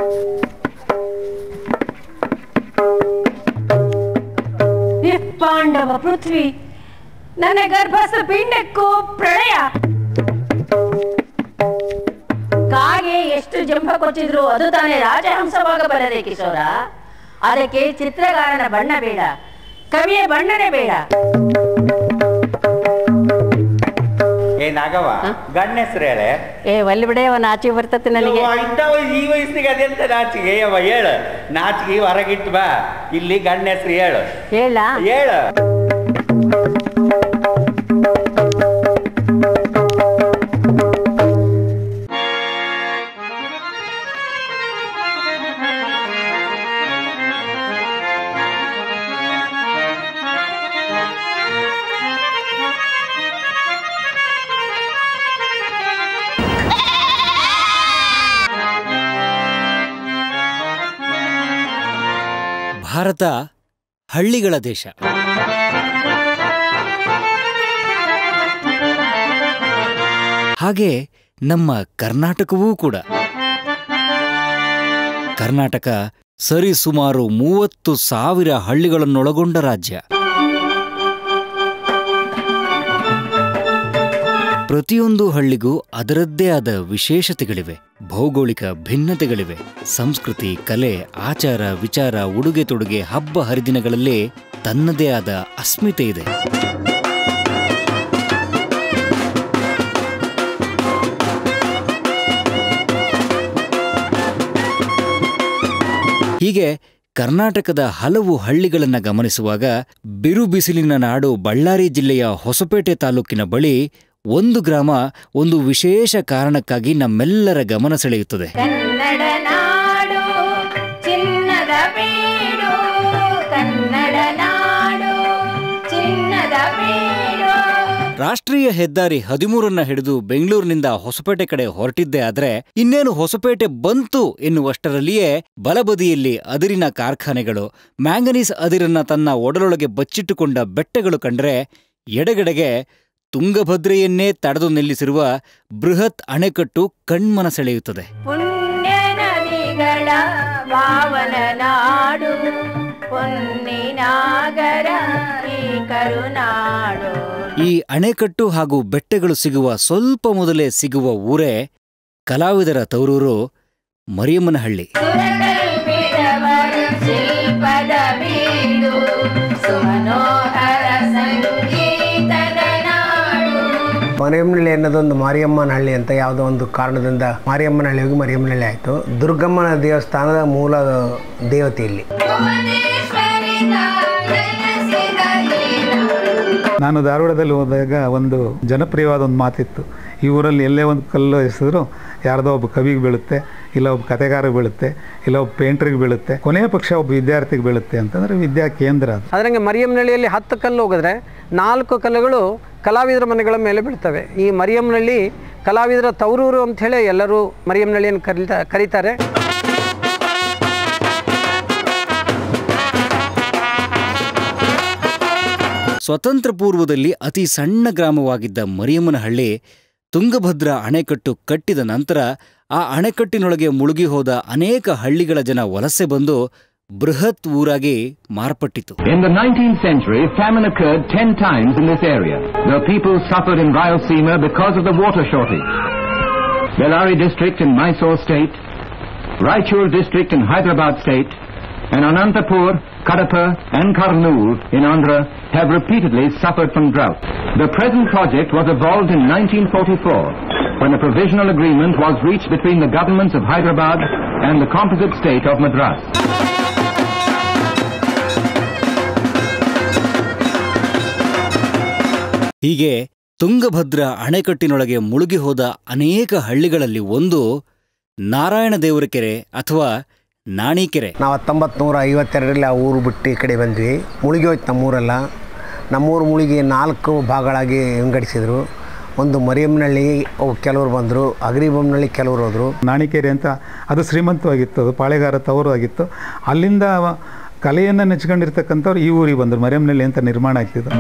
ಪಾಂಡವ ಪೃಥ್ವಿ ನನ್ನ ಗರ್ಭಸ್ಥ ಪಿಂಡಕ್ಕೂ ಪ್ರಳಯ ಕಾಗೆ ಎಷ್ಟು ಜಂಭ ಕೊಚ್ಚಿದ್ರು ಅದು ತಾನೇ ರಾಜಹಂಸವಾಗಬಲ್ಲದೆ ಕಿಶೋರ ಅದಕ್ಕೆ ಚಿತ್ರಗಾರನ ಬಣ್ಣ ಬೇಡ ಕವಿಯ ಬಣ್ಣನೆ ಬೇಡ ಏ ನಾಗವ ಗಂಡ ಹೆಸರು ಹೇಳೆ ಏ ಒಲ್ಲಿ ಬಿಡೆಯವ ನಾಚಿ ಬರ್ತತೆ ನನಗೆ ಯವ್ವ, ಇಂಥ ವಯಸ್ಸು- ಈ ವಯಸ್ಸಿಗೆ ಅದೆಂತ ನಾಚಿಗೆ ಯವ್ವ ಹೇಳು ನಾಚಿಗೆ ಹೊರಗಿಟ್ಟು ಬಾ ಇಲ್ಲಿ ಗಂಡ ಹೆಸರು ಹೇಳು ಹೇಳ ಹೇಳು ಭಾರತ ಹಳ್ಳಿಗಳ ದೇಶ ಹಾಗೆ ನಮ್ಮ ಕರ್ನಾಟಕವೂ ಕೂಡ ಕರ್ನಾಟಕ ಸರಿಸುಮಾರು ಮೂವತ್ತು ಸಾವಿರ ಹಳ್ಳಿಗಳನ್ನೊಳಗೊಂಡ ರಾಜ್ಯ ಪ್ರತಿಯೊಂದು ಹಳ್ಳಿಗೂ ಅದರದ್ದೇ ಆದ ವಿಶೇಷತೆಗಳಿವೆ ಭೌಗೋಳಿಕ ಭಿನ್ನತೆಗಳಿವೆ ಸಂಸ್ಕೃತಿ ಕಲೆ ಆಚಾರ ವಿಚಾರ ಉಡುಗೆ ತೊಡುಗೆ ಹಬ್ಬ ಹರಿದಿನಗಳಲ್ಲೇ ತನ್ನದೇ ಆದ ಅಸ್ಮಿತೆ ಇದೆ ಹೀಗೆ ಕರ್ನಾಟಕದ ಹಲವು ಹಳ್ಳಿಗಳನ್ನ ಗಮನಿಸುವಾಗ ಬಿರು ಬಿಸಿಲಿನ ನಾಡು ಬಳ್ಳಾರಿ ಜಿಲ್ಲೆಯ ಹೊಸಪೇಟೆ ತಾಲೂಕಿನ ಬಳಿ ಒಂದು ಗ್ರಾಮ ಒಂದು ವಿಶೇಷ ಕಾರಣಕ್ಕಾಗಿ ನಮ್ಮೆಲ್ಲರ ಗಮನ ಸೆಳೆಯುತ್ತದೆ ಕನ್ನಡ ನಾಡು ಚಿನ್ನದ ಬೀಡು ಕನ್ನಡ ನಾಡು ಚಿನ್ನದ ಬೀಡು ರಾಷ್ಟ್ರೀಯ ಹೆದ್ದಾರಿ ಹದಿಮೂರನ್ನ ಹಿಡಿದು ಬೆಂಗಳೂರಿನಿಂದ ಹೊಸಪೇಟೆ ಕಡೆ ಹೊರಟಿದ್ದೇ ಆದ್ರೆ ಇನ್ನೇನು ಹೊಸಪೇಟೆ ಬಂತು ಎನ್ನುವಷ್ಟರಲ್ಲಿಯೇ ಬಲಬದಿಯಲ್ಲಿ ಅದಿರಿನ ಕಾರ್ಖಾನೆಗಳು ಮ್ಯಾಂಗನೀಸ್ ಅದಿರನ್ನ ತನ್ನ ಒಡಲೊಳಗೆ ಬಚ್ಚಿಟ್ಟುಕೊಂಡ ಬೆಟ್ಟಗಳು ಕಂಡ್ರೆ ಎಡಗಡೆಗೆ ತುಂಗಭದ್ರೆಯನ್ನೇ ತಡೆದು ನಿಲ್ಲಿಸಿರುವ ಬೃಹತ್ ಅಣೆಕಟ್ಟು ಕಣ್ಮನ ಸೆಳೆಯುತ್ತದೆ ಪುಣ್ಯ ನದಿಗಳ ಪಾವನ ನಾಡು ಪೊನ್ನಿನಾಗರ ಈ ಕರುನಾಡು ಈ ಅಣೆಕಟ್ಟು ಹಾಗೂ ಬೆಟ್ಟಗಳು ಸಿಗುವ ಸ್ವಲ್ಪ ಮೊದಲೇ ಸಿಗುವ ಊರೇ ಕಲಾವಿದರ ತವರೂರು ಮರಿಯಮ್ಮನಹಳ್ಳಿ ಸುರಕಲ್ಪಿದವರು ಶಿಲ್ಪದ ಬೀಡು ಸುಮನೋಹರ ಸಂಗೀತದ ನಾಡು ಮರಿಯಮ್ಮನಹಳ್ಳಿ ಅನ್ನೋದೊಂದು ಮಾರಿಯಮ್ಮನ ಹಳ್ಳಿ ಅಂತ ಯಾವುದೋ ಒಂದು ಕಾರಣದಿಂದ ಮಾರಿಯಮ್ಮನ ಹಳ್ಳಿ ಹೋಗಿ ಮರಿಯಮ್ಮನಹಳ್ಳಿ ಆಯಿತು ದುರ್ಗಮ್ಮನ ದೇವಸ್ಥಾನದ ಮೂಲ ದೇವತೆ ಇಲ್ಲಿ ಭುವನೇಶ್ವರಿ ಜನಿಸಿದ ಈ ನಾಡು. ನಾನು ಧಾರವಾಡದಲ್ಲಿ ಹೋದಾಗ ಒಂದು ಜನಪ್ರಿಯವಾದ ಒಂದು ಮಾತಿತ್ತು ಈ ಊರಲ್ಲಿ ಎಲ್ಲೇ ಒಂದು ಕಲ್ಲು ಎಸೆದ್ರು ಯಾರ್ದೋ ಒಬ್ಬ ಕವಿಗೆ ಬೀಳುತ್ತೆ ಇಲ್ಲ ಒಬ್ಬ ಕತೆಗಾರಗೆ ಬೀಳುತ್ತೆ ಇಲ್ಲ ಒಬ್ಬ ಪೇಂಟ್ರಿಗೆ ಬೀಳುತ್ತೆ ಕೊನೆಯ ಪಕ್ಷ ಒಬ್ಬ ವಿದ್ಯಾರ್ಥಿಗೆ ಬೀಳುತ್ತೆ ಅಂತಂದರೆ ವಿದ್ಯಾ ಕೇಂದ್ರ ಅದು ಅದರಂಗೆ ಮರಿಯಮ್ಮನಹಳ್ಳಿಯಲ್ಲಿ ಹತ್ತು ಕಲ್ಲು ಹೋಗಿದ್ರೆ ನಾಲ್ಕು ಕಲ್ಲುಗಳು ಕಲಾವಿದರ ಮನೆಗಳ ಮೇಲೆ ಬೀಳ್ತವೆ ಈ ಮರಿಯಮ್ಮನಹಳ್ಳಿ ಕಲಾವಿದರ ತವರೂರು ಅಂಥೇಳಿ ಎಲ್ಲರೂ ಮರಿಯಮ್ಮನಹಳ್ಳಿಯನ್ನು ಕರೀತಾ ಕರೀತಾರೆ ಸ್ವತಂತ್ರ ಪೂರ್ವದಲ್ಲಿ ಅತಿ ಸಣ್ಣ ಗ್ರಾಮವಾಗಿದ್ದ ಮರಿಯಮ್ಮನಹಳ್ಳಿ ತುಂಗಭದ್ರಾ ಅಣೆಕಟ್ಟು ಕಟ್ಟಿದ ನಂತರ ಆ ಅಣೆಕಟ್ಟಿನೊಳಗೆ ಮುಳುಗಿ ಹೋದ ಅನೇಕ ಹಳ್ಳಿಗಳ ಜನ ವಲಸೆ ಬಂದು ಬೃಹತ್ ಊರಾಗಿ ಮಾರ್ಪಟ್ಟಿತು In the 19th century, famine occurred 10 times in this area. The people suffered in Rayalaseema because of the water shortage. Bellary district in Mysore state, Raichur district in Hyderabad state, and Anantapur, Kadapa and Karnool in Andhra have repeatedly suffered from drought. The present project was evolved in 1944 when a provisional agreement was reached between the governments of Hyderabad and the composite state of Madras. ಹೀಗೆ ತುಂಗಭದ್ರಾ ಅಣೆಕಟ್ಟಿನೊಳಗೆ ಮುಳುಗಿ ಹೋದ ಅನೇಕ ಹಳ್ಳಿಗಳಲ್ಲಿ ಒಂದು ನಾರಾಯಣ ದೇವರ ಕೆರೆ ಅಥವಾ ನಾಣಿಕೆರೆ ನಾವು ಹತ್ತೊಂಬತ್ತು ನೂರ ಐವತ್ತೆರಡರಲ್ಲಿ ಆ ಊರು ಬಿಟ್ಟು ಈ ಕಡೆ ಬಂದ್ವಿ ಮುಳುಗಿ ಹೋಯ್ತು ನಮ್ಮೂರೆಲ್ಲ ನಮ್ಮೂರು ಮುಳುಗಿ ನಾಲ್ಕು ಭಾಗಗಳಾಗಿ ವಿಂಗಡಿಸಿದರು ಒಂದು ಮರಿಯಮ್ಮನಹಳ್ಳಿ ಅವು ಕೆಲವರು ಬಂದರು ಅಗ್ರಿಬೊಮ್ಮನಹಳ್ಳಿ ಕೆಲವರು ಹೋದರು ನಾಣಿಕೇರಿ ಅಂತ ಅದು ಶ್ರೀಮಂತವಾಗಿತ್ತು ಅದು ಪಾಳೆಗಾರ ತವರು ಆಗಿತ್ತು ಅಲ್ಲಿಂದ ಅವ ಕಲೆಯನ್ನು ನೆಚ್ಕೊಂಡಿರ್ತಕ್ಕಂಥವ್ರು ಈ ಊರಿಗೆ ಬಂದರು ಮರಿಯಮ್ಮನಹಳ್ಳಿ ಅಂತ ನಿರ್ಮಾಣ ಆಗ್ತಿದ್ರು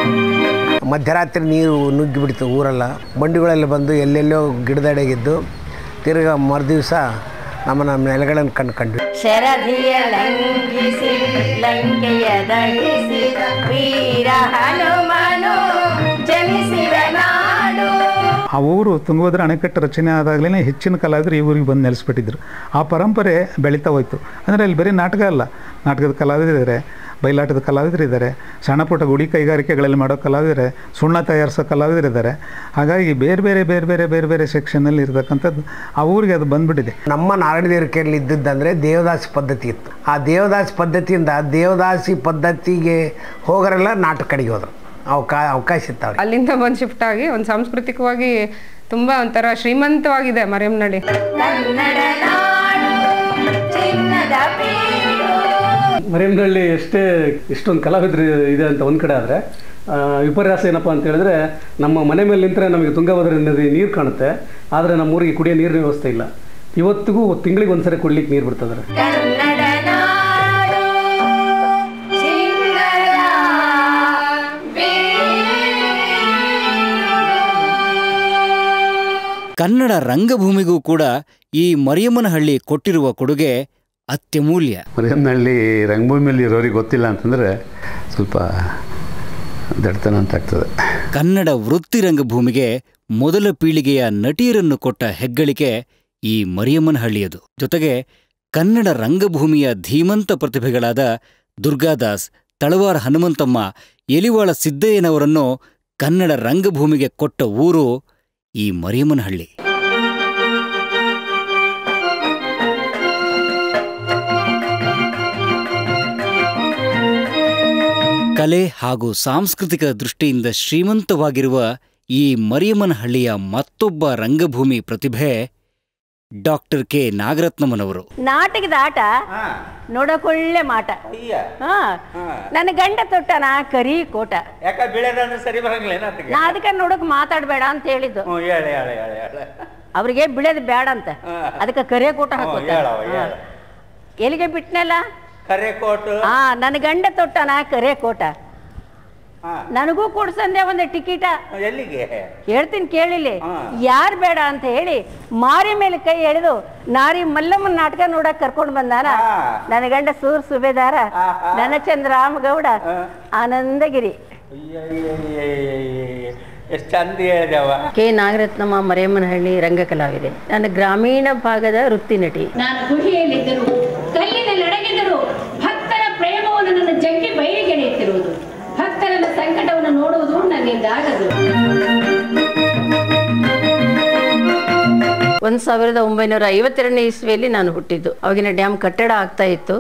ಮಧ್ಯರಾತ್ರಿ ನೀರು ನುಗ್ಗಿ ಬಿಡ್ತು ಊರೆಲ್ಲ ಬಂಡಿಗಳೆಲ್ಲ ಬಂದು ಎಲ್ಲೆಲ್ಲೋ ಗಿಡದಡೆಗಿದ್ದು ತಿರ್ಗಾ ಮರುದಿವಸ ನಮ್ಮ ನಮ್ಮ ನೆಲೆಗಳನ್ನು ಕಂಡ್ಕೊಂಡ್ವಿ ಶರಧಿಯ ಲಂಘಿಸಿ ಲಂಕೆಯ ದಹಿಸಿ ವೀರ ಹನುಮನು ಜನಿಸಿದ ನಾಡು ಆ ಊರು ತುಂಗಭದ್ರಾ ಅಣೆಕಟ್ಟು ರಚನೆ ಆದಾಗಲೇ ಹೆಚ್ಚಿನ ಕಲಾವಿದರು ಈ ಊರಿಗೆ ಬಂದು ನೆಲೆಸ್ಬಿಟ್ಟಿದ್ರು ಆ ಪರಂಪರೆ ಬೆಳೀತಾ ಹೋಯ್ತು ಅಂದರೆ ಅಲ್ಲಿ ಬರೀ ನಾಟಕ ಅಲ್ಲ ನಾಟಕದ ಕಲಾವಿದರಿದ್ದಾರೆ ಬಯಲಾಟದ ಕಲಾವಿದರಿದ್ದಾರೆ ಸಣ್ಣ ಪುಟ್ಟ ಗುಡಿ ಕೈಗಾರಿಕೆಗಳಲ್ಲಿ ಮಾಡೋ ಕಲಾವಿದರೆ ಸುಣ್ಣ ತಯಾರಿಸೋ ಕಲಾವಿದರಿದ್ದಾರೆ ಹಾಗಾಗಿ ಬೇರೆ ಬೇರೆ ಬೇರೆ ಬೇರೆ ಬೇರೆ ಬೇರೆ ಸೆಕ್ಷನಲ್ಲಿ ಇರತಕ್ಕಂಥದ್ದು ಆ ಊರಿಗೆ ಅದು ಬಂದ್ಬಿಟ್ಟಿದೆ ನಮ್ಮ ನಾರಾಯಣ ದೇವರಿಕೆಯಲ್ಲಿ ಇದ್ದದ್ದಂದರೆ ದೇವದಾಸಿ ಪದ್ಧತಿ ಇತ್ತು ಆ ದೇವದಾಸಿ ಪದ್ಧತಿಯಿಂದ ದೇವದಾಸಿ ಪದ್ಧತಿಗೆ ಹೋಗೋರೆಲ್ಲ ನಾಟಕ ಕಡೆಗೆ ಹೋದ್ರು ಅವಕಾ ಅವಕಾಶ ಇತ್ತು ಅವ್ರಿಗೆ ಅಲ್ಲಿಂದ ಬಂದು ಶಿಫ್ಟ್ ಆಗಿ ಒಂದು ಸಾಂಸ್ಕೃತಿಕವಾಗಿ ತುಂಬಾ ಒಂಥರ ಶ್ರೀಮಂತವಾಗಿದೆ ಮರಿಯಮ್ನಳ್ಳಿ ಕನ್ನಡ ನಾಡು ಚಿನ್ನದ ಬೀಡು ಮರಿಯಮ್ನಳ್ಳಿ ಎಷ್ಟೇ ಇಷ್ಟೊಂದು ಕಲಾವಿದರು ಇದೆ ಅಂತ ಒಂದು ಕಡೆ ಆದರೆ ವಿಪರ್ಯಾಸ ಏನಪ್ಪ ಅಂತ ಹೇಳಿದ್ರೆ ನಮ್ಮ ಮನೆ ಮೇಲೆ ನಿಂತರೆ ನಮಗೆ ತುಂಗಭದ್ರಾ ನದಿ ನೀರು ಕಾಣುತ್ತೆ ಆದರೆ ನಮ್ಮ ಊರಿಗೆ ಕುಡಿಯೋ ನೀರಿನ ವ್ಯವಸ್ಥೆ ಇಲ್ಲ ಇವತ್ತಿಗೂ ತಿಂಗಳಿಗೆ ಒಂದ್ಸರಿ ಕುಡ್ಲಿಕ್ಕೆ ನೀರು ಬಿಡ್ತಿದ್ದಾರೆ ಕನ್ನಡ ನಾಡು ಚಿನ್ನದ ಬೀಡು ಕನ್ನಡ ರಂಗಭೂಮಿಗೂ ಕೂಡ ಈ ಮರಿಯಮ್ಮನಹಳ್ಳಿ ಕೊಟ್ಟಿರುವ ಕೊಡುಗೆ ಅತ್ಯಮೂಲ್ಯ ಮರಿಯಮ್ಮನಹಳ್ಳಿ ರಂಗಭೂಮಿಯಲ್ಲಿ ಇರೋರಿಗೆ ಗೊತ್ತಿಲ್ಲ ಅಂತಂದರೆ ಸ್ವಲ್ಪ ದಡ್ತನ ಅಂತ ಆಗ್ತದೆ ಕನ್ನಡ ವೃತ್ತಿ ರಂಗಭೂಮಿಗೆ ಮೊದಲ ಪೀಳಿಗೆಯ ನಟಿಯರನ್ನು ಕೊಟ್ಟ ಹೆಗ್ಗಳಿಕೆ ಈ ಮರಿಯಮ್ಮನಹಳ್ಳಿಯದು ಜೊತೆಗೆ ಕನ್ನಡ ರಂಗಭೂಮಿಯ ಧೀಮಂತ ಪ್ರತಿಭೆಗಳಾದ ದುರ್ಗಾದಾಸ್ ತಳವಾರ ಹನುಮಂತಮ್ಮ ಎಲಿವಾಳ ಸಿದ್ದಯ್ಯನವರನ್ನು ಕನ್ನಡ ರಂಗಭೂಮಿಗೆ ಕೊಟ್ಟ ಊರು ಈ ಮರಿಯಮ್ಮನಹಳ್ಳಿ ಕಲೆ ಹಾಗೂ ಸಾಂಸ್ಕೃತಿಕ ದೃಷ್ಟಿಯಿಂದ ಶ್ರೀಮಂತವಾಗಿರುವ ಈ ಮರಿಯಮ್ಮನಹಳ್ಳಿಯ ಮತ್ತೊಬ್ಬ ರಂಗಭೂಮಿ ಪ್ರತಿಭೆ ಡಾಕ್ಟರ್ ಕೆ ನಾಗರತ್ನಮ್ಮನವರು ನಾಟಕದ ಆಟ ನೋಡಕೊಳ್ಳೆ ಮಾಟ ಅಯ್ಯ ಹಾ ನನ್ನ ಗಂಡ ತೊಟ್ಟನ ಕರಿ ಕೋಟ ಯಾಕ ಬೀಳದಂದ್ರೆ ಸರಿ ಬರಂಗಿಲ್ಲ ಏನಾತಿಗೆ ನಾ ಅದಕ್ಕೆ ನೋಡಕ್ ಮಾತಾಡ್ಬೇಡ ಅಂತ ಹೇಳಿದ್ದು ಹ್ಞೂ ಹೇಳಿ ಹೇಳಿ ಹೇಳಿ ಹೇಳಿ ಅವ್ರಿಗೆ ಬಿಳದ್ ಬೇಡ ಅಂತ ಅದಕ್ಕೆ ಕರೆ ಕೋಟ ಹಾಕೋತ ಹೇಳವ ಹೇಳ ಎಲ್ಲಿಗೆ ಬಿಟ್ನಲ್ಲ ಕರೆ ಕೋಟು ಹಾ ನನ್ನ ಗಂಡ ತೊಟ್ಟನ ಕರೆ ಕೋಟ ಹಾ ನನಗೂ ಕೊಡ್ಸಂದೆ ಒಂದು ಟಿಕೆಟ ಎಲ್ಲಿಗೆ ಹೇಳ್ತೀನಿ ಕೇಳಿಲಿ ಹಾ. ಯಾರ್ ಬೇಡ ಅಂತ ಹೇಳಿ ಮಾರಿ ಮೇಲೆ ಕೈ ಎಳೆದು ನಾರಿ ಮಲ್ಲಮ್ಮನ ನಾಟಕ ನೋಡಕ್ ಕರ್ಕೊಂಡ್ ಬಂದಾನ ಹಾ. ನನ್ನ ಗಂಡ ಸೂರ್ ಸುಬೇದಾರ ಹಾ, ಹಾ. ನನ್ನ ಚಂದ್ರಾಮಗೌಡ ಹಾ. ಆನಂದಗಿರಿ ಎಷ್ಟು ಚಂದ ಹೇಳಿದೆವ ಕೆ ನಾಗರತ್ನಮ್ಮ ಮರೇಮನಹಳ್ಳಿ ರಂಗ ಕಲಾವಿದೆ ನಾನು ಗ್ರಾಮೀಣ ಭಾಗದ ವೃತ್ತಿ ನಟಿ ನಾನು ಗುಹೆಯಲ್ಲಿದ್ದರು ಕಲ್ಲಿನಲ್ಲಿ ಅಡಗಿದ್ದರು ಭಕ್ತರ ಪ್ರೇಮವನ್ನು ನನ್ನ ಜಗ್ಗಿ ಬಯಲಿಗೆಳೆಯುತ್ತಿರುವುದು ಭಕ್ತರ ಸಂಕಟವನ್ನು ನೋಡುವುದು ನನ್ನಿಂದಾಗದು ಒಂದ್ ಸಾವಿರದ ಒಂಬೈನೂರ ಐವತ್ತೆರಡನೇ ಇಸ್ವಿಯಲ್ಲಿ ನಾನು ಹುಟ್ಟಿದ್ದು ಅವಾಗಿನ ಡ್ಯಾಮ್ ಕಟ್ಟಡ ಆಗ್ತಾ ಇತ್ತು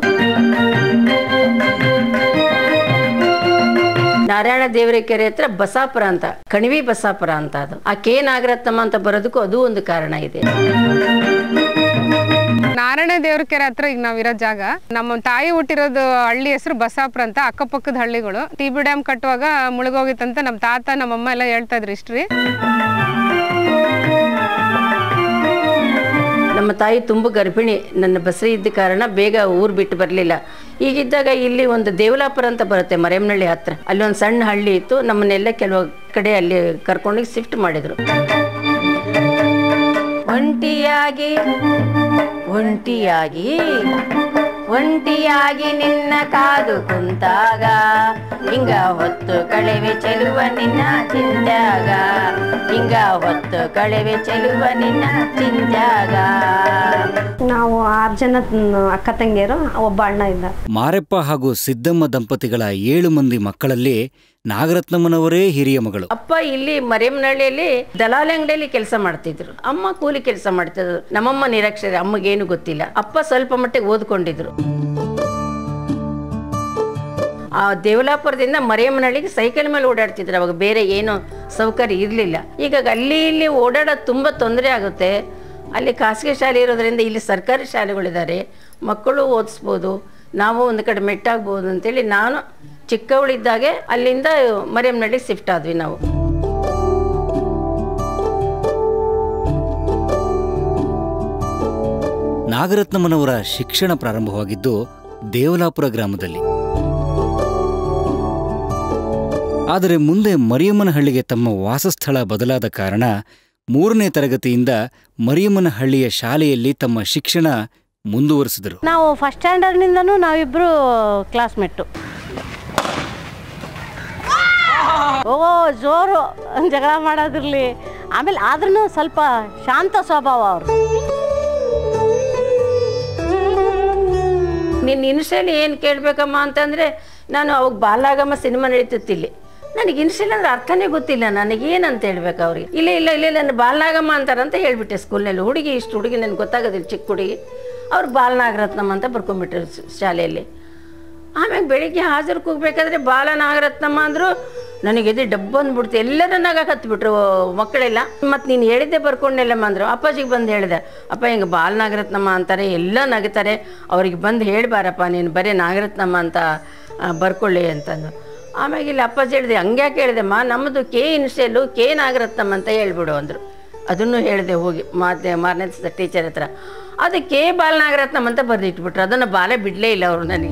ನಾರಾಯಣ ದೇವರ ಕೆರೆ ಹತ್ರ ಬಸಾಪುರ ಅಂತ ಕಣಿವಿ ಬಸಾಪುರ ಅಂತ ಅದು ಆ ಕೆ ನಾಗರತ್ನಮ್ಮ ಅಂತ ಬರೋದಕ್ಕೂ ಅದು ಒಂದು ಕಾರಣ ಇದೆ ನಾರಾಯಣ ದೇವ್ರ ಕೆರೆ ಹತ್ರ ಈಗ ನಾವಿರೋ ಜಾಗ ನಮ್ಮ ತಾಯಿ ಹುಟ್ಟಿರೋದು ಹಳ್ಳಿ ಹೆಸರು ಬಸಾಪುರ ಅಂತ ಅಕ್ಕಪಕ್ಕದ ಹಳ್ಳಿಗಳು ಟಿ ಬಿ ಡ್ಯಾಮ್ ಕಟ್ಟುವಾಗ ಮುಳುಗೋಗಿತ್ತಂತ ನಮ್ಮ ತಾತ ನಮ್ಮಮ್ಮ ಎಲ್ಲ ಹೇಳ್ತಾ ಇದ್ರು ಹಿಸ್ಟ್ರಿ ನಮ್ಮ ತಾಯಿ ತುಂಬ ಗರ್ಭಿಣಿ ನನ್ನ ಬಸರಿ ಇದ್ದ ಕಾರಣ ಬೇಗ ಊರು ಬಿಟ್ಟು ಬರಲಿಲ್ಲ ಈಗಿದ್ದಾಗ ಇಲ್ಲಿ ಒಂದು ದೇವಲಾಪುರ ಅಂತ ಬರುತ್ತೆ ಮರೇಮನಹಳ್ಳಿ ಹತ್ರ ಅಲ್ಲಿ ಒಂದು ಸಣ್ಣ ಹಳ್ಳಿ ಇತ್ತು ನಮ್ಮನ್ನೆಲ್ಲ ಕೆಲವು ಕಡೆ ಅಲ್ಲಿ ಕರ್ಕೊಂಡೋಗಿ ಶಿಫ್ಟ್ ಮಾಡಿದ್ರು ಒಂಟಿಯಾಗಿ ಒಂಟಿಯಾಗಿ ಒಂಟಿಯಾಗಿ ನಿನ್ನ ಕಾದು ಕುಂತಾಗ ಹಿಂಗ ಹೊತ್ತು ಕಳೆವೆ ಚೆಲುವ ನಿನ್ನ ಚಿಂತ್ಯಾಗ ಹಿಂಗ ಹೊತ್ತು ಕಳೆವೆ ಚೆಲುವ ನಿನ್ನ ಚಿಂತ್ಯಾಗ ನಾವು ಆರು ಜನ ಅಕ್ಕ ತಂಗಿಯರು ಒಬ್ಬ ಅಣ್ಣ ಇದ್ದ ಮಾರೆಪ್ಪ ಹಾಗೂ ಸಿದ್ದಮ್ಮ ದಂಪತಿಗಳ ಏಳು ಮಂದಿ ಮಕ್ಕಳಲ್ಲಿ ನಾಗರತ್ನಮ್ಮನವರೇ ಹಿರಿಯ ಮಗಳು ಅಪ್ಪ ಇಲ್ಲಿ ಮರೇಮನಹಳ್ಳಿಯಲ್ಲಿ ದಲಾಲಿ ಅಂಗಡಿಯಲ್ಲಿ ಕೆಲಸ ಮಾಡ್ತಿದ್ರು ಅಮ್ಮ ಕೂಲಿ ಕೆಲಸ ಮಾಡ್ತಿದ್ರು ನಮ್ಮಮ್ಮ ನಿರಕ್ಷರ ಅಮ್ಮಗೇನು ಗೊತ್ತಿಲ್ಲ ಅಪ್ಪ ಸ್ವಲ್ಪ ಮಟ್ಟಿಗೆ ಓದ್ಕೊಂಡಿದ್ರು ಆ ದೇವಲಾಪುರದಿಂದ ಮರೇಮನಹಳ್ಳಿಗೆ ಸೈಕಲ್ ಮೇಲೆ ಓಡಾಡ್ತಿದ್ರು ಅವಾಗ ಬೇರೆ ಏನು ಸೌಕರ್ಯ ಇರಲಿಲ್ಲ ಈಗ ಅಲ್ಲಿ ಇಲ್ಲಿ ಓಡಾಡೋದು ತುಂಬ ತೊಂದರೆ ಆಗುತ್ತೆ ಅಲ್ಲಿ ಖಾಸಗಿ ಶಾಲೆ ಇರೋದ್ರಿಂದ ಇಲ್ಲಿ ಸರ್ಕಾರಿ ಶಾಲೆಗಳಿದ್ದಾರೆ ಮಕ್ಕಳು ಓದಿಸ್ಬೋದು ನಾವು ಒಂದು ಕಡೆ ಮೆಟ್ಟಾಗ್ಬೋದು ಅಂತೇಳಿ ನಾನು ಚಿಕ್ಕವಳಿದ್ದಾಗೆ ಅಲ್ಲಿಂದ ಮರಿಯಮ್ನಳ್ಳಿಗೆ ಶಿಫ್ಟ್ ಆದ್ವಿ ನಾವು ನಾಗರತ್ನಮ್ಮನವರ ಶಿಕ್ಷಣ ಪ್ರಾರಂಭವಾಗಿದ್ದು ದೇವಲಾಪುರ ಗ್ರಾಮದಲ್ಲಿ ಆದರೆ ಮುಂದೆ ಮರಿಯಮ್ಮನಹಳ್ಳಿಗೆ ತಮ್ಮ ವಾಸಸ್ಥಳ ಬದಲಾದ ಕಾರಣ ಮೂರನೇ ತರಗತಿಯಿಂದ ಮರಿಯಮ್ಮನಹಳ್ಳಿಯ ಶಾಲೆಯಲ್ಲಿ ತಮ್ಮ ಶಿಕ್ಷಣ ಮುಂದುವರಿಸಿದರು ನಾವು ಫಸ್ಟ್ ಸ್ಟ್ಯಾಂಡರ್ಡ್ನಿಂದನೂ ನಾವಿಬ್ಬರು ಕ್ಲಾಸ್ಮೇಟು ಓ ಜೋರು ಜಗಳ ಮಾಡೋದಿರಲಿ ಆಮೇಲೆ ಆದ್ರೂ ಸ್ವಲ್ಪ ಶಾಂತ ಸ್ವಭಾವ ಅವರು ನಿನ್ನ ಇನ್ಷಿಯಲ್ ಏನು ಕೇಳಬೇಕಮ್ಮ ಅಂತಂದರೆ ನಾನು ಅವಾಗ ಬಾಲಾಗಮ್ಮ ಸಿನಿಮಾ ನಡೀತಿತ್ತಿಲ್ಲಿ ನನಗೆ ಇನ್ಷಿಯಲ್ ಅಂದ್ರೆ ಅರ್ಥನೇ ಗೊತ್ತಿಲ್ಲ ನನಗೇನಂತ ಹೇಳ್ಬೇಕು ಅವ್ರಿಗೆ ಇಲ್ಲ ಇಲ್ಲ ಇಲ್ಲ ನನ್ನ ಬಾಲನಾಗಮ್ಮ ಅಂತಾರಂತ ಹೇಳ್ಬಿಟ್ಟೆ ಸ್ಕೂಲ್ನಲ್ಲಿ ಹುಡುಗಿ ಇಷ್ಟು ಹುಡುಗಿ ನನಗೆ ಗೊತ್ತಾಗೋದಿಲ್ಲ ಚಿಕ್ಕ ಹುಡುಗಿ ಅವ್ರು ಬಾಲನಾಗರತ್ನಮ್ಮ ಅಂತ ಬರ್ಕೊಂಡ್ಬಿಟ್ರು ಸ್- ಶಾಲೆಯಲ್ಲಿ ಆಮ್ಯಾಗ ಬೆಳಿಗ್ಗೆ ಹಾಜರು ಕೂಗ್ಬೇಕಾದ್ರೆ ಬಾಲ ನಾಗರತ್ನಮ್ಮ ಅಂದರು ನನಗೆ ಎದೆ ಡಬ್ಬ ಅಂದ್ಬಿಡ್ತು ಎಲ್ಲರೂ ನಗಕ್ಕೆ ಹತ್ಬಿಟ್ರು ಮಕ್ಕಳೆಲ್ಲ ಮತ್ತು ನೀನು ಹೇಳಿದ್ದೆ ಬರ್ಕೊಂಡೆಲ್ಲಮ್ಮ ಅಂದರು ಅಪ್ಪಾಜಿಗೆ ಬಂದು ಹೇಳಿದೆ ಅಪ್ಪ ಹಿಂಗೆ ಬಾಲ ನಾಗರತ್ನಮ್ಮ ಅಂತಾರೆ ಎಲ್ಲ ನಗ್ತಾರೆ ಅವ್ರಿಗೆ ಬಂದು ಹೇಳ್ಬಾರಪ್ಪ ನೀನು ಬರೀ ನಾಗರತ್ನಮ್ಮ ಅಂತ ಆ, ಬರ್ಕೊಳ್ಳಿ ಅಂತಂದು ಆಮ್ಯಾಗ ಇಲ್ಲಿ ಅಪ್ಪಾಜಿ ಹೇಳಿದೆ ಹಂಗ್ಯಾಕೆ ಹೇಳಿದೆಮ್ಮ ನಮ್ಮದು ಕೆ ಇನ್ಷಿಯಲ್ಲು ಕೆ ನಾಗರತ್ನಮ್ಮ ಅಂತ ಹೇಳ್ಬಿಡು ಅಂದರು ಅದನ್ನು ಹೇಳಿದೆ ಹೋಗಿ ಮಾತೆ ಮಾರನೇ ದಿವಸ ಟೀಚರ್ ಹತ್ರ ಅದು ಕೆ ಬಾಲನಾಗರತ್ನಮ್ ಅಂತ ಬರೆದಿಟ್ಬಿಟ್ರು ಅದನ್ನು ಬಾಲ ಬಿಡಲೇ ಇಲ್ಲ ಅವರು ನನಗೆ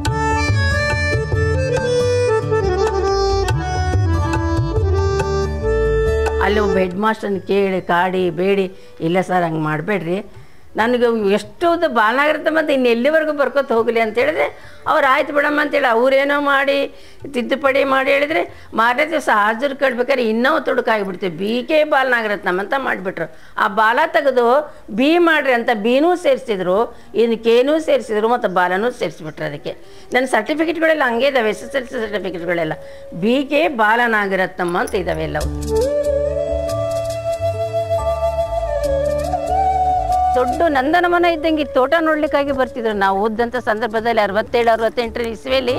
ಅಲ್ಲಿ ಒಬ್ಬ ಹೆಡ್ ಮಾಸ್ಟರ್ನ ಕೇಳಿ ಕಾಡಿ ಬೇಡಿ ಇಲ್ಲ ಸರ್ ಹಂಗೆ ಮಾಡಬೇಡ್ರಿ ನನಗೆ ಎಷ್ಟು ಬಾಲನಾಗರತ್ನ ಮತ್ತು ಇನ್ನು ಎಲ್ಲಿವರೆಗೂ ಬರ್ಕೊತ ಹೋಗಲಿ ಅಂತ ಹೇಳಿದ್ರೆ ಅವ್ರು ಆಯ್ತು ಬಿಡಮ್ಮ ಅಂತೇಳಿ ಅವ್ರೇನೋ ಮಾಡಿ ತಿದ್ದುಪಡಿ ಮಾಡಿ ಹೇಳಿದ್ರೆ ಮಾರನೇ ದಿವಸ ಹಾಜರು ಕಟ್ಬೇಕಾದ್ರೆ ಇನ್ನೂ ತೊಡಕಾಗಿಬಿಡ್ತೀವಿ ಬಿ ಕೆ ಬಾಲನಾಗರತ್ನಮ್ ಅಂತ ಮಾಡಿಬಿಟ್ರು ಆ ಬಾಲ ತೆಗೆದು ಬಿ ಮಾಡ್ರಿ ಅಂತ ಬಿನೂ ಸೇರಿಸಿದ್ರು ಇನ್ನು ಕೇನೂ ಸೇರಿಸಿದ್ರು ಮತ್ತು ಬಾಲನೂ ಸೇರಿಸ್ಬಿಟ್ರು ಅದಕ್ಕೆ ನನ್ನ ಸರ್ಟಿಫಿಕೇಟ್ಗಳೆಲ್ಲ ಹಂಗೆ ಇದ್ದಾವೆ ಎಸ್ ಎಸ್ ಎಲ್ ಸಿ ಸರ್ಟಿಫಿಕೇಟ್ಗಳೆಲ್ಲ ಬಿ ಕೆ ಬಾಲನಾಗರತ್ನಮ್ಮ ಅಂತ ಇದ್ದಾವೆ ಎಲ್ಲವು ದೊಡ್ಡ ನಂದನವನ ಇದ್ದಂಗೆ ಈ ತೋಟ ನೋಡ್ಲಿಕ್ಕಾಗಿ ಬರ್ತಿದ್ರು ನಾವು ಓದಂಥ ಸಂದರ್ಭದಲ್ಲಿ ಅರವತ್ತೇಳು ಅರವತ್ತೆಂಟರ ಇಸ್ವಿಯಲ್ಲಿ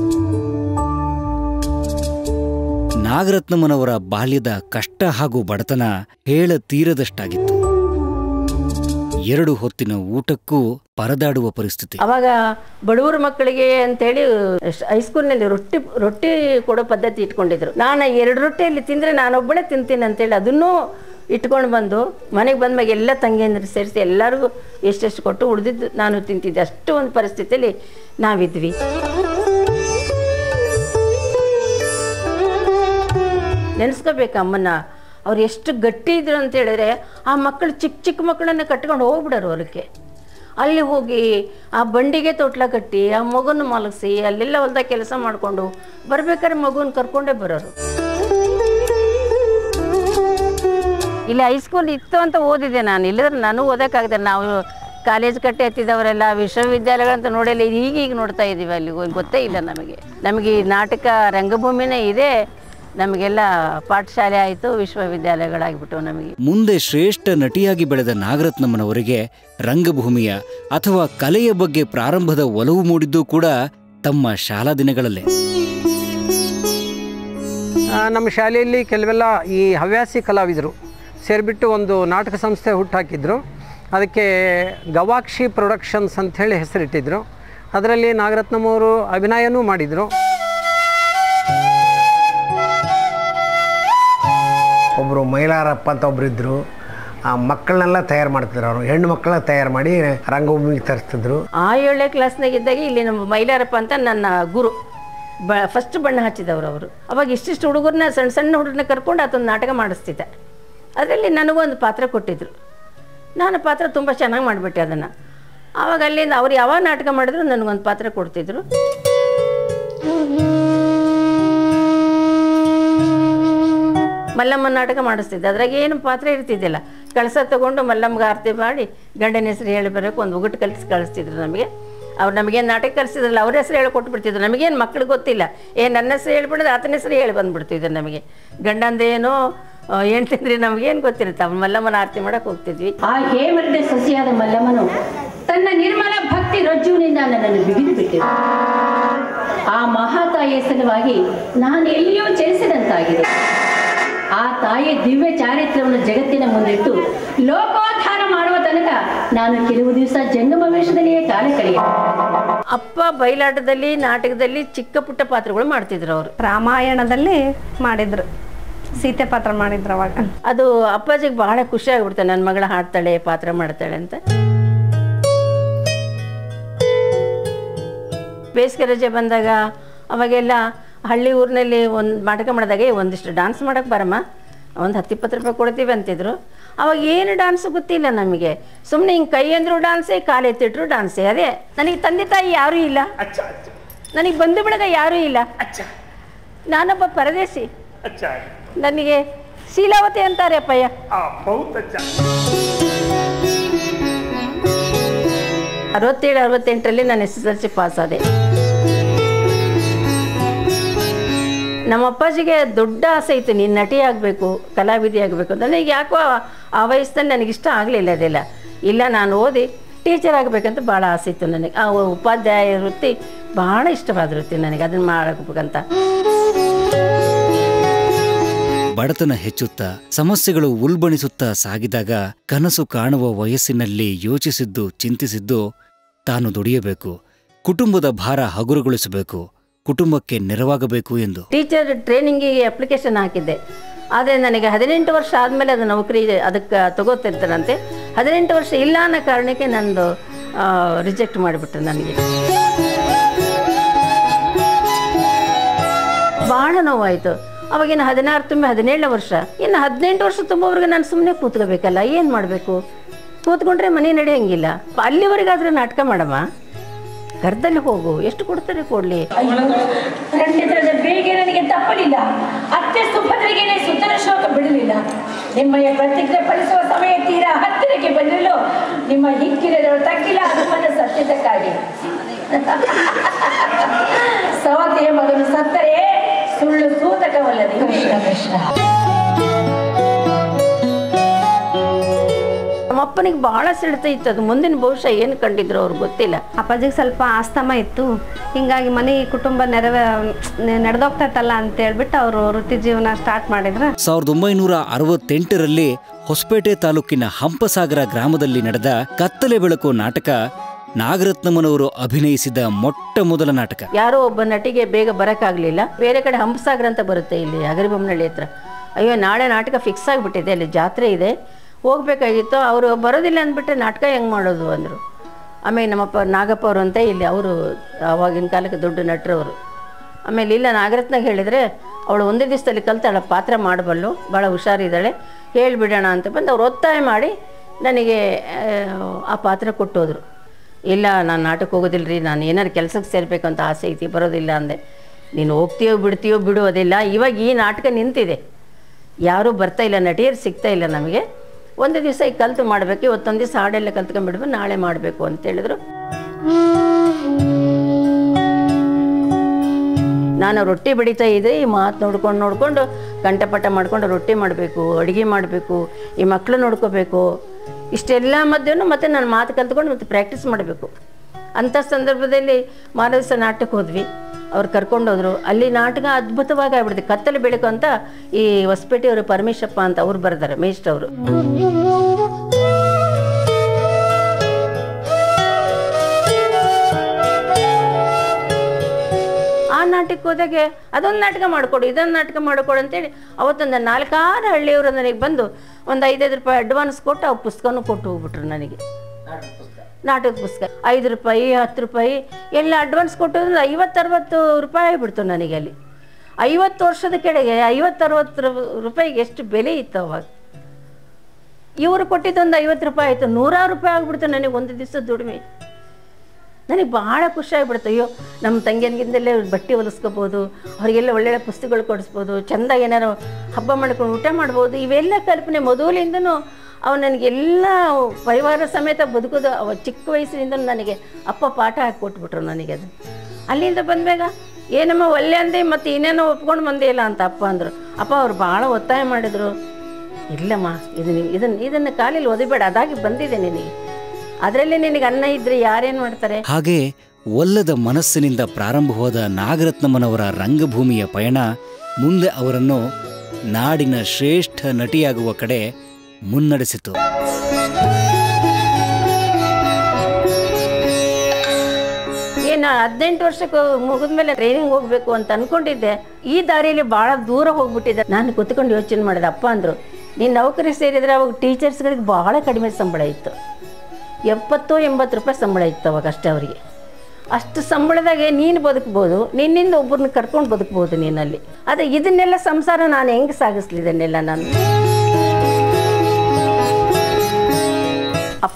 ನಾಗರತ್ನಮ್ಮನವರ ಬಾಲ್ಯದ ಕಷ್ಟ ಹಾಗೂ ಬಡತನ ಹೇಳ ತೀರದಷ್ಟಾಗಿತ್ತು ಎರಡು ಹೊತ್ತಿನ ಊಟಕ್ಕೂ ಪರದಾಡುವ ಪರಿಸ್ಥಿತಿ ಅವಾಗ ಬಡವರ ಮಕ್ಕಳಿಗೆ ಅಂತೇಳಿ ಶ- ಹೈಸ್ಕೂಲ್ನಲ್ಲಿ ರೊಟ್ಟಿ ರೊಟ್ಟಿ ಕೊಡೋ ಪದ್ಧತಿ ಇಟ್ಕೊಂಡಿದ್ರು ನಾನು ಎರಡು ರೊಟ್ಟಿಯಲ್ಲಿ ತಿಂದರೆ ನಾನೊಬ್ಬಳೇ ತಿಂತೀನಿ ಅಂತೇಳಿ ಅದನ್ನೂ ಇಟ್ಕೊಂಡು ಬಂದು ಮನೆಗೆ ಬಂದ್ಮ್ಯಾಗ ಎಲ್ಲ ತಂಗಿಯಂದ್ರೆ ಸೇರಿಸಿ ಎಲ್ಲರಿಗೂ ಎಷ್ಟೆಷ್ಟು ಕೊಟ್ಟು ಉಳಿದಿದ್ದು ನಾನು ತಿಂತಿದ್ದೆ ಅಷ್ಟು ಒಂದು ಪರಿಸ್ಥಿತಿಯಲ್ಲಿ ನಾವಿದ್ವಿ ನೆನೆಸ್ಕೋಬೇಕು ಅಮ್ಮನ ಅವ್ರು ಎಷ್ಟು ಗಟ್ಟಿ ಇದ್ರು ಅಂತ ಹೇಳಿದ್ರೆ ಆ ಮಕ್ಕಳು ಚಿಕ್ಕ ಚಿಕ್ಕ ಮಕ್ಕಳನ್ನ ಕಟ್ಕೊಂಡು ಹೋಗ್ಬಿಡೋರು ಹೊರಕ್ಕೆ ಅಲ್ಲಿ ಹೋಗಿ ಆ ಬಂಡಿಗೆ ತೊಟ್ಲ ಕಟ್ಟಿ ಆ ಮಗುನ ಮಲಗಿಸಿ ಅಲ್ಲೆಲ್ಲ ಹೊಲ್ದಾಗ ಕೆಲಸ ಮಾಡಿಕೊಂಡು ಬರ್ಬೇಕಾದ್ರೆ ಮಗುನ ಕರ್ಕೊಂಡೇ ಬರೋರು ಇಲ್ಲಿ ಹೈಸ್ಕೂಲ್ ಇತ್ತು ಅಂತ ಓದಿದೆ ನಾನು ಇಲ್ಲದ್ರೆ ನಾನು ಓದೋಕ್ಕಾಗದೆ ನಾವು ಕಾಲೇಜ್ ಕಟ್ಟೆ ಎತ್ತಿದವರೆಲ್ಲ ವಿಶ್ವವಿದ್ಯಾಲಯಗಳಂತ ನೋಡಿಲ್ಲ ಈಗ ಈಗ ನೋಡ್ತಾ ಇದ್ದೀವಿ ಅಲ್ಲಿ ಹೋಗಿ ಗೊತ್ತೇ ಇಲ್ಲ ನಮಗೆ ನಮಗೆ ಈ ನಾಟಕ ರಂಗಭೂಮಿನೇ ಇದೆ ನಮಗೆಲ್ಲ ಪಾಠಶಾಲೆ ಆಯಿತು ವಿಶ್ವವಿದ್ಯಾಲಯಗಳಾಗ್ಬಿಟ್ಟು ನಮಗೆ ಮುಂದೆ ಶ್ರೇಷ್ಠ ನಟಿಯಾಗಿ ಬೆಳೆದ ನಾಗರತ್ನಮ್ಮನವರಿಗೆ ರಂಗಭೂಮಿಯ ಅಥವಾ ಕಲೆಯ ಬಗ್ಗೆ ಪ್ರಾರಂಭದ ಒಲವು ಮೂಡಿದ್ದು ಕೂಡ ತಮ್ಮ ಶಾಲಾ ದಿನಗಳಲ್ಲೇ ಆ, ನಮ್ಮ ಶಾಲೆಯಲ್ಲಿ ಕೆಲವೆಲ್ಲ ಈ ಹವ್ಯಾಸಿ ಕಲಾವಿದರು ಸೇರಿಬಿಟ್ಟು ಒಂದು ನಾಟಕ ಸಂಸ್ಥೆ ಹುಟ್ಟಾಕಿದ್ರು ಅದಕ್ಕೆ ಗವಾಕ್ಷಿ ಪ್ರೊಡಕ್ಷನ್ಸ್ ಅಂಥೇಳಿ ಹೆಸರಿಟ್ಟಿದ್ರು ಅದರಲ್ಲಿ ನಾಗರತ್ನಮವರು ಅಭಿನಯನೂ ಮಾಡಿದರು ಒಬ್ಬರು ಮೈಲಾರಪ್ಪ ಅಂತ ಒಬ್ರು ಇದ್ದರು ಆ ಮಕ್ಕಳನ್ನೆಲ್ಲ ತಯಾರು ಮಾಡ್ತಿದ್ರು ಅವರು ಹೆಣ್ಣು ಮಕ್ಕಳನ್ನ ತಯಾರು ಮಾಡಿ ರಂಗಭೂಮಿಗೆ ತರಿಸ್ತಿದ್ರು ಆ ಏಳನೇ ಕ್ಲಾಸ್ನಾಗ ಇದ್ದಾಗ ಇಲ್ಲಿ ನಮ್ಮ ಮೈಲಾರಪ್ಪ ಅಂತ ನನ್ನ ಗುರು ಬ ಫಸ್ಟ್ ಬಣ್ಣ ಹಚ್ಚಿದವರು ಅವರು ಅವಾಗ ಇಷ್ಟಿಷ್ಟು ಹುಡುಗರನ್ನ ಸಣ್ಣ ಸಣ್ಣ ಹುಡುಗರನ್ನ ಕರ್ಕೊಂಡು ಆತೊಂದು ನಾಟಕ ಮಾಡಿಸ್ತಿದ್ದೆ ಅದರಲ್ಲಿ ನನಗೊಂದು ಪಾತ್ರ ಕೊಟ್ಟಿದ್ದರು ನಾನು ಪಾತ್ರ ತುಂಬ ಚೆನ್ನಾಗಿ ಮಾಡಿಬಿಟ್ಟೆ ಅದನ್ನು ಆವಾಗ ಅಲ್ಲಿಂದ ಅವ್ರು ಯಾವಾಗ ನಾಟಕ ಮಾಡಿದ್ರು ನನಗೊಂದು ಪಾತ್ರ ಕೊಡ್ತಿದ್ರು ಮಲ್ಲಮ್ಮ ನಾಟಕ ಮಾಡಿಸ್ತಿದ್ದೆ ಅದ್ರಾಗ ಏನು ಪಾತ್ರ ಇರ್ತಿದ್ದಿಲ್ಲ ಕಳಸ ತಗೊಂಡು ಮಲ್ಲಮ್ಮಗೆ ಆರತಿ ಮಾಡಿ ಗಂಡನ ಹೆಸರು ಹೇಳಿ ಬರೋಕೆ ಒಂದು ಉಗುಟ್ಟು ಕಲಿಸಿ ಕಳಿಸ್ತಿದ್ರು ನಮಗೆ ಅವ್ರು ನಮಗೇನು ನಾಟಕ ಕಲಿಸಿದ್ರಲ್ಲ ಅವ್ರ ಹೆಸರು ಹೇಳಿ ಕೊಟ್ಬಿಡ್ತಿದ್ರು ನಮಗೇನು ಮಕ್ಳಿಗೆ ಗೊತ್ತಿಲ್ಲ ಏ ನನ್ನ ಹೆಸರು ಹೇಳ್ಬಿಡೋದು ಆತನ ಹೆಸರು ಹೇಳಿ ಬಂದ್ಬಿಡ್ತಿದ್ರು ನಮಗೆ ಗಂಡಂದೇನೋ ಏನು ತಿಂದ್ರಿ ನಮಗೇನು ಗೊತ್ತಿರುತ್ತೆ ಅವ್ರು ಮಲ್ಲಮ್ಮನ ಆರತಿ ಮಾಡಕ್ಕೆ ಹೋಗ್ತಿದ್ವಿ ಆ ಹೇಮರದೆ ಸಸಿಯಾದ ಮಲ್ಲಮ್ಮನು ತನ್ನ ನಿರ್ಮಲ ಭಕ್ತಿ ರಜ್ಜುವಿನಿಂದ ನನ್ನನ್ನು ಬಿಗಿದು ಬಿಟ್ಟಿರು ಆ ಮಹಾತಾಯಿಯ ಸಲುವಾಗಿ ನಾನು ಎಲ್ಲಿಯೂ ಚಲಿಸಿದಂತಾಗಿದೆ ಆ ತಾಯಿಯ ದಿವ್ಯ ಚಾರಿತ್ರ್ಯವನ್ನು ಜಗತ್ತಿನ ಮುಂದಿಟ್ಟು ಲೋಕೋದ್ಧಾರ ಮಾಡುವ ತನಕ ನಾನು ಕೆಲವು ದಿವಸ ಜಂಗಮ ವೇಷದಲ್ಲಿಯೇ ಕಾಲ ಕಳೆಯ ಅಪ್ಪ ಬಯಲಾಟದಲ್ಲಿ ನಾಟಕದಲ್ಲಿ ಚಿಕ್ಕ ಪುಟ್ಟ ಪಾತ್ರಗಳು ಮಾಡ್ತಿದ್ರು ಅವರು ರಾಮಾಯಣದಲ್ಲಿ ಮಾಡಿದ್ರು ಸೀತೆ ಪಾತ್ರ ಮಾಡಿದ್ರು ಅವಾಗ ಅದು ಅಪ್ಪಾಜಿಗೆ ಬಹಳ ಖುಷಿ ಆಗ್ಬಿಡ್ತಾರೆ ನನ್ನ ಮಗಳ ಹಾಡ್ತಾಳೆ ಪಾತ್ರ ಮಾಡ್ತಾಳೆ ಅಂತ ಬೇಸಿಗೆ ರಜೆ ಬಂದಾಗ ಅವಾಗೆಲ್ಲ ಹಳ್ಳಿ ಊರಿನಲ್ಲಿ ಒಂದು ನಾಟಕ ಮಾಡಿದಾಗ "ಏ, ಒಂದಿಷ್ಟು ಡಾನ್ಸ್ ಮಾಡಕ್ಕೆ ಬರಮ್ಮ ಒಂದು ಹತ್ತು ಇಪ್ಪತ್ತು ರೂಪಾಯಿ ಕೊಡ್ತೀವಿ ಅಂತಿದ್ರು ಅವಾಗ ಏನು ಡಾನ್ಸ್ ಗೊತ್ತಿಲ್ಲ ನಮಗೆ ಸುಮ್ಮನೆ ಹಿಂಗೆ ಕೈ ಅಂದ್ರು ಡಾನ್ಸೇ ಕಾಲು ಎತ್ತಿಟ್ರು ಡಾನ್ಸೇ ಅದೇ ನನಗೆ ತಂದೆ ತಾಯಿ ಯಾರೂ ಇಲ್ಲ ನನಗೆ ಬಂಧು ಬಳಗ ಯಾರೂ ಇಲ್ಲ ನಾನೊಬ್ಬ ಪರದೇಶಿ ನನಗೆ ಶೀಲಾವತಿ ಅಂತಾರೆ ಅಪ್ಪಯ್ಯ ಅರವತ್ತೇಳು ಅರವತ್ತೆಂಟರಲ್ಲಿ ನಾನು S S L C pass ಆದೆ ನಮ್ಮ ಅಪ್ಪಾಜಿಗೆ ದೊಡ್ಡ ಆಸೆ ಇತ್ತು ನೀನು ನಟಿ ಆಗಬೇಕು ಕಲಾವಿದೆ ಆಗಬೇಕು ಅಂತ ನನಗೆ ಯಾಕೋ ಆ- ಆ ವಯಸ್ಸಲ್ಲಿ ನನಗಿಷ್ಟ ಆಗಲಿಲ್ಲ ಅದೆಲ್ಲ ಇಲ್ಲ ನಾನು ಓದಿ ಟೀಚರ್ ಆಗಬೇಕಂತ ಭಾಳ ಆಸೆ ಇತ್ತು ನನಗೆ ಆ ಉಪಾಧ್ಯಾಯ ವೃತ್ತಿ ಭಾಳ ಇಷ್ಟವಾದ ವೃತ್ತಿ ನನಗೆ ಅದನ್ನು ಮಾಡಬೇಕಂತ ಬಡತನ ಹೆಚ್ಚುತ್ತಾ ಸಮಸ್ಯೆಗಳು ಉಲ್ಬಣಿಸುತ್ತಾ ಸಾಗಿದಾಗ ಕನಸು ಕಾಣುವ ವಯಸ್ಸಿನಲ್ಲಿ ಯೋಚಿಸಿದ್ದು ಚಿಂತಿಸಿದ್ದು ತಾನು ದುಡಿಯಬೇಕು ಕುಟುಂಬದ ಭಾರ ಹಗುರಗೊಳಿಸಬೇಕು ಕುಟುಂಬಕ್ಕೆ ನೆರವಾಗಬೇಕು ಎಂದು ಟೀಚರ್ ಟ್ರೈನಿಂಗಿಗೆ ಅಪ್ಲಿಕೇಶನ್ ಹಾಕಿದ್ದೆ ಆದರೆ ನನಗೆ ಹದಿನೆಂಟು ವರ್ಷ ಆದಮೇಲೆ ಅದು ನೌಕರಿ ಅದಕ್ಕೆ ತಗೋತಿರ್ತಾರಂತೆ ಹದಿನೆಂಟು ವರ್ಷ ಇಲ್ಲ ಅನ್ನೋ ಕಾರಣಕ್ಕೆ ನಂದು ರಿಜೆಕ್ಟ್ ಮಾಡಿಬಿಟ್ರು ನನಗೆ ಭಾಳ ನೋವಾಯಿತು ಅವಾಗಿನ ಹದಿನಾರು ತುಂಬಿ ಹದಿನೇಳನೇ ವರ್ಷ ಇನ್ನು ಹದಿನೆಂಟು ವರ್ಷ ತುಂಬುವವರೆಗೆ ನಾನು ಸುಮ್ಮನೆ ಕೂತ್ಕೋಬೇಕಲ್ಲ ಏನು ಮಾಡಬೇಕು ಕೂತ್ಕೊಂಡ್ರೆ ಮನೆ ನಡೆಯಂಗಿಲ್ಲ ಅಲ್ಲಿವರೆಗಾದ್ರೆ ನಾಟಕ ಮಾಡಮ್ಮ ಕರ್ದಲ್ಲಿ ಹೋಗು ಎಷ್ಟು ಕೊಡ್ತಾರೆ ಕೊಡ್ಲಿ ರಂಡಿತರದ ಬೇಗೆ ನನಗೆ ತಪ್ಪಲಿಲ್ಲ ಅತ್ತೆ ಸುಭದ್ರಿಗೆನೆ ಸುತನ ಶೋಕ ಬಿಡಲಿಲ್ಲ ನಿಮ್ಮಯ ಪ್ರತಿಜ್ಞೆ ಫಲಿಸುವ ಸಮಯ ತೀರಾ ಹತ್ತಿರಕ್ಕೆ ಬಂದಿರಲು ನಿಮ್ಮ ಹಿಕ್ಕಿರದವರು ತಗ್ಗಿಲ್ಲ ಹನುಮನ ಸತ್ಯದಕ್ಕಾಗಿ ಸವತೆಯ ಮಗನು ಸತ್ತರೆ ಸುಳ್ಳು ಸೂತಕವಲ್ಲದೆ ಕೃಷ್ಣ ಕೃಷ್ಣ ನಮ್ಮ ಅಪ್ಪನಿಗೆ ಭಾಳ ಸಿಡ್ತಾ ಇತ್ತು ಅದು ಮುಂದಿನ ಭವಿಷ್ಯ ಏನು ಕಂಡಿದ್ರು ಅವ್ರಿಗೆ ಗೊತ್ತಿಲ್ಲ ಅಪ್ಪಾಜಿಗೆ ಸ್ವಲ್ಪ ಆಸ್ತಮ ಇತ್ತು ಹಿಂಗಾಗಿ ಮನೆ ಕುಟುಂಬ ನೆರವೇ ನಡೆದೋಗ್ತೈತಲ್ಲ ಅಂತ ಹೇಳ್ಬಿಟ್ಟು ಅವರು ವೃತ್ತಿ ಜೀವನ ಸ್ಟಾರ್ಟ್ ಮಾಡಿದ್ರು ಸಾವಿರದ ಒಂಬೈನೂರ ಅರವತ್ತೆಂಟರಲ್ಲಿ ಹೊಸಪೇಟೆ ತಾಲೂಕಿನ ಹಂಪಸಾಗರ ಗ್ರಾಮದಲ್ಲಿ ನಡೆದ ಕತ್ತಲೆ ಬೆಳಕು ನಾಟಕ ನಾಗರತ್ನಮ್ಮನವರು ಅಭಿನಯಿಸಿದ ಮೊಟ್ಟ ಮೊದಲ ನಾಟಕ ಯಾರೋ ಒಬ್ಬ ನಟಿಗೆ ಬೇಗ ಬರೋಕ್ಕಾಗಲಿಲ್ಲ ಬೇರೆ ಕಡೆ ಹಂಪಸಾಗರ ಅಂತ ಬರುತ್ತೆ ಇಲ್ಲಿ ಅಗರಿಬೊಮ್ಮನಹಳ್ಳಿ ಹತ್ರ ಅಯ್ಯೋ ನಾಳೆ ನಾಟಕ ಫಿಕ್ಸ್ ಆಗಿಬಿಟ್ಟಿದೆ ಅಲ್ಲಿ ಜಾತ್ರೆ ಇದೆ ಹೋಗ್ಬೇಕಾಗಿತ್ತು ಅವರು ಬರೋದಿಲ್ಲ ಅಂದ್ಬಿಟ್ರೆ ನಾಟಕ ಹೆಂಗೆ ಮಾಡೋದು ಅಂದರು ಆಮೇಲೆ ನಮ್ಮಪ್ಪ ನಾಗಪ್ಪ ಅವರು ಅಂತ ಇಲ್ಲಿ ಅವರು ಆವಾಗಿನ ಕಾಲಕ್ಕೆ ದೊಡ್ಡ ನಟರವರು ಆಮೇಲೆ ಇಲ್ಲ ನಾಗರತ್ನಾಗ ಹೇಳಿದರೆ ಅವಳು ಒಂದೇ ದಿವಸದಲ್ಲಿ ಕಲ್ತಾಳ ಪಾತ್ರ ಮಾಡಬಲ್ಲು ಭಾಳ ಹುಷಾರಿದ್ದಾಳೆ ಹೇಳಿಬಿಡೋಣ ಅಂತ ಬಂದು ಅವ್ರು ಒತ್ತಾಯ ಮಾಡಿ ನನಗೆ ಆ, ಆ ಪಾತ್ರ ಕೊಟ್ಟೋದ್ರು ಇಲ್ಲ ನಾನು ನಾಟಕ ಹೋಗೋದಿಲ್ಲ ರೀ ನಾನು ಏನಾರು ಕೆಲಸಕ್ಕೆ ಸೇರಬೇಕು ಅಂತ ಆಸೆ ಐತಿ ಬರೋದಿಲ್ಲ ಅಂದೆ ನೀನು ಹೋಗ್ತೀಯೋ ಬಿಡ್ತೀಯೋ ಬಿಡುವುದಿಲ್ಲ ಇವಾಗ ಈ ನಾಟಕ ನಿಂತಿದೆ ಯಾರೂ ಬರ್ತಾ ಇಲ್ಲ ನಟಿಯರು ಸಿಗ್ತಾ ಇಲ್ಲ ನಮಗೆ ಒಂದು ದಿವಸ ಈಗ ಕಲ್ತು ಮಾಡಬೇಕು ಇವತ್ತೊಂದು ದಿವಸ ಹಾಡೆಲ್ಲ ಕಲ್ತ್ಕೊಂಡ್ಬಿಡ್ಬೇಕು ನಾಳೆ ಮಾಡಬೇಕು ಅಂತ ಹೇಳಿದ್ರು ನಾನು ರೊಟ್ಟಿ ಬಡಿತಾ ಇದ್ದೆ ಈ ಮಾತು ನೋಡ್ಕೊಂಡು ನೋಡಿಕೊಂಡು ಕಂಠಪಟ ಮಾಡ್ಕೊಂಡು ರೊಟ್ಟಿ ಮಾಡಬೇಕು ಅಡುಗೆ ಮಾಡಬೇಕು ಈ ಮಕ್ಕಳು ನೋಡ್ಕೋಬೇಕು ಇಷ್ಟೆಲ್ಲ ಮಧ್ಯನೂ ಮತ್ತೆ ನಾನು ಮಾತು ಕಲ್ತ್ಕೊಂಡು ಮತ್ತೆ ಪ್ರಾಕ್ಟೀಸ್ ಮಾಡಬೇಕು ಅಂಥ ಸಂದರ್ಭದಲ್ಲಿ ಮಾರನೇ ದಿವಸ ನಾಟಕಕ್ಕೆ ಹೋದ್ವಿ ಅವ್ರು ಕರ್ಕೊಂಡೋದ್ರು ಅಲ್ಲಿ ನಾಟಕ ಅದ್ಭುತವಾಗಿ ಆಗ್ಬಿಡ್ತು ಕತ್ತಲೆ ಬೆಳಕು ಅಂತ ಈ ಹೊಸಪೇಟೆಯವರು ಪರಮೇಶಪ್ಪ ಅಂತ ಅವ್ರು ಬರ್ತಾರೆ ಮೇಸ್ಟ್ ಅವರು ಆ ನಾಟಕಕ್ಕೆ ಹೋದಾಗೆ ಅದೊಂದು ನಾಟಕ ಮಾಡಿಕೊಡು ಇದೊಂದು ನಾಟಕ ಮಾಡಿಕೊಡು ಅಂತೇಳಿ ಅವತ್ತೊಂದು ನಾಲ್ಕಾರು ಹಳ್ಳಿಯವರು ನನಗೆ ಬಂದು ಒಂದು ಐದೈದು ರೂಪಾಯಿ ಅಡ್ವಾನ್ಸ್ ಕೊಟ್ಟು ಆ ಪುಸ್ತಕನೂ ಕೊಟ್ಟು ಹೋಗ್ಬಿಟ್ರು ನನಗೆ ನಾಟಕದ ಪುಸ್ತಕ ಐದು ರೂಪಾಯಿ ಹತ್ತು ರೂಪಾಯಿ ಎಲ್ಲ ಅಡ್ವಾನ್ಸ್ ಕೊಟ್ಟು ಐವತ್ತರವತ್ತು ರೂಪಾಯಿ ಆಗಿಬಿಡ್ತು ನನಗೆ ಅಲ್ಲಿ ಐವತ್ತು ವರ್ಷದ ಕೆಳಗೆ ಐವತ್ತರವತ್ತು ರೂಪಾಯಿಗೆ ಎಷ್ಟು ಬೆಲೆ ಇತ್ತು ಅವಾಗ ಇವರು ಕೊಟ್ಟಿದ್ದೊಂದು ಐವತ್ತು ರೂಪಾಯಿ ಆಯಿತು ನೂರಾರು ರೂಪಾಯಿ ಆಗಿಬಿಡ್ತು ನನಗೆ ಒಂದು ದಿವಸ ದುಡಿಮೆ ನನಗೆ ಭಾಳ ಖುಷಿ ಆಗ್ಬಿಡ್ತು ಅಯ್ಯೋ ನಮ್ಮ ತಂಗಿಯನ್ಗಿಂದಲೇ ಬಟ್ಟೆ ಹೊಲಿಸ್ಕೋಬೋದು ಅವರಿಗೆಲ್ಲ ಒಳ್ಳೊಳ್ಳೆ ಪುಸ್ತಕಗಳು ಕೊಡಿಸ್ಬೋದು ಚೆಂದ ಏನಾರು ಹಬ್ಬ ಮಾಡ್ಕೊಂಡು ಊಟ ಮಾಡ್ಬೋದು ಇವೆಲ್ಲ ಕಲ್ಪನೆ ಮೊದಲಿಂದನೂ ಅವು ನನಗೆಲ್ಲ ಪರಿವಾರ ಸಮೇತ ಬದುಕೋದು ಅವ ಚಿಕ್ಕ ವಯಸ್ಸಿನಿಂದ ನನಗೆ ಅಪ್ಪ ಪಾಠ ಹಾಕಿ ಕೊಟ್ಬಿಟ್ರು ನನಗೆ ಅದು ಅಲ್ಲಿಂದ ಬಂದಾಗ ಏನಮ್ಮ ಒಳ್ಳೆ ಅಂದೆ ಮತ್ತು ಇನ್ನೇನೋ ಒಪ್ಕೊಂಡು ಬಂದೇ ಇಲ್ಲ ಅಂತ ಅಪ್ಪ ಅಂದರು ಅಪ್ಪ ಅವ್ರು ಭಾಳ ಒತ್ತಾಯ ಮಾಡಿದರು ಇಲ್ಲಮ್ಮ ಇದನ್ನ ಇದನ್ನು ಇದನ್ನು ಕಾಲಿಲ್ಲಿ ಒದಿಬೇಡ ಅದಾಗಿ ಬಂದಿದೆ ನಿನಗೆ ಅದರಲ್ಲಿ ನಿನಗೆ ಅನ್ನ ಇದ್ರೆ ಯಾರೇನು ಮಾಡ್ತಾರೆ ಹಾಗೆ ಒಲ್ಲದ ಮನಸ್ಸಿನಿಂದ ಪ್ರಾರಂಭವಾದ ನಾಗರತ್ನಮ್ಮನವರ ರಂಗಭೂಮಿಯ ಪಯಣ ಮುಂದೆ ಅವರನ್ನು ನಾಡಿನ ಶ್ರೇಷ್ಠ ನಟಿಯಾಗುವ ಕಡೆ ಮುನ್ನಡೆಸಿತು ಏನು ಹದಿನೆಂಟು ವರ್ಷಕ್ಕೆ ಮುಗಿದ್ಮೇಲೆ ಟ್ರೈನಿಂಗ್ ಹೋಗ್ಬೇಕು ಅಂತ ಅನ್ಕೊಂಡಿದ್ದೆ ಈ ದಾರಿಯಲ್ಲಿ ಭಾಳ ದೂರ ಹೋಗ್ಬಿಟ್ಟಿದ್ದೆ ನಾನು ಕುತ್ಕೊಂಡು ಯೋಚನೆ ಮಾಡಿದೆ ಅಪ್ಪ ಅಂದರು ನೀನು ನೌಕರಿ ಸೇರಿದರೆ ಅವಾಗ ಟೀಚರ್ಸ್ಗಳಿಗೆ ಭಾಳ ಕಡಿಮೆ ಸಂಬಳ ಇತ್ತು ಎಪ್ಪತ್ತು ಎಂಬತ್ತು ರೂಪಾಯಿ ಸಂಬಳ ಇತ್ತು ಅವಾಗ ಅಷ್ಟೇ ಅವರಿಗೆ ಅಷ್ಟು ಸಂಬಳದಾಗೆ ನೀನು ಬದುಕ್ಬೋದು ನಿನ್ನಿಂದ ಒಬ್ಬರನ್ನ ಕರ್ಕೊಂಡು ಬದುಕ್ಬೋದು ನೀನಲ್ಲಿ ಆದರೆ ಇದನ್ನೆಲ್ಲ ಸಂಸಾರ ನಾನು ಹೆಂಗೆ ಸಾಗಿಸ್ಲಿ ಇದನ್ನೆಲ್ಲ ನಾನು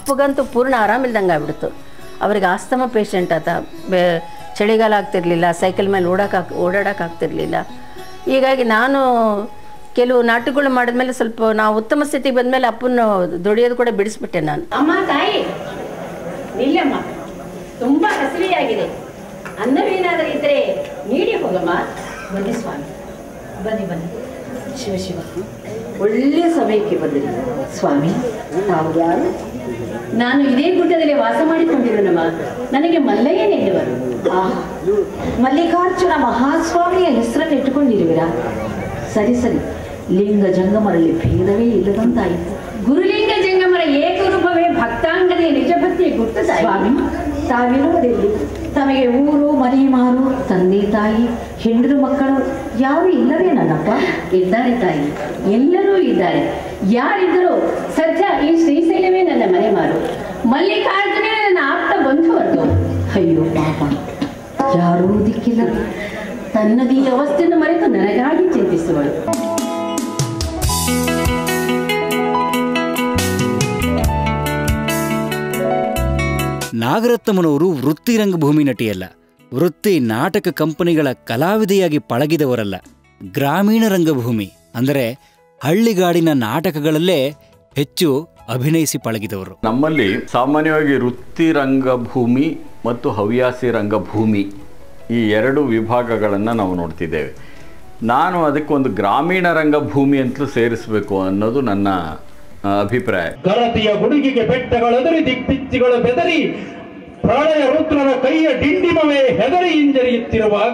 ಅಪ್ಪಗಂತೂ ಪೂರ್ಣ ಆರಾಮಿಲ್ದಂಗೆ ಆಗ್ಬಿಡ್ತು ಅವ್ರಿಗೆ ಆಸ್ತಮ ಪೇಷಂಟ್ ಆತ ಬೆ ಚಳಿಗಾಲ ಆಗ್ತಿರ್ಲಿಲ್ಲ ಸೈಕಲ್ ಮೇಲೆ ಓಡೋಕೆ ಓಡಾಡೋಕೆ ಆಗ್ತಿರ್ಲಿಲ್ಲ ಹೀಗಾಗಿ ನಾನು ಕೆಲವು ನಾಟಕಗಳು ಮಾಡಿದ್ಮೇಲೆ ಸ್ವಲ್ಪ ನಾವು ಉತ್ತಮ ಸ್ಥಿತಿಗೆ ಬಂದಮೇಲೆ ಅಪ್ಪನ ದುಡಿಯೋದು ಕೂಡ ಬಿಡಿಸ್ಬಿಟ್ಟೆ ನಾನು ಅಮ್ಮ ತಾಯಿ ನಿಲ್ಲಮ್ಮ ತುಂಬಾ ಹಸಿವೆಯಾಗಿದೆ ಅನ್ನವೇನಾದರೂ ಇದ್ರೆ ನೀಡಿ ಹೋಗಮ್ಮ ಬನ್ನಿ ಸ್ವಾಮಿ ಬನ್ನಿ ಬನ್ನಿ ಶಿವ ಶಿವ ಒಳ್ಳೆಯ ಸಮಯಕ್ಕೆ ಬಂದಿರಿ ಸ್ವಾಮಿ ತಾವು ಯಾರು ನಾನು ಇದೇ ಗುಡ್ಡದಲ್ಲಿ ವಾಸ ಮಾಡಿಕೊಂಡಿರೋನಮ್ಮ ನನಗೆ ಮಲ್ಲಯ್ಯನೆಂದವರು ಆಹಾ ಮಲ್ಲಿಕಾರ್ಜುನ ಮಹಾಸ್ವಾಮಿಯ ಹೆಸರನ್ನು ಇಟ್ಟುಕೊಂಡಿರುವಿರಾ ಸರಿ ಸರಿ ಲಿಂಗ ಜಂಗಮರಲ್ಲಿ ಭೇದವೇ ಇಲ್ಲದಂತಾಯಿತು ಗುರುಲಿಂಗ ಜಂಗಮರ ಏಕರೂಪವೇ ಭಕ್ತಾಂಗದ ನಿಜ ಭಕ್ತಿಯ ಗುರ್ತು ಸ್ವಾಮಿ ತಾವಿರುವುದೆಲ್ಲಿ ತಮಗೆ ಊರು ಮನೆ ಮಾರು ತಂದೆ ತಾಯಿ ಹೆಂಡರು ಮಕ್ಕಳು ಯಾರು ಇಲ್ಲವೇ ನನ್ನಪ್ಪ ಇದ್ದಾರೆ ತಾಯಿ ಎಲ್ಲರೂ ಇದ್ದಾರೆ ಯಾರಿದ್ದರೂ ಸದ್ಯ ಈ ಶ್ರೀಶೈಲವೇ ನನ್ನ ಮನೆ ಮಾರು ಮಲ್ಲಿಕಾರ್ಜುನೇ ನನ್ನ ಆಪ್ತ ಬಂಧುವರ್ಗು ಅಯ್ಯೋ ಪಾಪ ಯಾರೂ ದಿಕ್ಕಿಲ್ಲ ತನ್ನದೀ ಅವಸ್ಥೆಯನ್ನು ಮರೆತು ನನಗಾಗಿ ಚಿಂತಿಸುವಳು ನಾಗರತ್ನಮ್ಮನವರು ವೃತ್ತಿ ರಂಗಭೂಮಿ ನಟಿಯಲ್ಲ ವೃತ್ತಿ ನಾಟಕ ಕಂಪನಿಗಳ ಕಲಾವಿದೆಯಾಗಿ ಪಳಗಿದವರಲ್ಲ ಗ್ರಾಮೀಣ ರಂಗಭೂಮಿ ಅಂದರೆ ಹಳ್ಳಿಗಾಡಿನ ನಾಟಕಗಳಲ್ಲೇ ಹೆಚ್ಚು ಅಭಿನಯಿಸಿ ಪಳಗಿದವರು ನಮ್ಮಲ್ಲಿ ಸಾಮಾನ್ಯವಾಗಿ ವೃತ್ತಿ ರಂಗಭೂಮಿ ಮತ್ತು ಹವ್ಯಾಸಿ ರಂಗಭೂಮಿ ಈ ಎರಡು ವಿಭಾಗಗಳನ್ನು ನಾವು ನೋಡ್ತಿದ್ದೇವೆ ನಾನು ಅದಕ್ಕೊಂದು ಗ್ರಾಮೀಣ ರಂಗಭೂಮಿ ಅಂತಲೂ ಸೇರಿಸಬೇಕು ಅನ್ನೋದು ನನ್ನ ಆ, ಅಭಿಪ್ರಾಯ ಗರತಿಯ ಗುಡುಗಿಗೆ ಬೆಟ್ಟಗಳೆದರಿ ದಿಕ್ಪಿಚ್ಚಿಗಳು ಬೆದರಿ ಪ್ರಳಯ ರುದ್ರನ ಕೈಯ ಡಿಂಡಿಮವೇ ಹೆದರಿ ಹಿಂಜರಿಯುತ್ತಿರುವಾಗ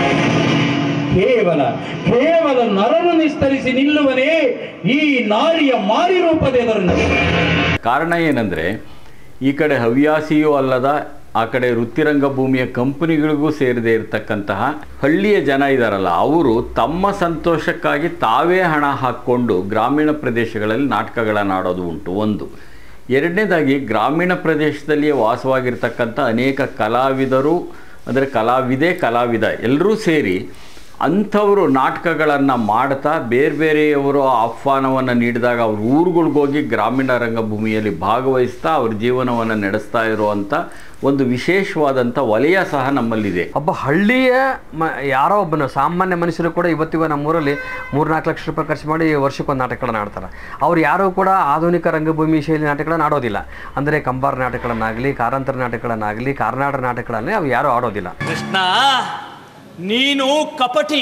ಕೇವಲ ಕೇವಲ ನರನು ನಿಸ್ತರಿಸಿ ನಿಲ್ಲುವನೇ ಈ ನಾರಿಯ ಮಾರಿ ರೂಪದೆದರು ಕಾರಣ ಏನಂದರೆ ಈ ಕಡೆ ಹವ್ಯಾಸಿಯೂ ಅಲ್ಲದ ಆ ಕಡೆ ವೃತ್ತಿರಂಗಭೂಮಿಯ ಕಂಪನಿಗಳಿಗೂ ಸೇರದೇ ಇರತಕ್ಕಂತಹ ಹಳ್ಳಿಯ ಜನ ಇದ್ದಾರಲ್ಲ ಅವರು ತಮ್ಮ ಸಂತೋಷಕ್ಕಾಗಿ ತಾವೇ ಹಣ ಹಾಕ್ಕೊಂಡು ಗ್ರಾಮೀಣ ಪ್ರದೇಶಗಳಲ್ಲಿ ನಾಟಕಗಳನ್ನು ಆಡೋದು ಉಂಟು ಒಂದು ಎರಡನೇದಾಗಿ ಗ್ರಾಮೀಣ ಪ್ರದೇಶದಲ್ಲಿಯೇ ವಾಸವಾಗಿರ್ತಕ್ಕಂಥ ಅನೇಕ ಕಲಾವಿದರು ಅಂದರೆ ಕಲಾವಿದೆ ಕಲಾವಿದ ಎಲ್ಲರೂ ಸೇರಿ ಅಂಥವರು ನಾಟಕಗಳನ್ನು ಮಾಡ್ತಾ ಬೇರೆ ಬೇರೆಯವರು ಆಹ್ವಾನವನ್ನು ನೀಡಿದಾಗ ಅವ್ರ ಊರುಗಳಿಗೋಗಿ ಗ್ರಾಮೀಣ ರಂಗಭೂಮಿಯಲ್ಲಿ ಭಾಗವಹಿಸ್ತಾ ಅವ್ರ ಜೀವನವನ್ನು ನಡೆಸ್ತಾ ಇರುವಂಥ ಒಂದು ವಿಶೇಷವಾದಂಥ ವಲಯ ಸಹ ನಮ್ಮಲ್ಲಿದೆ ಒಬ್ಬ ಹಳ್ಳಿಯ ಮ ಯಾರೋ ಒಬ್ಬನು ಸಾಮಾನ್ಯ ಮನುಷ್ಯರು ಕೂಡ ಇವತ್ತಿಗೂ ನಮ್ಮೂರಲ್ಲಿ ಮೂರ್ನಾಲ್ಕು ಲಕ್ಷ ರೂಪಾಯಿ ಖರ್ಚು ಮಾಡಿ ವರ್ಷಕ್ಕೊಂದು ನಾಟಕಗಳನ್ನ ಆಡ್ತಾರೆ ಅವ್ರು ಯಾರೂ ಕೂಡ ಆಧುನಿಕ ರಂಗಭೂಮಿ ಶೈಲಿ ನಾಟಕಗಳನ್ನ ಆಡೋದಿಲ್ಲ ಅಂದರೆ ಕಂಬಾರ ನಾಟಕಗಳನ್ನಾಗಲಿ ಕಾರಂತರ ನಾಟಕಗಳನ್ನಾಗಲಿ ಕಾರ್ನಾಡ ನಾಟಕಗಳನ್ನೇ ಅವು ಯಾರೂ ಆಡೋದಿಲ್ಲ ಕೃಷ್ಣ ನೀನು ಕಪಟಿ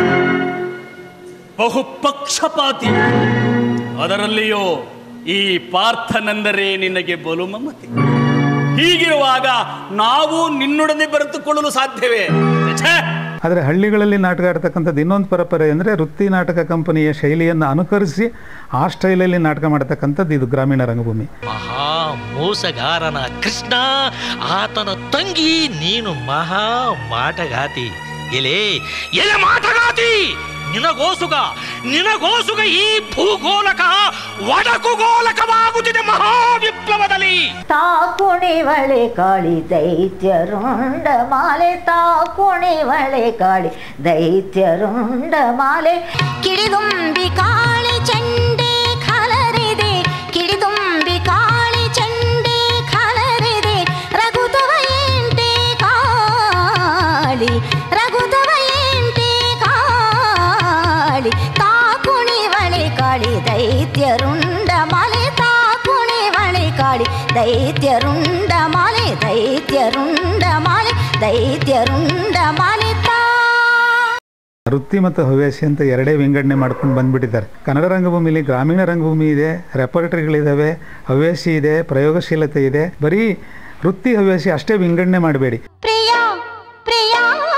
ಬಹುಪಕ್ಷಪಾತಿ ಅದರಲ್ಲಿಯೂ ಈ ಪಾರ್ಥನೆಂದರೆ ನಿನಗೆ ಬಲು ಮಮತೆ ಹೀಗಿರುವಾಗ ನಾವು ನಿನ್ನೊಡನೆ ಬೆರೆತುಕೊಳ್ಳಲು ಸಾಧ್ಯವೇ ಛೇ! ಆದರೆ ಹಳ್ಳಿಗಳಲ್ಲಿ ನಾಟಕ ಆಡ್ತಕ್ಕಂಥದ್ದು ಇನ್ನೊಂದು ಪರಂಪರೆ ಅಂದರೆ ವೃತ್ತಿ ನಾಟಕ ಕಂಪನಿಯ ಶೈಲಿಯನ್ನು ಅನುಕರಿಸಿ ಆ ಸ್ಟೈಲಲ್ಲಿ ನಾಟಕ ಮಾಡ್ತಕ್ಕಂಥದ್ದು ಇದು ಗ್ರಾಮೀಣ ರಂಗಭೂಮಿ ಮಹಾ ಮೋಸಗಾರನ ಕೃಷ್ಣ ಆತನ ತಂಗಿ ನೀನು ಮಹಾ ಮಾಟಗಾತಿ ಎಲೆ ಎಲೆ ಮಾಟಗಾತಿ ನಿನಗೋಸುಗ ನಿನಗೋಸುಗ ಈ ಭೂಗೋಲಕ ಒಡಕುಗೋಲಕವಾಗುತ್ತಿದೆ ಮಹಾವಿಪ್ಲವದಲ್ಲಿ ತಾಕುಣಿವಳೆ ಕಾಳಿ ದೈತ್ಯರುಂಡ ಮಾಲೆ ತಾಕುಣಿವಳೆ ಕಾಳಿ ದೈತ್ಯರುಂಡ ಮಾಲೆ ಕಿಡಿದುಂಬಿ ಕಾಳಿ ಚಂಡೆ ಖಲರಿದೆ ಕಿಡಿದುಂಬಿ ಕಾಳಿ ಚಂಡೆ ಖಲರಿದೆ ರಘುತವ ಎಂಟೆ ಕಾಳಿ ರಘುತವ ಎಂಟೆ ಕಾಳಿ ತಾಕುಣಿವಳೆ ಕಾಳಿ ದೈತ್ಯರುಂಡ ಮಾಲೆ ತಾಕುಣಿವಳೆ ಕಾಳಿ ದೈತ್ಯರುಂಡ ಮಾಲೆ ದೈತ್ಯರುಂಡ ಮಾಲೆ ದೈತ್ಯರುಂಡ ಮಾಲೆ ತಾ ವೃತ್ತಿ ಮತ್ತು ಹವ್ಯಾಸಿ ಅಂತ ಎರಡೇ ವಿಂಗಡಣೆ ಮಾಡ್ಕೊಂಡು ಬಂದ್ಬಿಟ್ಟಿದ್ದಾರೆ ಕನ್ನಡ ರಂಗಭೂಮಿಲಿ ಗ್ರಾಮೀಣ ರಂಗಭೂಮಿ ಇದೆ ರೆಪರ್ಟರಿಗಳಿದ್ದಾವೆ ಹವ್ಯಾಸಿ ಇದೆ ಪ್ರಯೋಗಶೀಲತೆ ಇದೆ ಬರೀ ವೃತ್ತಿ ಹವ್ಯಾಸಿ ಅಷ್ಟೇ ವಿಂಗಡಣೆ ಮಾಡಬೇಡಿ ಪ್ರಿಯ ಪ್ರಿಯ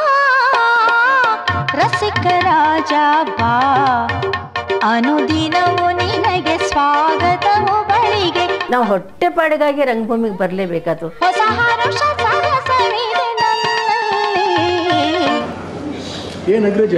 ರಸಿಕ ರಾಜ ಬಾ ಅನುದಿನವೂ ನಿನಗೆ ಸ್ವಾಗತವು ಬಳಿಗೆ ನಾವು ಹೊಟ್ಟೆಪಾಡಿಗಾಗಿ ರಂಗಭೂಮಿಗೆ ಬರಲೇಬೇಕಾದ್ರು ಹೊಸ ಹರುಷ ಸರಸವಿದೆ ನನ್ನಲ್ಲಿ ಏನು ಅಗ್ರಜ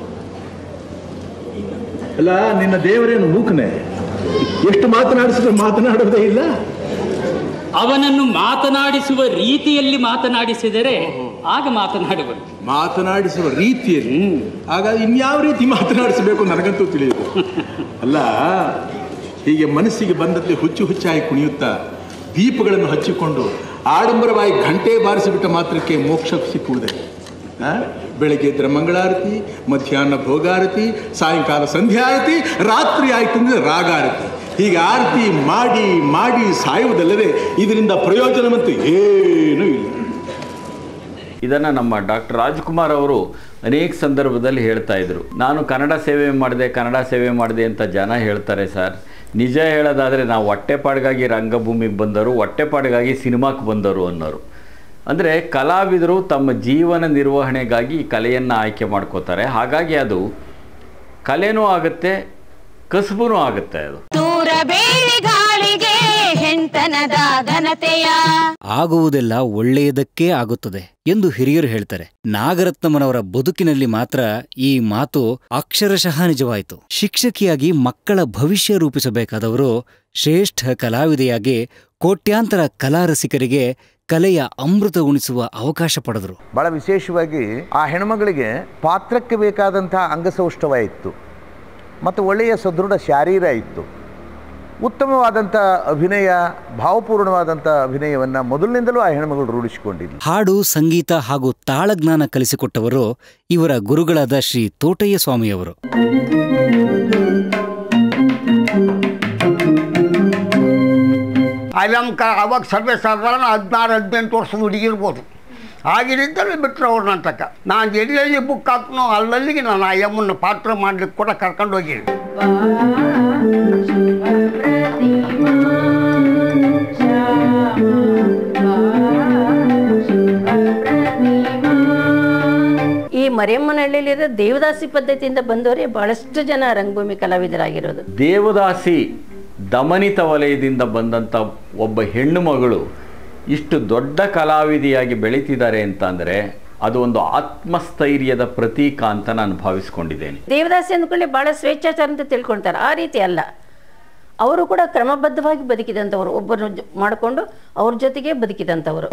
ಅಲ್ಲ ನಿನ್ನ ದೇವರೇನು ಮೂಕನೆ ಎಷ್ಟು ಮಾತನಾಡಿಸಿದ್ರೆ ಮಾತನಾಡೋದೇ ಇಲ್ಲ ಅವನನ್ನು ಮಾತನಾಡಿಸುವ ರೀತಿಯಲ್ಲಿ ಮಾತನಾಡಿಸಿದರೆ ಆಗ ಮಾತನಾಡುವರು ಮಾತನಾಡಿಸುವ ರೀತಿಯಲ್ಲಿ ಆಗ ಇನ್ಯಾವ ರೀತಿ ಮಾತನಾಡಿಸಬೇಕು ನನಗಂತೂ ತಿಳಿಯುದು ಅಲ್ಲ ಹೀಗೆ ಮನಸ್ಸಿಗೆ ಬಂದಂತೆ ಹುಚ್ಚು ಹುಚ್ಚಾಗಿ ಕುಣಿಯುತ್ತಾ ದೀಪಗಳನ್ನು ಹಚ್ಚಿಕೊಂಡು ಆಡಂಬರವಾಗಿ ಘಂಟೆ ಬಾರಿಸಿಬಿಟ್ಟ ಮಾತ್ರಕ್ಕೆ ಮೋಕ್ಷ ಸಿಕ್ಕುವುದೇ ಆ? ಬೆಳಗ್ಗೆ ಎದ್ದರೆ ಮಂಗಳಾರತಿ ಮಧ್ಯಾಹ್ನ ಭೋಗಾರತಿ ಸಾಯಂಕಾಲ ಸಂಧ್ಯಾರತಿ ರಾತ್ರಿ ಆಯ್ತು ಅಂದರೆ ರಾಗಾರತಿ ಹೀಗೆ ಆರತಿ ಮಾಡಿ ಮಾಡಿ ಸಾಯುವುದಲ್ಲದೆ ಇದರಿಂದ ಪ್ರಯೋಜನವಂತೂ ಏನೂ ಇಲ್ಲ ಇದನ್ನು ನಮ್ಮ ಡಾಕ್ಟರ್ ರಾಜ್ಕುಮಾರ್ ಅವರು ಅನೇಕ ಸಂದರ್ಭದಲ್ಲಿ ಹೇಳ್ತಾ ಇದ್ರು ನಾನು ಕನ್ನಡ ಸೇವೆ ಮಾಡಿದೆ ಕನ್ನಡ ಸೇವೆ ಮಾಡಿದೆ ಅಂತ ಜನ ಹೇಳ್ತಾರೆ ಸರ್ ನಿಜ ಹೇಳೋದಾದರೆ ನಾವು ಹೊಟ್ಟೆಪಾಡಿಗಾಗಿ ರಂಗಭೂಮಿಗೆ ಬಂದರು ಹೊಟ್ಟೆಪಾಡಿಗಾಗಿ ಸಿನಿಮಾಕ್ಕೆ ಬಂದರು ಅನ್ನೋರು ಅಂದರೆ ಕಲಾವಿದರು ತಮ್ಮ ಜೀವನ ನಿರ್ವಹಣೆಗಾಗಿ ಈ ಕಲೆಯನ್ನು ಆಯ್ಕೆ ಮಾಡ್ಕೋತಾರೆ ಹಾಗಾಗಿ ಅದು ಕಲೆನೂ ಆಗುತ್ತೆ ಕಸುಬೂ ಆಗುತ್ತೆ ಅದು ದೂರ ಬೇರೆ ಗಾಳಿಗೆ ಹೆಂಡತನದ ಘನತೆಯ ಆಗುವುದೆಲ್ಲ ಒಳ್ಳೆಯದಕ್ಕೇ ಆಗುತ್ತದೆ ಎಂದು ಹಿರಿಯರು ಹೇಳ್ತಾರೆ ನಾಗರತ್ನಮ್ಮನವರ ಬದುಕಿನಲ್ಲಿ ಮಾತ್ರ ಈ ಮಾತು ಅಕ್ಷರಶಃ ನಿಜವಾಯಿತು ಶಿಕ್ಷಕಿಯಾಗಿ ಮಕ್ಕಳ ಭವಿಷ್ಯ ರೂಪಿಸಬೇಕಾದವರು ಶ್ರೇಷ್ಠ ಕಲಾವಿದೆಯಾಗಿ ಕೋಟ್ಯಾಂತರ ಕಲಾರಸಿಕರಿಗೆ ಕಲೆಯ ಅಮೃತ ಉಣಿಸುವ ಅವಕಾಶ ಪಡೆದರು ಬಹಳ ವಿಶೇಷವಾಗಿ ಆ ಹೆಣ್ಮಗಳಿಗೆ ಪಾತ್ರಕ್ಕೆ ಬೇಕಾದಂತಹ ಅಂಗಸೌಷ್ಠವ ಇತ್ತು ಮತ್ತು ಒಳ್ಳೆಯ ಸದೃಢ ಶಾರೀರ ಇತ್ತು ಉತ್ತಮವಾದಂಥ ಅಭಿನಯ ಭಾವಪೂರ್ಣವಾದಂಥ ಅಭಿನಯವನ್ನು ಮೊದಲಿನಿಂದಲೂ ಆ ಹೆಣ್ಮಗಳು ರೂಢಿಸಿಕೊಂಡಿದ್ಲು ಹಾಡು ಸಂಗೀತ ಹಾಗೂ ತಾಳಜ್ಞಾನ ಕಲಿಸಿಕೊಟ್ಟವರು ಇವರ ಗುರುಗಳಾದ ಶ್ರೀ ತೋಟಯ್ಯ ಸ್ವಾಮಿಯವರು ಅಲ್ಲಿ ನಮ್ಮ ಕ ಅವಾಗ ಸರ್ವೇ ಸಾಧಾರಣ ಹದಿನಾರು ಹದಿನೆಂಟು ವರ್ಷದ ಹುಡುಗಿರ್ಬೋದು ಆಗಿನಿಂದಲೇ ಬಿಟ್ಟರು ಅವ್ರನ್ನ ಅಂತಕ್ಕ ನಾನು ಎಲ್ಲೆಲ್ಲಿ ಬುಕ್ ಹಾಕ್ನೋ ಅಲ್ಲಲ್ಲಿಗೆ ನಾನು ಆ ಯಮ್ಮನ ಪಾತ್ರ ಮಾಡ್ಲಿಕ್ಕೆ ಕೂಡ ಕರ್ಕೊಂಡು ಹೋಗಿನಿ ಈ ಮರಿಯಮ್ಮನಹಳ್ಳಿಲಿರೋ ದೇವದಾಸಿ ಪದ್ಧತಿಯಿಂದ ಬಂದವರೇ ಬಹಳಷ್ಟು ಜನ ರಂಗಭೂಮಿ ಕಲಾವಿದರಾಗಿರೋದು ದೇವದಾಸಿ ದಮನಿತ ವಲಯದಿಂದ ಬಂದಂಥ ಒಬ್ಬ ಹೆಣ್ಣು ಮಗಳು ಇಷ್ಟು ದೊಡ್ಡ ಕಲಾವಿದೆಯಾಗಿ ಬೆಳೀತಿದ್ದಾರೆ ಅಂತಂದರೆ ಅದು ಒಂದು ಆತ್ಮಸ್ಥೈರ್ಯದ ಪ್ರತೀಕ ಅಂತ ನಾನು ಭಾವಿಸ್ಕೊಂಡಿದ್ದೇನೆ ದೇವದಾಸಿ ಅಂದ್ಕೊಳ್ಳಿ ಬಹಳ ಸ್ವೇಚ್ಛಾಚಾರ ಅಂತ ತಿಳ್ಕೊಳ್ತಾರೆ ಆ ರೀತಿ ಅಲ್ಲ ಅವರು ಕೂಡ ಕ್ರಮಬದ್ಧವಾಗಿ ಬದುಕಿದಂಥವ್ರು ಒಬ್ಬರು ಮಾಡಿಕೊಂಡು ಅವ್ರ ಜೊತೆಗೆ ಬದುಕಿದಂಥವ್ರು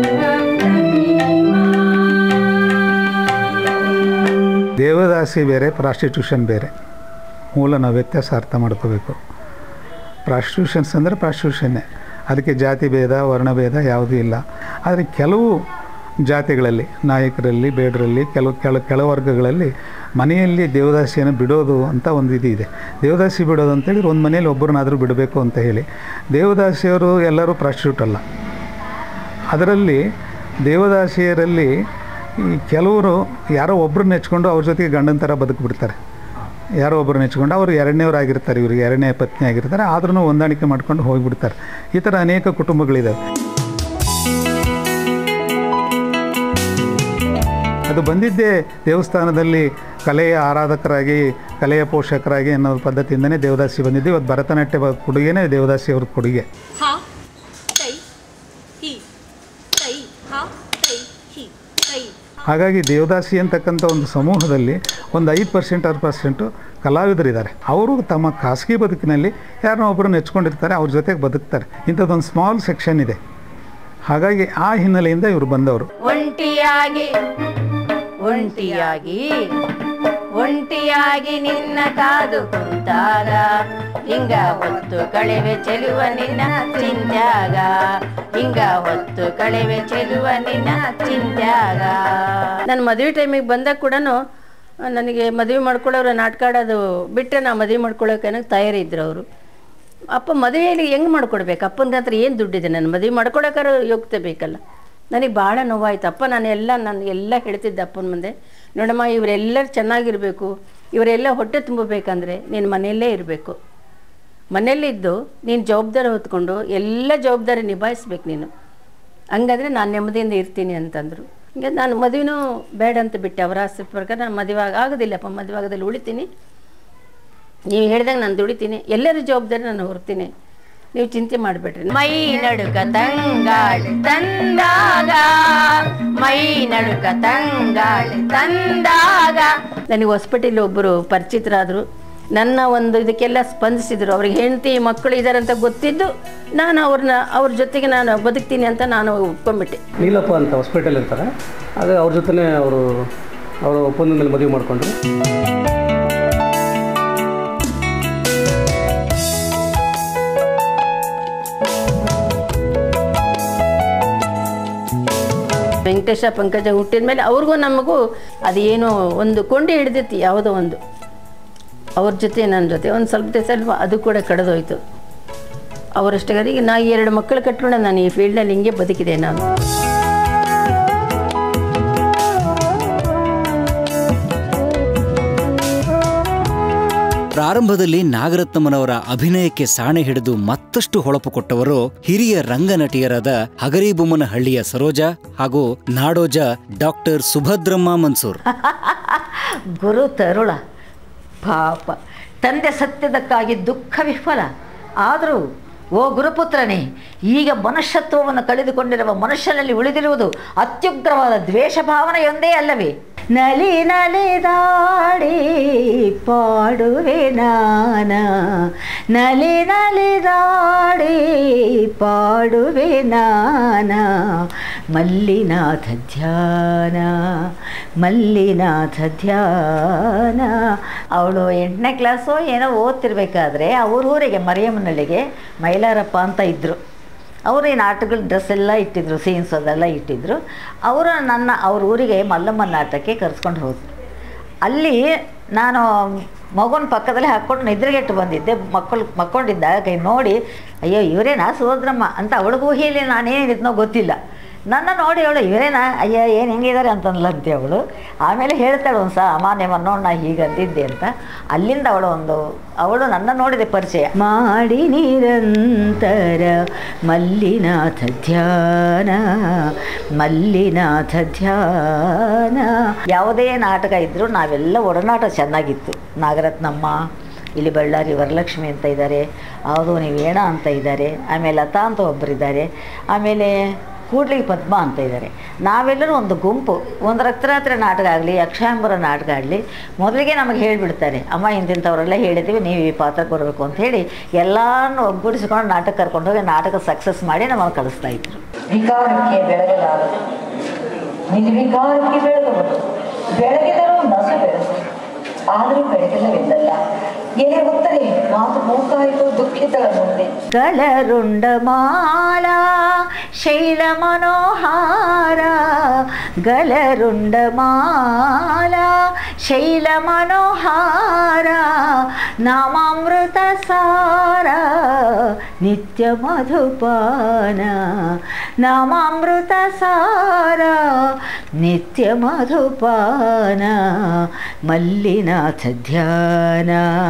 ದೇವದಾಸಿ ಬೇರೆ ಪ್ರಾಸ್ಟಿಟ್ಯೂಷನ್ ಬೇರೆ ಮೂಲ ನಾವು ವ್ಯತ್ಯಾಸ ಅರ್ಥ ಮಾಡ್ಕೋಬೇಕು ಪ್ರಾಸ್ಟಿಟ್ಯೂಷನ್ಸ್ ಅಂದರೆ ಪ್ರಾಸ್ಟಿಟ್ಯೂಷನ್ನೇ ಅದಕ್ಕೆ ಜಾತಿ ಭೇದ ವರ್ಣಭೇದ ಯಾವುದೂ ಇಲ್ಲ ಆದರೆ ಕೆಲವು ಜಾತಿಗಳಲ್ಲಿ ನಾಯಕರಲ್ಲಿ ಬೇಡರಲ್ಲಿ ಕೆಲವು ಕೆಳ ಕೆಳವರ್ಗಗಳಲ್ಲಿ ಮನೆಯಲ್ಲಿ ದೇವದಾಸಿಯನ್ನು ಬಿಡೋದು ಅಂತ ಒಂದು ಇದು ಇದೆ ದೇವದಾಸಿ ಬಿಡೋದು ಅಂತೇಳಿ ಒಂದು ಮನೇಲಿ ಒಬ್ಬರನ್ನಾದರೂ ಬಿಡಬೇಕು ಅಂತ ಹೇಳಿ ದೇವದಾಸಿಯವರು ಎಲ್ಲರೂ ಪ್ರಾಸ್ಟಿಟ್ಯೂಟ್ ಅಲ್ಲ ಅದರಲ್ಲಿ ದೇವದಾಸಿಯರಲ್ಲಿ ಈ ಕೆಲವರು ಯಾರೋ ಒಬ್ಬರು ನೆಚ್ಕೊಂಡು ಅವ್ರ ಜೊತೆಗೆ ಗಂಡನ ಥರ ಬದುಕಿಬಿಡ್ತಾರೆ ಯಾರೋ ಒಬ್ಬರು ನೆಚ್ಕೊಂಡು ಅವರು ಎರಡನೇವರಾಗಿರ್ತಾರೆ ಇವರಿಗೆ ಎರಡನೇ ಪತ್ನಿ ಆಗಿರ್ತಾರೆ ಆದ್ರೂ ಹೊಂದಾಣಿಕೆ ಮಾಡ್ಕೊಂಡು ಹೋಗಿಬಿಡ್ತಾರೆ ಈ ಥರ ಅನೇಕ ಕುಟುಂಬಗಳಿದ್ದಾವೆ ಅದು ಬಂದಿದ್ದೇ ದೇವಸ್ಥಾನದಲ್ಲಿ ಕಲೆಯ ಆರಾಧಕರಾಗಿ ಕಲೆಯ ಪೋಷಕರಾಗಿ ಅನ್ನೋ ಪದ್ಧತಿಯಿಂದನೇ ದೇವದಾಸಿ ಬಂದಿದ್ದು ಇವತ್ತು ಭರತನಾಟ್ಯ ಬ- ಕೊಡುಗೆನೇ ದೇವದಾಸಿ ಅವ್ರ ಕೊಡುಗೆ ಹ ತೈ ಹಿ ತೈ ಹ ತೈ ಹಿ ತೈ ಹಾಗಾಗಿ ದೇವದಾಸಿ ಅಂತಕ್ಕಂಥ ಒಂದು ಸಮೂಹದಲ್ಲಿ ಒಂದು ಐದು ಪರ್ಸೆಂಟ್ ಆರು ಪರ್ಸೆಂಟು ಕಲಾವಿದರಿದ್ದಾರೆ ಅವರು ತಮ್ಮ ಖಾಸಗಿ ಬದುಕಿನಲ್ಲಿ ಯಾರನ್ನೋ ಒಬ್ಬರು ನೆಚ್ಕೊಂಡಿರ್ತಾರೆ ಅವ್ರ ಜೊತೆಗೆ ಬದುಕ್ತಾರೆ ಇಂಥದ್ದೊಂದು ಸ್ಮಾಲ್ ಸೆಕ್ಷನ್ ಇದೆ ಹಾಗಾಗಿ ಆ ಹಿನ್ನೆಲೆಯಿಂದ ಇವರು ಬಂದವರು ಒಂಟಿಯಾಗಿ ಒಂಟಿಯಾಗಿ ಒಂಟಿಯಾಗಿ ನಿನ್ನ ಕಾದು ಕುಂತಾಗ ಹಿಂಗ ಹೊತ್ತು ಕಳೆವೆ ಚೆಲುವ ನಿನ್ನ ಚಿಂತ್ಯಾಗ ಹಿಂಗ ಹೊತ್ತು ಕಳೆವೆ ಚೆಲುವ ನಿನ್ನ ಚಿಂತ್ಯಾಗ ನನ್ನ ಮದುವೆ ಟೈಮಿಗೆ ಬಂದಾಗ ಕೂಡ ನನಗೆ ಮದುವೆ ಮಾಡ್ಕೊಳ್ಳೋರು ನಾಟಕ ಆಡೋದು ಬಿಟ್ಟರೆ ನಾ ಮದುವೆ ಮಾಡ್ಕೊಳ್ಳೋಕೆ ನನಗೆ ತಯಾರಿದ್ರು ಅವರು ಅಪ್ಪ ಮದುವೆಯಲ್ಲಿ ಹೆಂಗೆ ಮಾಡ್ಕೊಡ್ಬೇಕು ಅಪ್ಪನ ಹತ್ರ ಏನು ದುಡ್ಡಿದೆ ನನ್ನ ಮದುವೆ ಮಾಡ್ಕೊಳಕ್ಕಾರ ಯೋಗ್ಯತೆ ಬೇಕಲ್ಲ ನನಗೆ ಭಾಳ ನೋವಾಯ್ತು ಅಪ್ಪ ನಾನು ಎಲ್ಲ ನಾನು ಎಲ್ಲ ಹೇಳ್ತಿದ್ದೆ ಅಪ್ಪನ ಮುಂದೆ ನೋಡಮ್ಮ ಇವರೆಲ್ಲರೂ ಚೆನ್ನಾಗಿರಬೇಕು ಇವರೆಲ್ಲ ಹೊಟ್ಟೆ ತುಂಬಬೇಕಂದ್ರೆ ನೀನು ಮನೆಯಲ್ಲೇ ಇರಬೇಕು ಮನೆಯಲ್ಲಿದ್ದು ನೀನು ಜವಾಬ್ದಾರಿ ಹೊತ್ಕೊಂಡು ಎಲ್ಲ ಜವಾಬ್ದಾರಿ ನಿಭಾಯಿಸ್ಬೇಕು ನೀನು ಹಂಗಾದ್ರೆ ನಾನು ನೆಮ್ಮದಿಯಿಂದ ಇರ್ತೀನಿ ಅಂತಂದರು ಹಿಂಗೆ ನಾನು ಮದುವೆನೂ ಬೇಡ ಅಂತ ಬಿಟ್ಟೆ ಅವರ ಆಸೆ ಪ್ರಕಾರ ನಾನು ಮದುವೆ ಆಗ- ಆಗೋದಿಲ್ಲಪ್ಪ ಮದುವೆ ಆಗೋದಲ್ಲಿ ಉಳಿತೀನಿ ನೀವು ಹೇಳಿದಾಗ ನಾನು ದುಡಿತೀನಿ ಎಲ್ಲರ ಜವಾಬ್ದಾರಿ ನಾನು ಹೊರ್ತೀನಿ ನೀವು ಚಿಂತೆ ಮಾಡಬೇಡ್ರಿ ಮೈ ನಡುಕ ತಂಗಾಳಿ ತಂದಾಗ ಮೈ ನಡುಕ ತಂಗಾಳಿ ತಂದಾಗ ನನಗೆ ಹೊಸಪೇಟೆಯಲ್ಲಿ ಒಬ್ಬರು ಪರಿಚಿತರಾದರು ನನ್ನ ಒಂದು ಇದಕ್ಕೆಲ್ಲ ಸ್ಪಂದಿಸಿದರು ಅವ್ರಿಗೆ ಹೆಂಡತಿ ಮಕ್ಕಳು ಇದ್ದಾರೆ ಅಂತ ಗೊತ್ತಿದ್ದು ನಾನು ಅವ್ರನ್ನ ಅವ್ರ ಜೊತೆಗೆ ನಾನು ಬದುಕ್ತೀನಿ ಅಂತ ನಾನು ಒಪ್ಕೊಂಡ್ಬಿಟ್ಟೆ ನೀಲಪ್ಪ ಅಂತ ಹಾಸ್ಪಿಟಲ್ ಇರ್ತಾರೆ ಅದೇ ಅವ್ರ ಜೊತೆ ಅವರು ಅವರು ಒಪ್ಪಂದದ ಮೇಲೆ ಮದುವೆ ಮಾಡಿಕೊಂಡ್ರು ವೆಂಕಟೇಶ ಪಂಕಜ ಹುಟ್ಟಿದ ಮೇಲೆ ಅವ್ರಿಗೂ ನಮಗೂ ಅದೇನೋ ಒಂದು ಕೊಂಡಿ ಹಿಡಿದಿತ್ತು ಯಾವುದೋ ಒಂದು ಅವ್ರ ಜೊತೆ ನನ್ನ ಜೊತೆ ಒಂದು ಸ್ವಲ್ಪ ದಿವಸ ಅಲ್ವಾ ಅದು ಕೂಡ ಕಳೆದೋಯ್ತು ಅವರಷ್ಟಗರಿಗೆ ನಾ ಎರಡು ಮಕ್ಕಳು ಕಟ್ಕೊಂಡು ನಾನು ಈ ಫೀಲ್ಡ್ನಲ್ಲಿ ಹಿಂಗೆ ಬದುಕಿದೆ ನಾನು ಪ್ರಾರಂಭದಲ್ಲಿ ನಾಗರತ್ನಮ್ಮನವರ ಅಭಿನಯಕ್ಕೆ ಸಾಣೆ ಹಿಡಿದು ಮತ್ತಷ್ಟು ಹೊಳಪು ಕೊಟ್ಟವರು ಹಿರಿಯ ರಂಗನಟಿಯರಾದ ಹಗರಿಬೊಮ್ಮನಹಳ್ಳಿಯ ಸರೋಜಾ ಹಾಗೂ ನಾಡೋಜ ಡಾಕ್ಟರ್ ಸುಭದ್ರಮ್ಮ ಮನ್ಸೂರ್ ಗುರು ತರುಳ ಪಾಪ ತಂದೆ ಸತ್ಯದಕ್ಕಾಗಿ ದುಃಖ ವಿಫಲ ಆದರೂ ಓ ಗುರುಪುತ್ರನೇ ಈಗ ಮನುಷ್ಯತ್ವವನ್ನು ಕಳೆದುಕೊಂಡಿರುವ ಮನುಷ್ಯನಲ್ಲಿ ಉಳಿದಿರುವುದು ಅತ್ಯುಗ್ರವಾದ ದ್ವೇಷ ಭಾವನೆಯೊಂದೇ ಅಲ್ಲವೇ ನಲಿ ನಲಿದಾಡಿ ಪಾಡುವೆ ನಾನ ನಲಿ ನಲಿದಾಡಿ ಪಾಡುವೆ ನಾನ ಮಲ್ಲಿನಾಥ ಧ್ಯಾನ ಮಲ್ಲಿನಾಥ ಧ್ಯಾನ ಅವಳು ಎಂಟನೇ ಕ್ಲಾಸು ಏನೋ ಓದ್ತಿರ್ಬೇಕಾದ್ರೆ ಅವ್ರ ಊರಿಗೆ ಮರಿಯಮ್ಮನಳ್ಳಿಗೆ ಮೈಲಾರಪ್ಪ ಅಂತ ಇದ್ದರು ಅವರು ಈ ನಾಟಕಗಳ ಡ್ರೆಸ್ ಎಲ್ಲ ಇಟ್ಟಿದ್ರು ಸೀನ್ಸ್ ಅದೆಲ್ಲ ಇಟ್ಟಿದ್ರು ಅವರು ನನ್ನ ಅವ್ರ ಊರಿಗೆ ಮಲ್ಲಮ್ಮನ ನಾಟಕಕ್ಕೆ ಕರೆಸ್ಕೊಂಡು ಹೋದ್ರು ಅಲ್ಲಿ ನಾನು ಮಗುನ ಪಕ್ಕದಲ್ಲಿ ಹಾಕ್ಕೊಂಡು ನಿದ್ರೆಗೆಟ್ಟು ಬಂದಿದ್ದೆ ಮಕ್ಕಳು ಮಕ್ಕೊಂಡಿದ್ದಾಗ ನೋಡಿ ಅಯ್ಯೋ ಇವರೇನಾ ಸುಭದ್ರಮ್ಮ ಅಂತ ಅವಳಿಗೂ ಊಹೆಯಲ್ಲಿ ನಾನೇನಿದ್ನೋ ಗೊತ್ತಿಲ್ಲ ನನ್ನ ನೋಡಿ ಅವಳು ಇವರೇನಾ ಅಯ್ಯ ಏನು ಹೆಂಗಿದ್ದಾರೆ ಅಂತಂದ್ಲಂತೆ ಅವಳು ಆಮೇಲೆ ಹೇಳ್ತಾಳೆ ಒಂದು ಸಹ ಅಮ್ಮ ನಿಮ್ಮನ್ನು ನೋಡಿ ನಾ ಹೀಗಂದಿದ್ದೆ ಅಂತ ಅಲ್ಲಿಂದ ಅವಳು ಒಂದು ಅವಳು ನನ್ನ ನೋಡಿದೆ ಪರಿಚಯ ಮಾಡಿ ನಿರಂತರ ಮಲ್ಲಿನಾಥ ಧ್ಯಾನ ಮಲ್ಲಿನಾಥ ಧ್ಯಾನ ಯಾವುದೇ ನಾಟಕ ಇದ್ದರೂ ನಾವೆಲ್ಲ ಒಡನಾಟ ಚೆನ್ನಾಗಿತ್ತು ನಾಗರತ್ನಮ್ಮ ಇಲ್ಲಿ ಬಳ್ಳಾರಿ ವರಲಕ್ಷ್ಮಿ ಅಂತ ಇದ್ದಾರೆ ಯಾವುದು ನೀವೇಣ ಅಂತ ಇದ್ದಾರೆ ಆಮೇಲೆ ಲತಾ ಅಂತ ಒಬ್ಬರಿದ್ದಾರೆ ಆಮೇಲೆ ಕೂಡ್ಲಿ ಪದ್ಮ ಅಂತ ಇದ್ದಾರೆ ನಾವೆಲ್ಲರೂ ಒಂದು ಗುಂಪು ಒಂದು ರಕ್ತರಾತ್ರಿ ನಾಟಕ ಆಗಲಿ ಅಕ್ಷಯಾಂಬರ ನಾಟಕ ಆಗಲಿ ಮೊದಲಿಗೆ ನಮಗೆ ಹೇಳಿಬಿಡ್ತಾರೆ ಅಮ್ಮ ಇಂತಿಂಥವರೆಲ್ಲ ಹೇಳಿದ್ದೀವಿ ನೀವು ಈ ಪಾತ್ರ ಕೊಡಬೇಕು ಅಂತ ಹೇಳಿ ಎಲ್ಲಾನು ಒಗ್ಗೂಡಿಸ್ಕೊಂಡು ನಾಟಕ ಕರ್ಕೊಂಡು ಹೋಗಿ ನಾಟಕ ಸಕ್ಸಸ್ ಮಾಡಿ ನಮಗೆ ಕಳಿಸ್ತಾ ಇದ್ರು ವಿಕಾರಕ್ಕೆ ಬೆಳಗಲಾರದು ನಿರ್ವಿಕಾರಕ್ಕೆ ಬೆಳಗಬಹುದು ಬೆಳಗಿದರೂ ನಸು ಬೆಳೆಸು ಆದರೂ ಬೆಳಗಿಲ್ಲವೆಂದಲ್ಲ ಎಲೆ ಹೊತ್ತರೆ ಮಾತು ಮೂಕಾಯಿತು ದುಃಖಿತಳ ಮುಂದೆ ಗಲರುಂಡ ಮಾಲ ಶೈಲ ಮನೋಹಾರ ಗಲರುಂಡ ಮಾಲ ಶೈಲ ಮನೋಹಾರ ನಾಮಾಮೃತ ಸಾರ ನಿತ್ಯ ಮಧುಪಾನ ನಾಮಾಮೃತ ಸಾರ ನಿತ್ಯ ಮಧುಪಾನ ಮಲ್ಲಿನಾಥ ಧ್ಯಾನ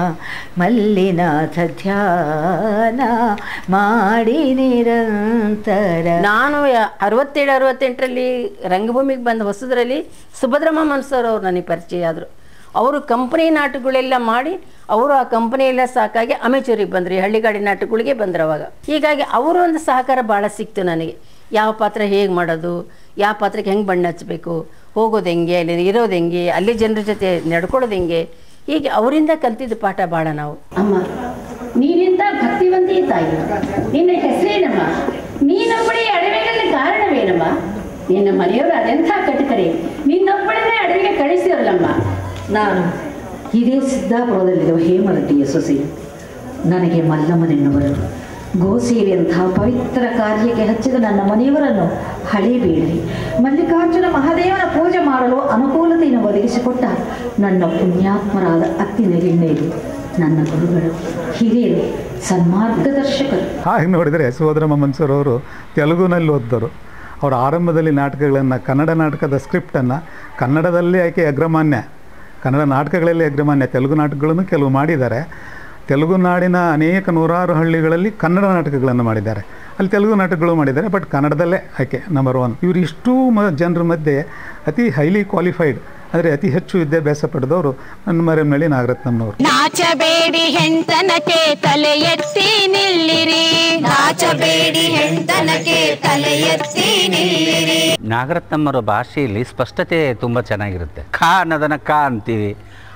ಮಲ್ಲಿನಾಥ ಧ್ಯಾನ ಮಾಡಿ ನಿರಂತರ ನಾನು ಯ- ಅರವತ್ತೇಳು ಅರವತ್ತೆಂಟರಲ್ಲಿ ರಂಗಭೂಮಿಗೆ ಬಂದ ಹೊಸದ್ರಲ್ಲಿ ಸುಭದ್ರಮ್ಮ ಮನ್ಸೂರ್ ಅವ್ರು ನನಗೆ ಪರಿಚಯ ಆದರು ಅವರು ಕಂಪನಿ ನಾಟಕಗಳೆಲ್ಲ ಮಾಡಿ ಅವರು ಆ ಕಂಪನಿ ಎಲ್ಲ ಸಾಕಾಗಿ ಅಮೆಚೂರಿಗೆ ಬಂದರು ಈ ಹಳ್ಳಿಗಾಡಿ ನಾಟಕಗಳಿಗೆ ಬಂದರು ಅವಾಗ ಹೀಗಾಗಿ ಅವರ ಒಂದು ಸಹಕಾರ ಭಾಳ ಸಿಕ್ತು ನನಗೆ ಯಾವ ಪಾತ್ರ ಹೇಗೆ ಮಾಡೋದು ಯಾವ ಪಾತ್ರಕ್ಕೆ ಹೆಂಗೆ ಬಣ್ಣ ಹಚ್ಚಬೇಕು ಹೋಗೋದು ಹೆಂಗೆ ಅಲ್ಲಿ ಇರೋದು ಹೆಂಗೆ ಅಲ್ಲಿ ಜನರ ಜೊತೆ ನಡ್ಕೊಳ್ಳೋದು ಹೆಂಗೆ ಹೀಗೆ ಅವರಿಂದ ಕಲ್ತಿದ್ದ ಪಾಠ ಭಾಳ ನಾವು ಅಮ್ಮ ನೀನಿಂದ ಭಕ್ತಿವಂತಿ ತಾಯಿ ನಿನ್ನ ಹೆಸರೇನಮ್ಮ ನೀನೊಬ್ಬಳೇ ಅಡವಿಗಳಲ್ಲಿ ಕಾರಣವೇನಮ್ಮ ನಿನ್ನ ಮನೆಯವರು ಅದೆಂಥ ಕಟಕರೆ ನಿನ್ನೊಬ್ಬಳನ್ನೇ ಅಡವಿಗೆ ಕಳಿಸಿರಲ್ಲಮ್ಮ ನಾನು ಇದೇ ಸಿದ್ದಾಪುರದಲ್ಲಿರುವ ಹೇಮರಟ್ಟಿಯ ಸೊಸೆ ನನಗೆ ಮಲ್ಲಮ್ಮನೆನ್ನುವರು ಗೋಸೇವೆಯಂತಹ ಪವಿತ್ರ ಕಾರ್ಯಕ್ಕೆ ಹಚ್ಚಿದ ನನ್ನ ಮನೆಯವರನ್ನು ಹಳೇಬೇಡಿ ಮಲ್ಲಿಕಾರ್ಜುನ ಮಹಾದೇವನ ಪೂಜೆ ಮಾಡಲು ಅನುಕೂಲತೆಯನ್ನು ಒದಗಿಸಿಕೊಟ್ಟ ನನ್ನ ಪುಣ್ಯಾತ್ಮರಾದ ಅತ್ತಿನ ಗಿಣ್ಣೆಯರು ನನ್ನ ಗುರುಗಳು ಹಿರಿಯರು ಸನ್ಮಾರ್ಗದರ್ಶಕರು ಹಾಗೆ ನೋಡಿದರೆ ಸುಭದ್ರಮ್ಮ ಮನ್ಸೂರ್ ಅವರು ತೆಲುಗುನಲ್ಲಿ ಓದಿದರು ಅವರ ಆರಂಭದಲ್ಲಿ ನಾಟಕಗಳನ್ನು ಕನ್ನಡ ನಾಟಕದ ಸ್ಕ್ರಿಪ್ಟನ್ನು ಕನ್ನಡದಲ್ಲೇ ಆಕೆ ಅಗ್ರಮಾನ್ಯ ಕನ್ನಡ ನಾಟಕಗಳಲ್ಲಿ ಅಗ್ರಮಾನ್ಯ ತೆಲುಗು ನಾಟಕಗಳನ್ನು ಕೆಲವು ಮಾಡಿದ್ದಾರೆ ತೆಲುಗು ನಾಡಿನ ಅನೇಕ ನೂರಾರು ಹಳ್ಳಿಗಳಲ್ಲಿ ಕನ್ನಡ ನಾಟಕಗಳನ್ನು ಮಾಡಿದ್ದಾರೆ ಅಲ್ಲಿ ತೆಲುಗು ನಾಟಕಗಳು ಮಾಡಿದ್ದಾರೆ ಬಟ್ ಕನ್ನಡದಲ್ಲೇ ಆಕೆ ನಂಬರ್ ಒನ್ ಇವರು ಇಷ್ಟೂ ಮ ಜನರ ಮಧ್ಯೆ ಅತಿ ಹೈಲಿ ಕ್ವಾಲಿಫೈಡ್ ಅಂದರೆ ಅತಿ ಹೆಚ್ಚು ವಿದ್ಯಾಭ್ಯಾಸ ಪಡೆದವರು ನನ್ನ ಮರೆಯಮ್ನಳ್ಳಿ ನಾಗರತ್ನಮ್ಮನವರು ನಾಚಬೇಡಿ ಹೆಣ್ತನಕ್ಕೆ ತಲೆ ಎತ್ತಿ ನಿಲ್ಲಿರಿ ನಾಚಬೇಡಿ ಹೆಣ್ತನಕ್ಕೆ ತಲೆ ಎತ್ತಿ ನಿಲ್ಲಿರಿ ನಾಗರತ್ನಮ್ಮರ ಭಾಷೆಯಲ್ಲಿ ಸ್ಪಷ್ಟತೆ ತುಂಬ ಚೆನ್ನಾಗಿರುತ್ತೆ ಖ ಅನ್ನೋದನ್ನು ಕ ಅಂತೀವಿ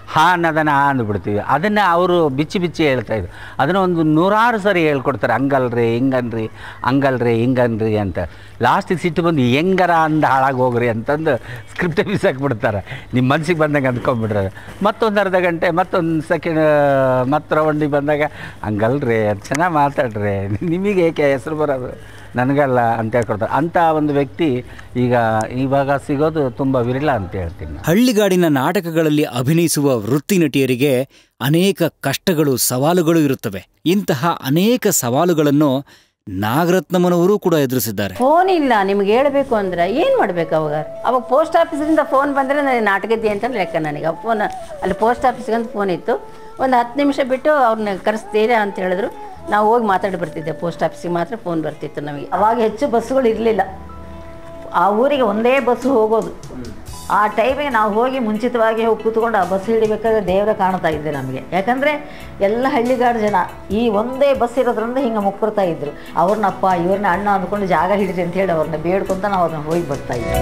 ಹಾ ಅನ್ನೋದನ್ನು ಹಾ ಅಂದ್ಬಿಡ್ತೀವಿ ಅದನ್ನು ಅವರು ಬಿಚ್ಚಿ ಬಿಚ್ಚಿ ಹೇಳ್ತಾ ಇದ್ರು ಅದನ್ನು ಒಂದು ನೂರಾರು ಸರಿ ಹೇಳ್ಕೊಡ್ತಾರೆ ಹಂಗಲ್ರಿ ಹಿಂಗನ್ರಿ ಹಂಗಲ್ರಿ ಹಿಂಗನ್ರಿ ಅಂತ ಲಾಸ್ಟಿಗೆ ಸಿಟ್ಟು ಬಂದು ಹೆಂಗಾರ ಅಂದ ಹಾಳಾಗಿ ಹೋಗ್ರಿ ಅಂತಂದು ಸ್ಕ್ರಿಪ್ಟೇ ಬಿಸಾಕ್ಬಿಡ್ತಾರೆ ನಿಮ್ಮ ಮನ್ಸಿಗೆ ಬಂದಂಗೆ ಅಂದ್ಕೊಂಡ್ಬಿಡ್ರೆ ಮತ್ತೊಂದು ಅರ್ಧ ಗಂಟೆ ಮತ್ತೊಂದು ಸೆಕೆಂಡ್ ಮತ್ತೆ ರೌಂಡಿಗೆ ಬಂದಾಗ ಹಂಗಲ್ರಿ ಅದು ಚೆನ್ನಾಗಿ ಮಾತಾಡ್ರಿ ನಿಮಗೆ ಏಕೆ ಹೆಸರು ಬರೋದು ನನಗಲ್ಲ ಅಂತ ಹೇಳ್ಕೊಡ್ತಾರೆ ಅಂಥ ಒಂದು ವ್ಯಕ್ತಿ ಈಗ ಇವಾಗ ಸಿಗೋದು ತುಂಬ ವಿರಳ ಅಂತ ಹೇಳ್ತೀನಿ ನಾನು. ಹಳ್ಳಿಗಾಡಿನ ನಾಟಕಗಳಲ್ಲಿ ಅಭಿನಯಿಸುವ ವೃತ್ತಿ ನಟಿಯರಿಗೆ ಅನೇಕ ಕಷ್ಟಗಳು ಸವಾಲುಗಳು ಇರುತ್ತವೆ ಇಂತಹ ಅನೇಕ ಸವಾಲುಗಳನ್ನು ನಾಗರತ್ನಮ್ಮನವರು ಕೂಡ ಎದುರಿಸಿದ್ದಾರೆ ಫೋನ್ ಇಲ್ಲ ನಿಮ್ಗೆ ಹೇಳಬೇಕು ಅಂದ್ರೆ ಏನು ಮಾಡ್ಬೇಕು ಅವಾಗ ಅವಾಗ ಪೋಸ್ಟ್ ಆಫೀಸಿಂದ ಫೋನ್ ಬಂದರೆ ನನಗೆ ನಾಟಕದ್ದೆ ಅಂತ ಲೆಕ್ಕ ನನಗೆ ಆ ಫೋನ್ ಅಲ್ಲಿ ಪೋಸ್ಟ್ ಆಫೀಸ್ಗೆ ಅಂತ ಫೋನ್ ಇತ್ತು ಒಂದು ಹತ್ತು ನಿಮಿಷ ಬಿಟ್ಟು ಅವ್ರನ್ನ ಕರೆಸ್ತೀರಾ ಅಂತ ಹೇಳಿದ್ರು ನಾವು ಹೋಗಿ ಮಾತಾಡಿ ಬರ್ತಿದ್ದೆ ಪೋಸ್ಟ್ ಆಫೀಸಿಗೆ ಮಾತ್ರ ಫೋನ್ ಬರ್ತಿತ್ತು ನಮಗೆ ಅವಾಗ ಹೆಚ್ಚು ಬಸ್ಸುಗಳು ಇರಲಿಲ್ಲ ಆ ಊರಿಗೆ ಒಂದೇ ಬಸ್ಸು ಹೋಗೋದು ಆ ಟೈಮಿಗೆ ನಾವು ಹೋಗಿ ಮುಂಚಿತವಾಗಿ ಹೋಗಿ ಕೂತ್ಕೊಂಡು ಆ ಬಸ್ ಹಿಡಿಬೇಕಾದ್ರೆ ದೇವರ ಕಾಣ್ತಾ ಇದ್ದೆ ನಮಗೆ ಯಾಕಂದರೆ ಎಲ್ಲ ಹಳ್ಳಿಗಾಡು ಜನ ಈ ಒಂದೇ ಬಸ್ ಇರೋದ್ರಿಂದ ಹಿಂಗೆ ಮುಕ್ಕರ್ತಾ ಇದ್ರು ಅವ್ರನ್ನಪ್ಪ ಇವ್ರನ್ನ ಅಣ್ಣ ಅಂದ್ಕೊಂಡು ಜಾಗ ಹಿಡಿರಿ ಅಂತ ಹೇಳಿ ಅವ್ರನ್ನ ಬೇಡ್ಕೊಂತ ನಾವು ಅದನ್ನ ಹೋಗಿ ಬರ್ತಾ ಇದ್ವಿ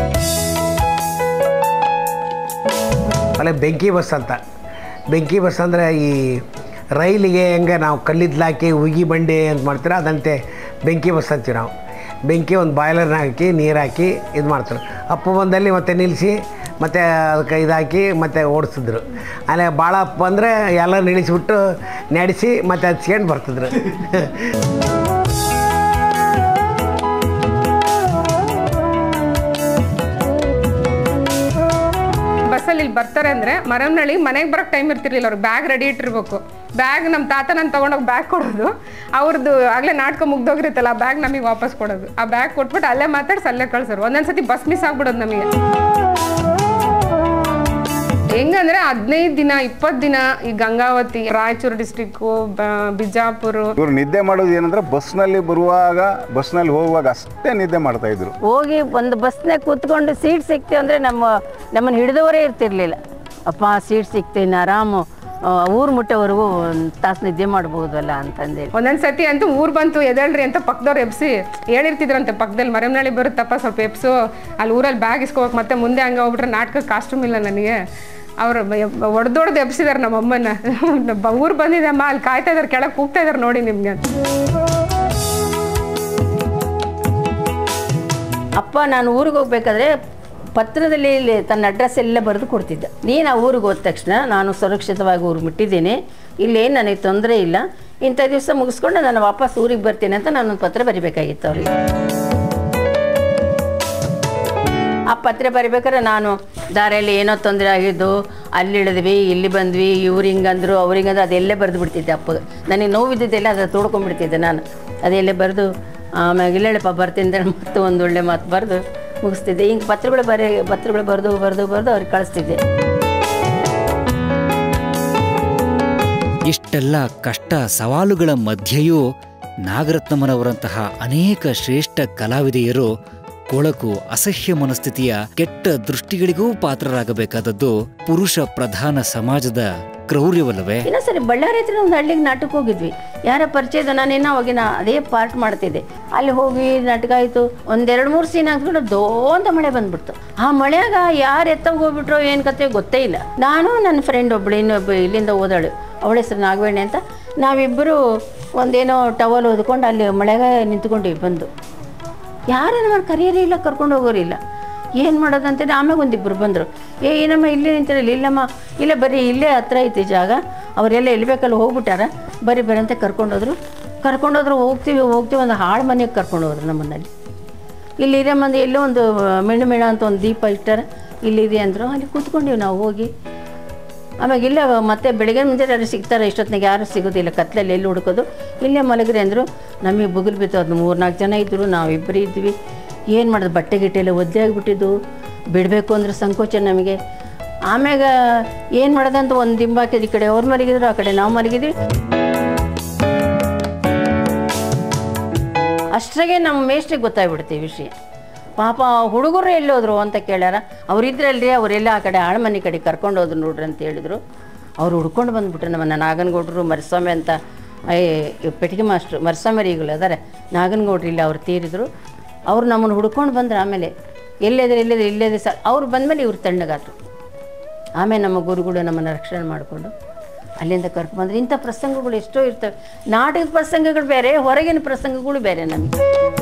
ಆಮೇಲೆ ಬೆಂಕಿ ಬಸ್ ಅಂತ ಬೆಂಕಿ ಬಸ್ ಅಂದರೆ ಈ ರೈಲಿಗೆ ಹೆಂಗೆ ನಾವು ಕಲ್ಲಿದ್ಲಾಕಿ ಉಗಿ ಬಂಡಿ ಅಂತ ಮಾಡ್ತೀರ ಅದಂತೆ ಬೆಂಕಿ ಬಸ್ ಅಂತೀವಿ ನಾವು ಬೆಂಕಿ ಒಂದು ಬಾಯ್ಲರ್ನ ಹಾಕಿ ನೀರು ಹಾಕಿ ಇದು ಮಾಡ್ತಾರೆ ಅಪ್ಪು ಬಂದಲ್ಲಿ ಮತ್ತೆ ನಿಲ್ಲಿಸಿ ಮತ್ತು ಅದಕ್ಕೆ ಇದಾಕಿ ಮತ್ತೆ ಓಡಿಸಿದ್ರು ಆಮೇಲೆ ಭಾಳ ಅಪ್ಪ ಅಂದರೆ ಎಲ್ಲ ನಿಲ್ಲಿಸ್ಬಿಟ್ಟು ನಡೆಸಿ ಮತ್ತೆ ಹಚ್ಕೊಂಡು ಬರ್ತಿದ್ರು ಬಸ್ಸಲ್ಲಿ ಇಲ್ಲಿ ಬರ್ತಾರೆ ಅಂದರೆ ಮರಮ್ನಳ್ಳಿ ಮನೆಗೆ ಬರೋಕ್ಕೆ ಟೈಮ್ ಇರ್ತಿರ್ಲಿಲ್ಲ ಅವ್ರಿಗೆ ಬ್ಯಾಗ್ ರೆಡಿ ಇಟ್ಟಿರ್ಬೇಕು ಬ್ಯಾಗ್ ನಮ್ಮ ತಾತ ನಾನು ತೊಗೊಂಡೋಗಿ ಬ್ಯಾಗ್ ಕೊಡೋದು ಅವ್ರದ್ದು ಆಗಲೇ ನಾಟಕ ಮುಗ್ದೋಗಿರುತ್ತಲ್ಲ ಆ ಬ್ಯಾಗ್ ನಮಗೆ ವಾಪಸ್ ಕೊಡೋದು ಆ ಬ್ಯಾಗ್ ಕೊಟ್ಬಿಟ್ಟು ಅಲ್ಲೇ ಮಾತಾಡ್ಸಿ ಅಲ್ಲೇ ಕಳ್ಸೋರು ಒಂದೊಂದು ಸತಿ ಬಸ್ ಮಿಸ್ ಆಗ್ಬಿಡೋದು ನಮಗೆ ಹೆಂಗಂದ್ರೆ ಹದಿನೈದು ದಿನ ಇಪ್ಪತ್ತು ದಿನ ಈ ಗಂಗಾವತಿ ರಾಯಚೂರು ಡಿಸ್ಟಿಕ್ಕು ಬಿಜಾಪುರ ಇವ್ರು ನಿದ್ದೆ ಮಾಡೋದು ಏನಂದ್ರೆ ಬಸ್ನಲ್ಲಿ ಬರುವಾಗ ಬಸ್ನಲ್ಲಿ ಹೋಗುವಾಗ ಅಷ್ಟೇ ನಿದ್ದೆ ಮಾಡ್ತಾ ಇದ್ರು ಹೋಗಿ ಒಂದು ಬಸ್ನಾಗ ಕೂತ್ಕೊಂಡು ಸೀಟ್ ಸಿಕ್ತೀವಿ ಅಂದರೆ ನಮ್ಮ ನಮ್ಮನ್ನು ಹಿಡಿದವರೇ ಇರ್ತಿರ್ಲಿಲ್ಲ ಅಪ್ಪ ಸೀಟ್ ಸಿಗ್ತೀನಿ ಆರಾಮು ಆ, ಊರು ಮುಟ್ಟೋವರೆಗೂ ಒಂದು ತಾಸು ನಿದ್ದೆ ಮಾಡ್ಬೋದಲ್ಲ ಅಂತಂದೇಳಿ ಒಂದೊಂದು ಸತಿ ಅಂತೂ ಊರು ಬಂತು ಎದಳ್ರಿ ಅಂತ ಪಕ್ಕದವ್ರು ಎಬ್ಸಿ ಹೇಳಿರ್ತಿದ್ರಂತೆ ಪಕ್ಕದಲ್ಲಿ ಮರೆಮನಳ್ಳಿ ಬರುತ್ತಪ್ಪ ಸ್ವಲ್ಪ ಎಬ್ಸು ಅಲ್ಲಿ ಊರಲ್ಲಿ ಬ್ಯಾಗ್ ಇಸ್ಕೋಬೇಕು ಮತ್ತೆ ಮುಂದೆ ಹಂಗೆ ಹೋಗ್ಬಿಟ್ರೆ ನಾಟಕ ಕಾಸ್ಟ್ಯೂಮ್ ಇಲ್ಲ ನನಗೆ ಅವ್ರು ಒಡೆದೊಡ್ದು ಎಬ್ಸಿದಾರೆ ನಮ್ಮ ಅಮ್ಮನ ಊರು ಬಂದಿದೆ ಅಮ್ಮ ಅಲ್ಲಿ ಕಾಯ್ತಾ ಇದಾರೆ ಕೆಳಗೆ ಕೂಗ್ತಾ ಇದಾರೆ ನೋಡಿ ನಿಮ್ಗೆ ಅಂತ. ಅಪ್ಪ ನಾನು ಊರಿಗೆ ಹೋಗ್ಬೇಕಾದ್ರೆ ಪತ್ರದಲ್ಲಿ ಇಲ್ಲಿ ತನ್ನ ಅಡ್ರೆಸ್ ಎಲ್ಲ ಬರೆದು ಕೊಡ್ತಿದ್ದ ನೀನು ಆ ಊರಿಗೆ ಹೋದ ತಕ್ಷಣ ನಾನು ಸುರಕ್ಷಿತವಾಗಿ ಊರು ಮುಟ್ಟಿದ್ದೀನಿ ಇಲ್ಲೇನು ನನಗೆ ತೊಂದರೆ ಇಲ್ಲ ಇಂಥ ದಿವಸ ಮುಗಿಸ್ಕೊಂಡು ನಾನು ವಾಪಸ್ ಊರಿಗೆ ಬರ್ತೀನಿ ಅಂತ ನಾನೊಂದು ಪತ್ರ ಬರಿಬೇಕಾಗಿತ್ತು ಅವ್ರಿಗೆ ಆ ಪತ್ರ ಬರಿಬೇಕಾದ್ರೆ ನಾನು ದಾರಿಯಲ್ಲಿ ಏನೋ ತೊಂದರೆ ಆಗಿದ್ದು ಅಲ್ಲಿ ಇಳಿದ್ವಿ ಇಲ್ಲಿ ಬಂದ್ವಿ ಇವ್ರು ಹಿಂಗಂದ್ರು ಅವ್ರು ಹಿಂಗಂದ್ರು ಅದೆಲ್ಲೇ ಬರೆದು ಬಿಡ್ತಿದ್ದೆ ಅಪ್ಪ ನನಗೆ ನೋವಿದ್ದಿದ್ದೆಲ್ಲ ಅದು ತೋಡ್ಕೊಂಡ್ಬಿಡ್ತಿದ್ದೆ ನಾನು ಅದೆಲ್ಲೇ ಬರೆದು ಆಮ್ಯಾಗ ಇಲ್ಲೇಳಪ್ಪ ಬರ್ತೀನಿ ಅಂತ ಮತ್ತೆ ಒಂದು ಒಳ್ಳೆ ಮಾತು ಬರೆದು ಮುಗಿಸ್ತಿದ್ದೆ ಹಿಂಗೆ ಪತ್ರಗಳು ಬರೀ ಪತ್ರಗಳು ಬರೆದು ಬರೆದು ಬರೆದು ಅವ್ರಿಗೆ ಕಳಿಸ್ತಿದ್ದೆ ಇಷ್ಟೆಲ್ಲ ಕಷ್ಟ ಸವಾಲುಗಳ ಮಧ್ಯೆಯೂ ನಾಗರತ್ನಮ್ಮನವರಂತಹ ಅನೇಕ ಶ್ರೇಷ್ಠ ಕಲಾವಿದೆಯರು ಕೊಳಕು ಅಸಹ್ಯ ಮನಸ್ಥಿತಿಯ ಕೆಟ್ಟ ದೃಷ್ಟಿಗಳಿಗೂ ಪಾತ್ರರಾಗಬೇಕಾದದ್ದು ಪುರುಷ ಪ್ರಧಾನ ಸಮಾಜದ ಕ್ರೌರ್ಯವಲ್ಲವೇ ಇನ್ನೊಂದ್ಸರಿ ಬಳ್ಳಾರಿ ಹತ್ರ ಒಂದು ಹಳ್ಳಿಗೆ ನಾಟಕ ಹೋಗಿದ್ವಿ ಯಾರ ಪರಿಚಯದ ನಾನೇನೋ ಅವಾಗಿನ ಅದೇ ಪಾರ್ಟ್ ಮಾಡ್ತಿದ್ದೆ ಅಲ್ಲಿ ಹೋಗಿ ನಾಟಕ ಆಯಿತು ಒಂದೆರಡು ಮೂರು ಸೀನ್ ಹಾಕ್ಬಿಟ್ಟು ದೋ ಅಂತ ಮಳೆ ಬಂದ್ಬಿಡ್ತು ಆ ಮಳೆಯಾಗ ಯಾರು ಎತ್ತೋಗಿ ಹೋಗ್ಬಿಟ್ರೋ ಏನು ಕತೆ ಗೊತ್ತೇ ಇಲ್ಲ ನಾನು ನನ್ನ ಫ್ರೆಂಡ್ ಒಬ್ಳು ಇನ್ನೊಬ್ಬ ಇಲ್ಲಿಂದ ಓದಾಳು ಅವಳ ಹೆಸರು ನಾಗವೇಣಿ ಅಂತ ನಾವಿಬ್ಬರು ಒಂದೇನೋ ಟವಲ್ ಓದ್ಕೊಂಡು ಅಲ್ಲಿ ಮಳೆಗ ನಿಂತ್ಕೊಂಡ್ವಿ ಬಂದು ಯಾರು ನಮ್ಮ ಕರೆಯೋರೇ ಇಲ್ಲ ಕರ್ಕೊಂಡು ಹೋಗೋರು ಇಲ್ಲ ಏನು ಮಾಡೋದಂತೇಳಿ ಆಮೇಲೆ ಒಂದಿಬ್ಬರು ಬಂದರು ಏ ಏನಮ್ಮ ಇಲ್ಲೇ ನಿಂತಿರಲ್ಲ ಇಲ್ಲಮ್ಮ ಇಲ್ಲೇ ಬರೀ ಇಲ್ಲೇ ಹತ್ರ ಐತಿ ಜಾಗ ಅವರೆಲ್ಲ ಎಲ್ಬೇಕಲ್ಲ ಹೋಗ್ಬಿಟ್ಟಾರ ಬರೀ ಬರೀ ಅಂತ ಕರ್ಕೊಂಡೋದ್ರು ಕರ್ಕೊಂಡೋದ್ರು ಹೋಗ್ತೀವಿ ಹೋಗ್ತೀವಿ ಒಂದು ಹಾಳು ಮನೆಗೆ ಕರ್ಕೊಂಡು ಹೋದ್ರು ನಮ್ಮನ್ನಲ್ಲಿ ಇಲ್ಲಿ ಇರೋ ಮಂದಿ ಎಲ್ಲೋ ಒಂದು ಮೆಣು ಮೇಣ ಅಂತ ಒಂದು ದೀಪ ಇಟ್ಟಾರ ಇಲ್ಲಿದೆ ಅಂದರು ಅಲ್ಲಿ ಕೂತ್ಕೊಂಡಿವಿ ನಾವು ಹೋಗಿ ಆಮೇಲೆ ಇಲ್ಲೇ ಮತ್ತೆ ಬೆಳಿಗ್ಗೆ ಮುಂಜಾನೆ ಯಾರು ಸಿಗ್ತಾರೆ ಇಷ್ಟೊತ್ತಿನಾಗ ಯಾರು ಸಿಗೋದಿಲ್ಲ ಕತ್ಲಲ್ಲಿ ಎಲ್ಲಿ ಹುಡ್ಕೋದು ಇಲ್ಲೇ ಮಲಗ್ರಿ ಅಂದರು ನಮಗೆ ಬುಗುಲ್ ಬಿತ್ತು ಅದು ಮೂರ್ನಾಲ್ಕು ಜನ ಇದ್ದರು ನಾವಿಬ್ಬರು ಇದ್ವಿ ಏನು ಮಾಡೋದು ಬಟ್ಟೆ ಗಿಟ್ಟೆ ಎಲ್ಲ ಒದ್ದೆ ಆಗಿಬಿಟ್ಟಿದ್ದು ಬಿಡಬೇಕು ಅಂದ್ರೆ ಸಂಕೋಚ ನಮಗೆ ಆಮ್ಯಾಗ ಏನು ಮಾಡೋದಂತ ಒಂದು ದಿಂಬ ಹಾಕಿದ ಈ ಕಡೆ ಅವ್ರು ಮಲಗಿದ್ರು ಆ ಕಡೆ ನಾವು ಮಲಗಿದ್ವಿ ಅಷ್ಟ್ರಾಗೆ ನಮ್ಮ ಮೇಷ್ಟ್ರಿಗೆ ಗೊತ್ತಾಗ್ಬಿಡುತ್ತೆ ಈ ವಿಷಯ ಪಾಪ ಹುಡುಗರು ಎಲ್ಲೋದ್ರು ಅಂತ ಕೇಳ್ಯಾರ ಅವರಿದ್ರಲ್ರಿ ಅವರೆಲ್ಲ ಆ ಕಡೆ ಆಳ್ಮನೆ ಕಡೆ ಕರ್ಕೊಂಡು ಹೋದ್ರು ನೋಡ್ರಿ ಅಂತ ಹೇಳಿದ್ರು ಅವ್ರು ಹುಡ್ಕೊಂಡು ಬಂದ್ಬಿಟ್ರು ನಮ್ಮ ನಾಗನಗೌಡರು ಮರಿಸ್ವಾಮಿ ಅಂತ ಐ ಪೆಟ್ಟಿಗೆ ಮಾಸ್ಟ್ರು ಮರಿಸ್ವಾಮಿರಿಗಳು ಅದಾರೆ ನಾಗನಗೌಡ್ರು ಇಲ್ಲಿ ಅವ್ರು ತೀರಿದ್ರು ಅವ್ರು ನಮ್ಮನ್ನು ಹುಡ್ಕೊಂಡು ಬಂದ್ರು ಆಮೇಲೆ ಎಲ್ಲೆದ್ರೆ ಎಲ್ಲೆದ್ರೆ ಇಲ್ಲೇದ್ರೆ ಸ ಅವ್ರು ಬಂದಮೇಲೆ ಇವ್ರು ತಣ್ಣಗಾದ್ರು ಆಮೇಲೆ ನಮ್ಮ ಗುರುಗಳು ನಮ್ಮನ್ನು ರಕ್ಷಣೆ ಮಾಡಿಕೊಂಡು ಅಲ್ಲಿಂದ ಕರ್ಕೊಂಡ್ಬಂದ್ರೆ ಇಂಥ ಪ್ರಸಂಗಗಳು ಎಷ್ಟೋ ಇರ್ತವೆ ನಾಟಕದ ಪ್ರಸಂಗಗಳು ಬೇರೆ ಹೊರಗಿನ ಪ್ರಸಂಗಗಳು ಬೇರೆ ನಮಗೆ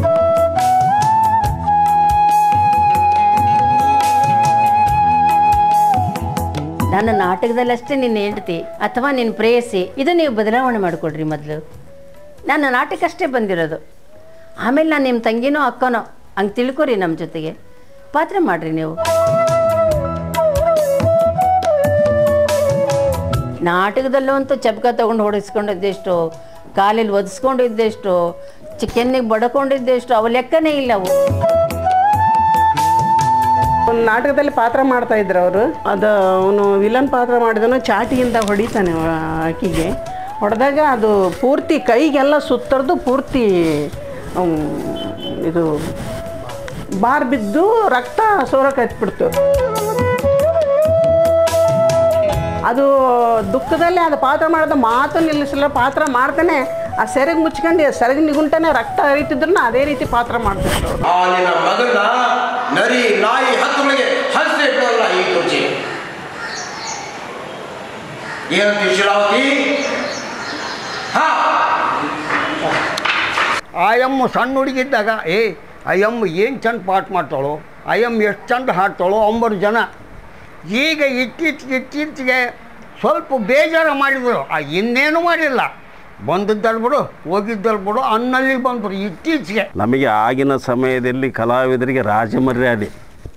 ನನ್ನ ನಾಟಕದಲ್ಲಷ್ಟೇ ನಿನ್ನ ಹೆಂಡತಿ ಅಥವಾ ನಿನ್ನ ಪ್ರೇಯಸಿ ಇದು ನೀವು ಬದಲಾವಣೆ ಮಾಡಿಕೊಡ್ರಿ ಮೊದಲು ನನ್ನ ನಾಟಕ ಅಷ್ಟೇ ಬಂದಿರೋದು ಆಮೇಲೆ ನಾನು ನಿಮ್ಮ ತಂಗಿನೋ ಅಕ್ಕನೋ ಹಂಗೆ ತಿಳ್ಕೊರಿ ನಮ್ಮ ಜೊತೆಗೆ ಪಾತ್ರ ಮಾಡಿರಿ ನೀವು ನಾಟಕದಲ್ಲಂತೂ ಚಬ್ಕ ತೊಗೊಂಡು ಹೊಡಿಸ್ಕೊಂಡಿದ್ದೆಷ್ಟು ಕಾಲಲ್ಲಿ ಒದಿಸ್ಕೊಂಡಿದ್ದೆಷ್ಟು ಚಿಕೆನ್ನಿಗೆ ಬಡ್ಕೊಂಡಿದ್ದೆಷ್ಟು ಅವು ಲೆಕ್ಕನೇ ಇಲ್ಲ ಅವು ಒಂದು ನಾಟಕದಲ್ಲಿ ಪಾತ್ರ ಮಾಡ್ತಾ ಇದ್ರು ಅವರು ಅದು ಅವನು ವಿಲನ್ ಪಾತ್ರ ಮಾಡಿದನು ಚಾಟಿಯಿಂದ ಹೊಡಿತಾನೆ ಆ ಆಕಿಗೆ ಹೊಡೆದಾಗ ಅದು ಪೂರ್ತಿ ಕೈಗೆಲ್ಲ ಸುತ್ತರ್ದು ಪೂರ್ತಿ ಅವ್ನ್ ಇದು ಬಾರ್ ಬಿದ್ದು ರಕ್ತ ಸೋರಕತ್ಬಿಡ್ತು ಅದು ದುಃಖದಲ್ಲಿ ಅದು ಪಾತ್ರ ಮಾಡಿದ ಮಾತು ನಿಲ್ಲಿಸಲ್ಲ ಪಾತ್ರ ಮಾಡ್ತಾನೆ ಆ ಸೆರಗು ಮುಚ್ಕೊಂಡು ಸೆರಗು ನಿಗುಂಟನೆ ರಕ್ತ ಹರಿತಿದ್ರು ಅದೇ ರೀತಿ ಪಾತ್ರ ಮಾಡ್ತಿದ್ರು ಅವ್ರು. ಆ ನಿನ್ನ ಮಗನ ನರಿ ನಾಯಿ ಹತ್ತುಗಳಿಗೆ ಹರಿಸಿ ಬಿಡಲ್ಲ ಈ ಕುರ್ಚಿ ಏನಂತ ಶಿಲಾವತಿ ಹಾ ಆಯಮ್ಮ ಸಣ್ಣ ಹುಡುಗಿದ್ದಾಗ ಏ ಅಯ್ಯಮ್ಮ ಏನು ಚಂದ ಪಾಠ ಮಾಡ್ತಾಳೋ ಅಯ್ಯಮ್ಮ ಎಷ್ಟು ಚಂದ ಹಾಡ್ತಾಳೋ ಒಂಬರು ಜನ ಈಗ ಇತ್ತೀಚೆಗೆ ಇತ್ತೀಚೆಗೆ ಸ್ವಲ್ಪ ಬೇಜಾರು ಮಾಡಿದರು ಆ ಇನ್ನೇನು ಮಾಡಿಲ್ಲ ಬಂದದ್ದಲ್ ಬಿಡು ಹೋಗಿದ್ದಲ್ ಬಿಡು ಅನ್ನಲ್ಲಿ ಬಂದರು ಇತ್ತೀಚೆಗೆ ನಮಗೆ ಆಗಿನ ಸಮಯದಲ್ಲಿ ಕಲಾವಿದರಿಗೆ ರಾಜಮರ್ಯಾದೆ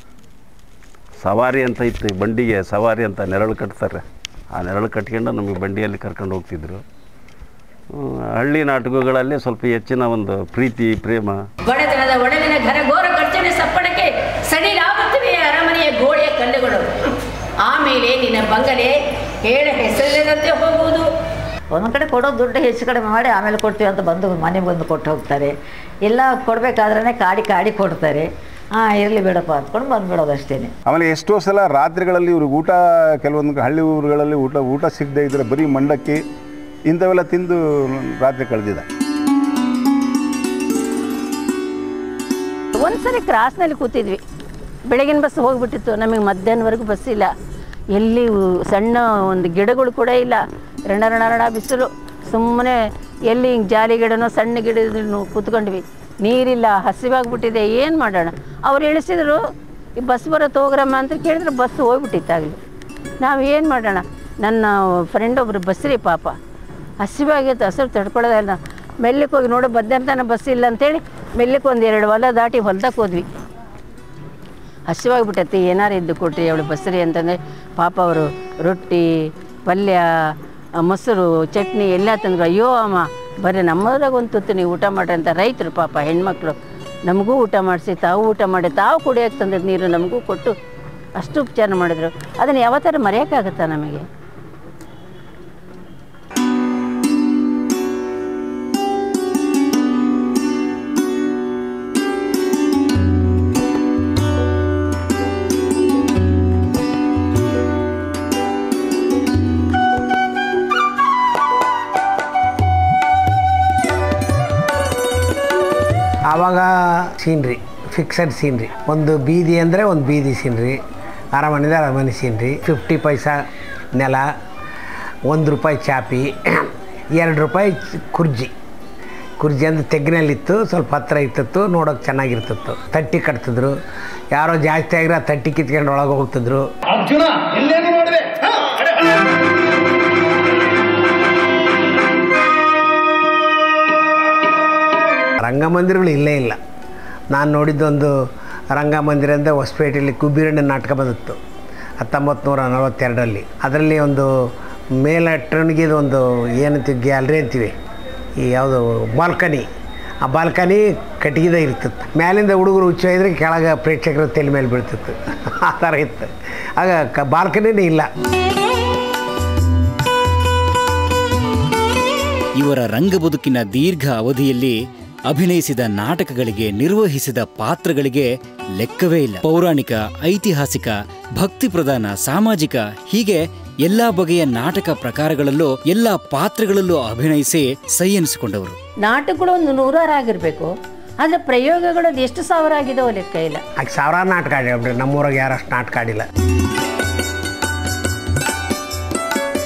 ಸವಾರಿ ಅಂತ ಇತ್ತು ಬಂಡಿಗೆ ಸವಾರಿ ಅಂತ ನೆರಳು ಕಟ್ತಾರೆ ಆ ನೆರಳು ಕಟ್ಕೊಂಡು ನಮಗೆ ಬಂಡಿಯಲ್ಲಿ ಕರ್ಕೊಂಡು ಹೋಗ್ತಿದ್ರು ಹ್ಮ್, ಹಳ್ಳಿ ನಾಟಕಗಳಲ್ಲಿ ಸ್ವಲ್ಪ ಹೆಚ್ಚಿನ ಒಂದು ಪ್ರೀತಿ ಪ್ರೇಮ ಬಡತನದ ಒಡಲಿನ ಘನಘೋರ ಗರ್ಜನೆ ಸಪ್ಪಳಕ್ಕೆ ಸಡಿಲಾಗುತ್ತಿವೆ ಅರಮನೆಯ ಗೋಡೆಯ ಕಲ್ಲುಗಳು ಆಮೇಲೆ ನಿನ್ನ ಬಂಗಲೆ ಹೇಳ ಹೆಸರಿಲ್ಲದಂತೆ ಹೋಗುವುದು ಒಂದೊಂದು ಕಡೆ ಕೊಡೋ ದುಡ್ಡು ಹೆಚ್ಚು ಕಡಿಮೆ ಮಾಡಿ ಆಮೇಲೆ ಕೊಡ್ತೀವಿ ಅಂತ ಬಂದು ಮನೆಗೆ ಬಂದು ಕೊಟ್ಟು ಹೋಗ್ತಾರೆ ಎಲ್ಲ ಕೊಡಬೇಕಾದ್ರೆ ಕಾಡಿ ಕಾಡಿ ಕೊಡ್ತಾರೆ ಹಾಂ ಇರಲಿ ಬೇಡಪ್ಪ ಅಂದ್ಕೊಂಡು ಬಂದ್ಬಿಡೋದು ಅಷ್ಟೇ ಆಮೇಲೆ ಎಷ್ಟೋ ಸಲ ರಾತ್ರಿಗಳಲ್ಲಿ ಇವ್ರಿಗೆ ಊಟ ಕೆಲವೊಂದು ಹಳ್ಳಿ ಊರುಗಳಲ್ಲಿ ಊಟ ಊಟ ಸಿಗದೆ ಇದ್ದರೆ ಬರೀ ಮಂಡಕ್ಕಿ ಇಂಥವೆಲ್ಲ ತಿಂದು ರಾತ್ರಿ ಕಳೆದಿದೆ ಒಂದ್ಸರಿ ಕ್ರಾಸ್ನಲ್ಲಿ ಕೂತಿದ್ವಿ ಬೆಳಗಿನ ಬಸ್ ಹೋಗ್ಬಿಟ್ಟಿತ್ತು ನಮಗೆ ಮಧ್ಯಾಹ್ನವರೆಗೂ ಬಸ್ ಇಲ್ಲ ಎಲ್ಲಿ ಉ- ಸಣ್ಣ ಒಂದು ಗಿಡಗಳು ಕೂಡ ಇಲ್ಲ ರಣ ರಣ ರಣ ಬಿಸಿಲು ಸುಮ್ಮನೆ ಎಲ್ಲಿ ಹಿಂಗೆ ಜಾಲಿ ಗಿಡನೋ ಸಣ್ಣ ಗಿಡ ಕೂತ್ಕೊಂಡ್ವಿ ನೀರಿಲ್ಲ ಹಸಿವಾಗ್ಬಿಟ್ಟಿದೆ ಏನು ಮಾಡೋಣ ಅವ್ರು ಇಳಿಸಿದ್ರು ಈ ಬಸ್ ಬರೋದು ಹೋಗ್ರಮ್ಮ ಅಂತ ಕೇಳಿದ್ರೆ ಬಸ್ ಹೋಗ್ಬಿಟ್ಟಿತ್ತಾಗಲಿ ನಾವು ಏನು ಮಾಡೋಣ ನನ್ನ ಫ್ರೆಂಡ್ ಒಬ್ರು ಬಸ್ರಿ ಪಾಪ ಹಸಿವಾಗೈತೆ ಹಸಿರು ತಡ್ಕೊಳ್ಳೋದಲ್ಲ ಮೆಲ್ಲಕ್ಕೆ ಹೋಗಿ ನೋಡು ಮಧ್ಯಾಹ್ನ ಬಸ್ ಇಲ್ಲ ಅಂತೇಳಿ ಮೆಲ್ಲಕ್ಕೆ ಒಂದು ಎರಡು ಹೊಲ ದಾಟಿ ಹೊಲ್ದಕ್ಕೆ ಹೋದ್ವಿ ಹಸಿವಾಗ್ಬಿಟ್ಟೈತಿ ಏನಾರು ಇದ್ದು ಕೊಟ್ರಿ ಅವಳು ಬಸ್ರಿ ಅಂತಂದರೆ ಪಾಪ ಅವರು ರೊಟ್ಟಿ ಪಲ್ಯ ಆ, ಮೊಸರು ಚಟ್ನಿ ಎಲ್ಲ ತಂದ್ರು ಅಯ್ಯೋ ಅಮ್ಮ ಬರೀ ನಮ್ಮದ್ರಾಗ ಒಂದು ತುತ್ತು ನೀವು ಊಟ ಮಾಡ್ರಿ ಅಂತ ರೈತರು ಪಾಪ ಹೆಣ್ಮಕ್ಳು ನಮಗೂ ಊಟ ಮಾಡಿಸಿ ತಾವು ಊಟ ಮಾಡಿ ತಾವು ಕುಡಿಯೋಕೆ ತಂದಿದ್ದು ನೀರು ನಮಗೂ ಕೊಟ್ಟು ಅಷ್ಟು ಉಪಚಾರ ಮಾಡಿದ್ರು ಅದನ್ನು ಯಾವತ್ತಾರು ಮರೆಯೋಕ್ಕಾಗತ್ತಾ ನಮಗೆ ಆವಾಗ ಸೀನ್ರಿ ಫಿಕ್ಸಡ್ ಸೀನ್ರಿ ಒಂದು ಬೀದಿ ಅಂದರೆ ಒಂದು ಬೀದಿ ಸೀನ್ರಿ ಅರಮನೆದ ಅರಮನೆ ಸೀನ್ರಿ ಫಿಫ್ಟಿ ಪೈಸಾ ನೆಲ ಒಂದು ರೂಪಾಯಿ ಚಾಪಿ ಎರಡು ರೂಪಾಯಿ ಚ- ಕುರ್ಜಿ ಕುರ್ಜಿ ಅಂದ್ರೆ ತೆಗ್ಗಿನಲ್ಲಿತ್ತು ಸ್ವಲ್ಪ ಹತ್ರ ಇರ್ತಿತ್ತು ನೋಡೋಕೆ ಚೆನ್ನಾಗಿರ್ತಿತ್ತು ತಟ್ಟಿ ಕಟ್ತಿದ್ರು ಯಾರೋ ಜಾಸ್ತಿ ಆಗಿರೋ ಆ ತಟ್ಟಿ ಕಿತ್ಕೊಂಡು ಒಳಗೆ ಹೋಗ್ತಿದ್ರು ಅರ್ಜುನ ಇಲ್ಲೇನು ಮಾಡಿದೆ ರಂಗಮಂದಿರಗಳು ಇಲ್ಲೇ ಇಲ್ಲ ನಾನು ನೋಡಿದ್ದೊಂದು ರಂಗಮಂದಿರ ಅಂದರೆ ಹೊಸಪೇಟೆಯಲ್ಲಿ ಕುಬೀರಣ್ಣ ನಾಟಕ ಬಂದಿತ್ತು ಹತ್ತೊಂಬತ್ತು ನೂರ ನಲವತ್ತೆರಡರಲ್ಲಿ ಅದರಲ್ಲಿ ಒಂದು ಮೇಲಟ್ಟಣಿಗೆದು ಒಂದು ಏನಂತೀವಿ ಗ್ಯಾಲ್ರಿ ಅಂತೀವಿ ಈ ಯಾವುದು ಬಾಲ್ಕನಿ ಆ ಬಾಲ್ಕನಿ ಕಟ್ಟಿಗೆದ ಇರ್ತಿತ್ತು ಮ್ಯಾಲಿಂದ ಹುಡುಗರು ಹುಚ್ಚ ಇದ್ರೆ ಕೆಳಗೆ ಪ್ರೇಕ್ಷಕರ ತಲೆ ಮೇಲೆ ಬೀಳ್ತಿತ್ತು ಆ ಥರ ಇತ್ತು ಆಗ ಕ ಬಾಲ್ಕನಿನೇ ಇಲ್ಲ ಇವರ ರಂಗ ಬದುಕಿನ ದೀರ್ಘ ಅವಧಿಯಲ್ಲಿ ಅಭಿನಯಿಸಿದ ನಾಟಕಗಳಿಗೆ ನಿರ್ವಹಿಸಿದ ಪಾತ್ರಗಳಿಗೆ ಲೆಕ್ಕವೇ ಇಲ್ಲ ಪೌರಾಣಿಕ ಐತಿಹಾಸಿಕ ಭಕ್ತಿ ಪ್ರಧಾನ ಸಾಮಾಜಿಕ ಹೀಗೆ ಎಲ್ಲಾ ಬಗೆಯ ನಾಟಕ ಪ್ರಕಾರಗಳಲ್ಲೂ ಎಲ್ಲಾ ಪಾತ್ರಗಳಲ್ಲೂ ಅಭಿನಯಿಸಿ ಸೈ ಎನಿಸಿಕೊಂಡವರು ನಾಟಕಗಳು ಒಂದು ನೂರಾರು ಆಗಿರಬೇಕು ಆದರೆ ಪ್ರಯೋಗಗಳು ಅದು ಎಷ್ಟು ಸಾವಿರ ಆಗಿದಾವೆ ಲೆಕ್ಕ ಇಲ್ಲ ಆಗ ಸಾವಿರಾರು ನಾಟಕ ಆಡ್ಯಾವ್ರಿ ನಮ್ಮೂರಾಗ ಯಾರು ಅಷ್ಟು ನಾಟಕ ಆಡಿಲ್ಲ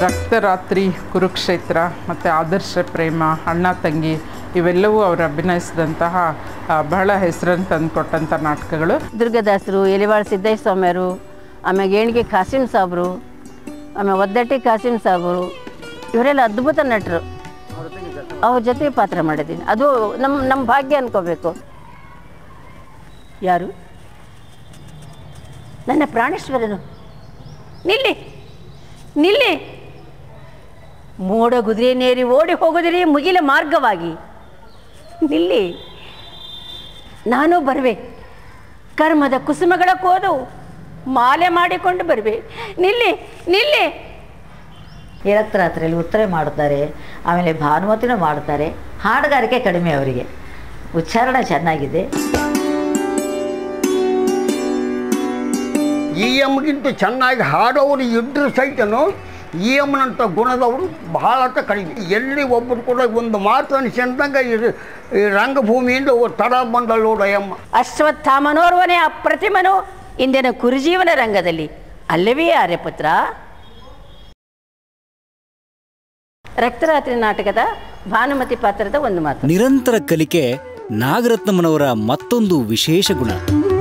ರಕ್ತರಾತ್ರಿ ಕುರುಕ್ಷೇತ್ರ ಮತ್ತು ಆದರ್ಶ ಪ್ರೇಮ ಅಣ್ಣ ತಂಗಿ ಇವೆಲ್ಲವೂ ಅವರು ಅಭಿನಯಿಸಿದಂತಹ ಆ, ಬಹಳ ಹೆಸರನ್ನು ತಂದುಕೊಟ್ಟಂಥ ನಾಟಕಗಳು ದುರ್ಗದಾಸರು ಎಲಿವಾಳ ಸಿದ್ದಯ್ಯ ಸ್ವಾಮಿಯವರು ಆಮೇಲೆ ಏಣಿಗೆ ಕಾಸಿಂ ಸಾಬ್ರು ಆಮೇಲೆ ಒದ್ದಟ್ಟಿ ಕಾಸಿಂ ಸಾಬ್ರು ಇವರೆಲ್ಲ ಅದ್ಭುತ ನಟರು ಅವ್ರ ಜೊತೆ ಪಾತ್ರ ಮಾಡಿದ್ದೀನಿ ಅದು ನಮ್ಮ ನಮ್ಮ ಭಾಗ್ಯ ಅನ್ಕೋಬೇಕು ಯಾರು ನನ್ನ ಪ್ರಾಣೇಶ್ವರನು ನಿಲ್ಲಿ ನಿಲ್ಲಿ ಮೋಡ ಕುದುರೆನೇರಿ ಓಡಿ ಹೋಗುದಿರಿ ಮುಗಿಲ ಮಾರ್ಗವಾಗಿ ನಿಲ್ಲಿ ನಾನು ಬರುವೆ ಕರ್ಮದ ಕುಸುಮಗಳ ಕೋದು ಮಾಲೆ ಮಾಡಿಕೊಂಡು ಬರುವೆ ನಿಲ್ಲಿ ನಿಲ್ಲಿ ರಾತ್ರಿಯಲ್ಲಿ ಉತ್ತರೆ ಮಾಡುತ್ತಾರೆ ಆಮೇಲೆ ಭಾನುಮತಿನೂ ಮಾಡುತ್ತಾರೆ ಹಾಡುಗಾರಿಕೆ ಕಡಿಮೆ ಅವರಿಗೆ ಉಚ್ಚಾರಣೆ ಚೆನ್ನಾಗಿದೆ ಈ ಎಮ್ಗಿಂತ ಚೆನ್ನಾಗಿ ಹಾಡೋರು ಇದ್ರ ಸಹಿತನು ಈ ಎಮ್ನಂಥ ಗುಣದವರು ಬಹಳ ಕಡಿಮೆ ಎಲ್ಲಿ ಒಬ್ಬರು ಕೂಡ ಒಂದು ಮಾತು ಅನಿಸ್ಕೊಂಡಂಗೆ ಈ- ಈ ರಂಗಭೂಮಿಯಿಂದ ತಡ ಬಂದಳು ನೋಡು ಎಮ್ಮ ಅಶ್ವತ್ಥಾಮನೋರ್ವನೇ ಅಪ್ರತಿಮನು ಇಂದಿನ ಕುರುಜೀವನ ರಂಗದಲ್ಲಿ ಅಲ್ಲವೇ ಆರ್ಯಪುತ್ರ ರಕ್ತರಾತ್ರಿ ನಾಟಕದ ಭಾನುಮತಿ ಪಾತ್ರದ ಒಂದು ಮಾತು ನಿರಂತರ ಕಲಿಕೆ ನಾಗರತ್ನಮ್ಮನವರ ಮತ್ತೊಂದು ವಿಶೇಷ ಗುಣ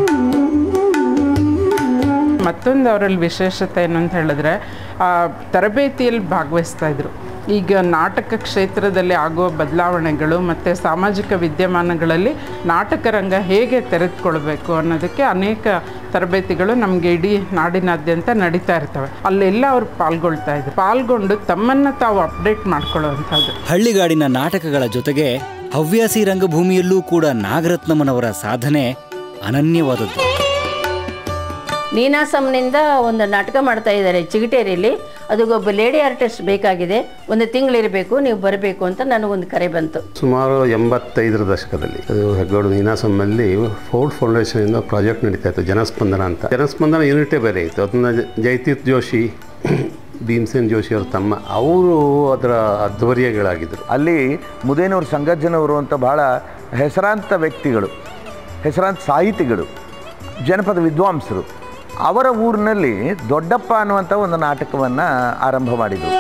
ಮತ್ತೊಂದು ಅವರಲ್ಲಿ ವಿಶೇಷತೆ ಏನು ಅಂತ ಹೇಳಿದ್ರೆ ಆ, ತರಬೇತಿಯಲ್ಲಿ ಭಾಗವಹಿಸ್ತಾ ಇದ್ರು ಈಗ ನಾಟಕ ಕ್ಷೇತ್ರದಲ್ಲಿ ಆಗುವ ಬದಲಾವಣೆಗಳು ಮತ್ತು ಸಾಮಾಜಿಕ ವಿದ್ಯಮಾನಗಳಲ್ಲಿ ನಾಟಕ ರಂಗ ಹೇಗೆ ತೆರೆದುಕೊಳ್ಬೇಕು ಅನ್ನೋದಕ್ಕೆ ಅನೇಕ ತರಬೇತಿಗಳು ನಮಗೆ ಇಡೀ ನಾಡಿನಾದ್ಯಂತ ನಡೀತಾ ಇರ್ತವೆ ಅಲ್ಲೆಲ್ಲ ಅವ್ರು ಪಾಲ್ಗೊಳ್ತಾ ಇದ್ರು ಪಾಲ್ಗೊಂಡು ತಮ್ಮನ್ನು ತಾವು ಅಪ್ಡೇಟ್ ಮಾಡ್ಕೊಳ್ಳುವಂಥದ್ದು ಹಳ್ಳಿಗಾಡಿನ ನಾಟಕಗಳ ಜೊತೆಗೆ ಹವ್ಯಾಸಿ ರಂಗಭೂಮಿಯಲ್ಲೂ ಕೂಡ ನಾಗರತ್ನಮ್ಮನವರ ಸಾಧನೆ ಅನನ್ಯವಾದದ್ದು ನೀನಾಸಂನಿಂದ ಒಂದು ನಾಟಕ ಮಾಡ್ತಾ ಇದ್ದಾರೆ ಚಿಗಟೇರಿಯಲ್ಲಿ ಅದಕ್ಕೊಬ್ಬ ಲೇಡಿ ಆರ್ಟಿಸ್ಟ್ ಬೇಕಾಗಿದೆ ಒಂದು ತಿಂಗಳಿರಬೇಕು ನೀವು ಬರಬೇಕು ಅಂತ ನನಗೊಂದು ಕರೆ ಬಂತು ಸುಮಾರು ಎಂಬತ್ತೈದರ ದಶಕದಲ್ಲಿ ಅದು ಹೆಗ್ಗೋಡು ನೀನಾಸಂನಲ್ಲಿ ಫೋರ್ಡ್ ಫೌಂಡೇಶನಿಂದ ಪ್ರಾಜೆಕ್ಟ್ ನಡೀತಾ ಇತ್ತು ಜನಸ್ಪಂದನ ಅಂತ ಜನಸ್ಪಂದನ ಯೂನಿಟೇ ಬೇರೆ ಇತ್ತು ಅದನ್ನ ಜ- ಜಯತೀರ್ಥ ಜೋಶಿ ಭೀಮಸೇನ್ ಜೋಶಿ ಅವ್ರ ತಮ್ಮ ಅವರು ಅದರ ಅಧ್ವರ್ಯಗಳಾಗಿದ್ದರು ಅಲ್ಲಿ ಮುದೇನೂರು ಸಂಗಜ್ಜನವರು ಅಂತ ಬಹಳ ಹೆಸರಾಂತ ವ್ಯಕ್ತಿಗಳು ಹೆಸರಾಂತ ಸಾಹಿತಿಗಳು ಜನಪದ ವಿದ್ವಾಂಸರು ಅವರ ಊರಿನಲ್ಲಿ ದೊಡ್ಡಪ್ಪ ಅನ್ನುವಂಥ ಒಂದು ನಾಟಕವನ್ನು ಆರಂಭ ಮಾಡಿದರು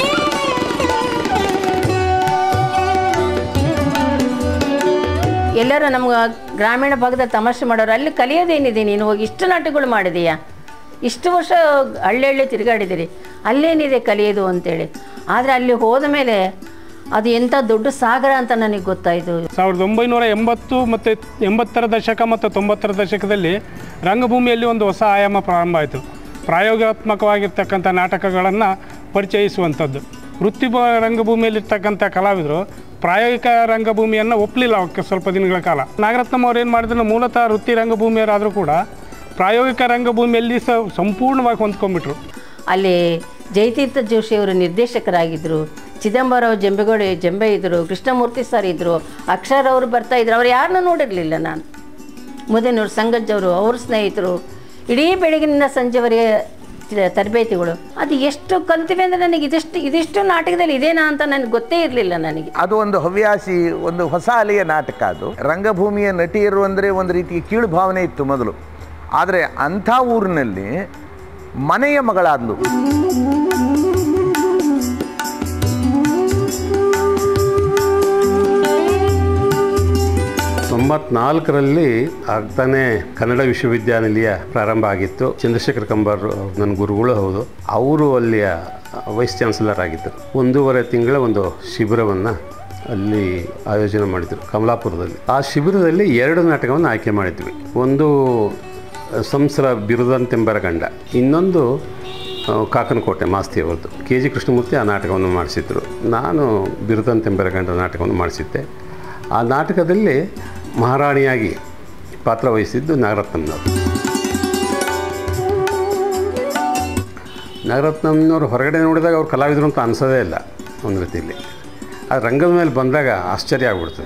ಎಲ್ಲರೂ ನಮ್ಗೆ ಗ್ರಾಮೀಣ ಭಾಗದ ತಮಾಷೆ ಮಾಡೋರು ಅಲ್ಲಿ ಕಲಿಯೋದೇನಿದೆ ನೀನು ಹೋಗಿ ಇಷ್ಟು ನಾಟಕಗಳು ಮಾಡಿದೀಯಾ ಇಷ್ಟು ವರ್ಷ ಹಳ್ಳಿ ಹಳ್ಳಿ ತಿರುಗಾಡಿದ್ದೀರಿ ಅಲ್ಲೇನಿದೆ ಕಲಿಯೋದು ಅಂತೇಳಿ ಆದರೆ ಅಲ್ಲಿ ಹೋದ ಮೇಲೆ ಅದು ಎಂಥ ದೊಡ್ಡ ಸಾಗರ ಅಂತ ನನಗೆ ಗೊತ್ತಾಯಿತು ಸಾವಿರದ ಒಂಬೈನೂರ ಎಂಬತ್ತು ಮತ್ತು ಎಂಬತ್ತರ ದಶಕ ಮತ್ತು ತೊಂಬತ್ತರ ದಶಕದಲ್ಲಿ ರಂಗಭೂಮಿಯಲ್ಲಿ ಒಂದು ಹೊಸ ಆಯಾಮ ಪ್ರಾರಂಭ ಆಯಿತು ಪ್ರಾಯೋಗಾತ್ಮಕವಾಗಿರ್ತಕ್ಕಂಥ ನಾಟಕಗಳನ್ನು ಪರಿಚಯಿಸುವಂಥದ್ದು ವೃತ್ತಿ ಬ- ರಂಗಭೂಮಿಯಲ್ಲಿರ್ತಕ್ಕಂಥ ಕಲಾವಿದರು ಪ್ರಾಯೋಗಿಕ ರಂಗಭೂಮಿಯನ್ನು ಒಪ್ಪಲಿಲ್ಲ ಅವಕ್ಕೆ ಸ್ವಲ್ಪ ದಿನಗಳ ಕಾಲ ನಾಗರತ್ನಮ್ ಅವ್ರು ಏನು ಮಾಡಿದ್ರು ಮೂಲತಃ ವೃತ್ತಿ ರಂಗಭೂಮಿಯವರಾದರೂ ಕೂಡ ಪ್ರಾಯೋಗಿಕ ರಂಗಭೂಮಿಯಲ್ಲಿ ಸ ಸಂಪೂರ್ಣವಾಗಿ ಹೊಂದ್ಕೊಂಡ್ಬಿಟ್ರು ಅಲ್ಲಿ ಜಯತೀರ್ಥ ಜೋಶಿಯವರು ನಿರ್ದೇಶಕರಾಗಿದ್ದರು ಚಿದಂಬರರಾವ್ ಜಂಬೆಗೌಡ ಜಂಬೆ ಇದ್ದರು ಕೃಷ್ಣಮೂರ್ತಿ ಸರ್ ಇದ್ದರು ಅಕ್ಷರ್ ಅವರು ಬರ್ತಾ ಇದ್ರು ಅವ್ರು ಯಾರನ್ನೂ ನೋಡಿರಲಿಲ್ಲ ನಾನು ಮುದೇನೂರು ಸಂಗಜ್ಜವರು ಅವ್ರ ಸ್ನೇಹಿತರು ಇಡೀ ಬೆಳಗಿನಿಂದ ಸಂಜೆವರೆಗೆ ತ- ತರಬೇತಿಗಳು ಅದು ಎಷ್ಟು ಕಲ್ತಿವೆ ಅಂದರೆ ನನಗೆ ಇದಿಷ್ಟು ಇದಿಷ್ಟು ನಾಟಕದಲ್ಲಿ ಇದೇನಾ ಅಂತ ನನಗೆ ಗೊತ್ತೇ ಇರಲಿಲ್ಲ ನನಗೆ ಅದು ಒಂದು ಹವ್ಯಾಸಿ ಒಂದು ಹೊಸ ಅಲೆಯ ನಾಟಕ ಅದು ರಂಗಭೂಮಿಯ ನಟಿಯರು ಅಂದರೆ ಒಂದು ರೀತಿಯ ಕೀಳು ಭಾವನೆ ಇತ್ತು ಮೊದಲು ಆದರೆ ಅಂಥ ಊರಿನಲ್ಲಿ ಮನೆಯ ಮಗಳಾದ್ಲು ತೊಂಬತ್ನಾಲ್ಕರಲ್ಲಿ ಆಗ್ತಾನೆ ಕನ್ನಡ ವಿಶ್ವವಿದ್ಯಾನಿಲಯ ಪ್ರಾರಂಭ ಆಗಿತ್ತು ಚಂದ್ರಶೇಖರ್ ಕಂಬಾರ್ ನನ್ನ ಗುರುಗಳು ಹೌದು ಅವರು ಅಲ್ಲಿಯ ವೈಸ್ ಚಾನ್ಸಲರ್ ಆಗಿದ್ದರು ಒಂದೂವರೆ ತಿಂಗಳ ಒಂದು ಶಿಬಿರವನ್ನು ಅಲ್ಲಿ ಆಯೋಜನೆ ಮಾಡಿದರು ಕಮಲಾಪುರದಲ್ಲಿ ಆ ಶಿಬಿರದಲ್ಲಿ ಎರಡು ನಾಟಕವನ್ನು ಆಯ್ಕೆ ಮಾಡಿದ್ವಿ ಒಂದು ಸಂಸರ ಬಿರುದಂತೆಂಬರ ಗಂಡ ಇನ್ನೊಂದು ಆ, ಕಾಕನಕೋಟೆ ಮಾಸ್ತಿ ಅವರದ್ದು ಕೆ ಜಿ ಕೃಷ್ಣಮೂರ್ತಿ ಆ ನಾಟಕವನ್ನು ಮಾಡಿಸಿದ್ರು ನಾನು ಬಿರುದಂತೆಂಬರ ಗಂಡ ನಾಟಕವನ್ನು ಮಾಡಿಸಿದ್ದೆ ಆ ನಾಟಕದಲ್ಲಿ ಮಹಾರಾಣಿಯಾಗಿ ಪಾತ್ರ ವಹಿಸಿದ್ದು ನಾಗರತ್ನಂನವರು ನಾಗರತ್ನಂನವರು ಹೊರಗಡೆ ನೋಡಿದಾಗ ಅವ್ರು ಕಲಾವಿದರು ಅಂತ ಅನಿಸೋದೇ ಇಲ್ಲ ಒಂದು ರೀತಿಯಲ್ಲಿ ಆ ರಂಗದ ಮೇಲೆ ಬಂದಾಗ ಆಶ್ಚರ್ಯ ಆಗ್ಬಿಡ್ತದೆ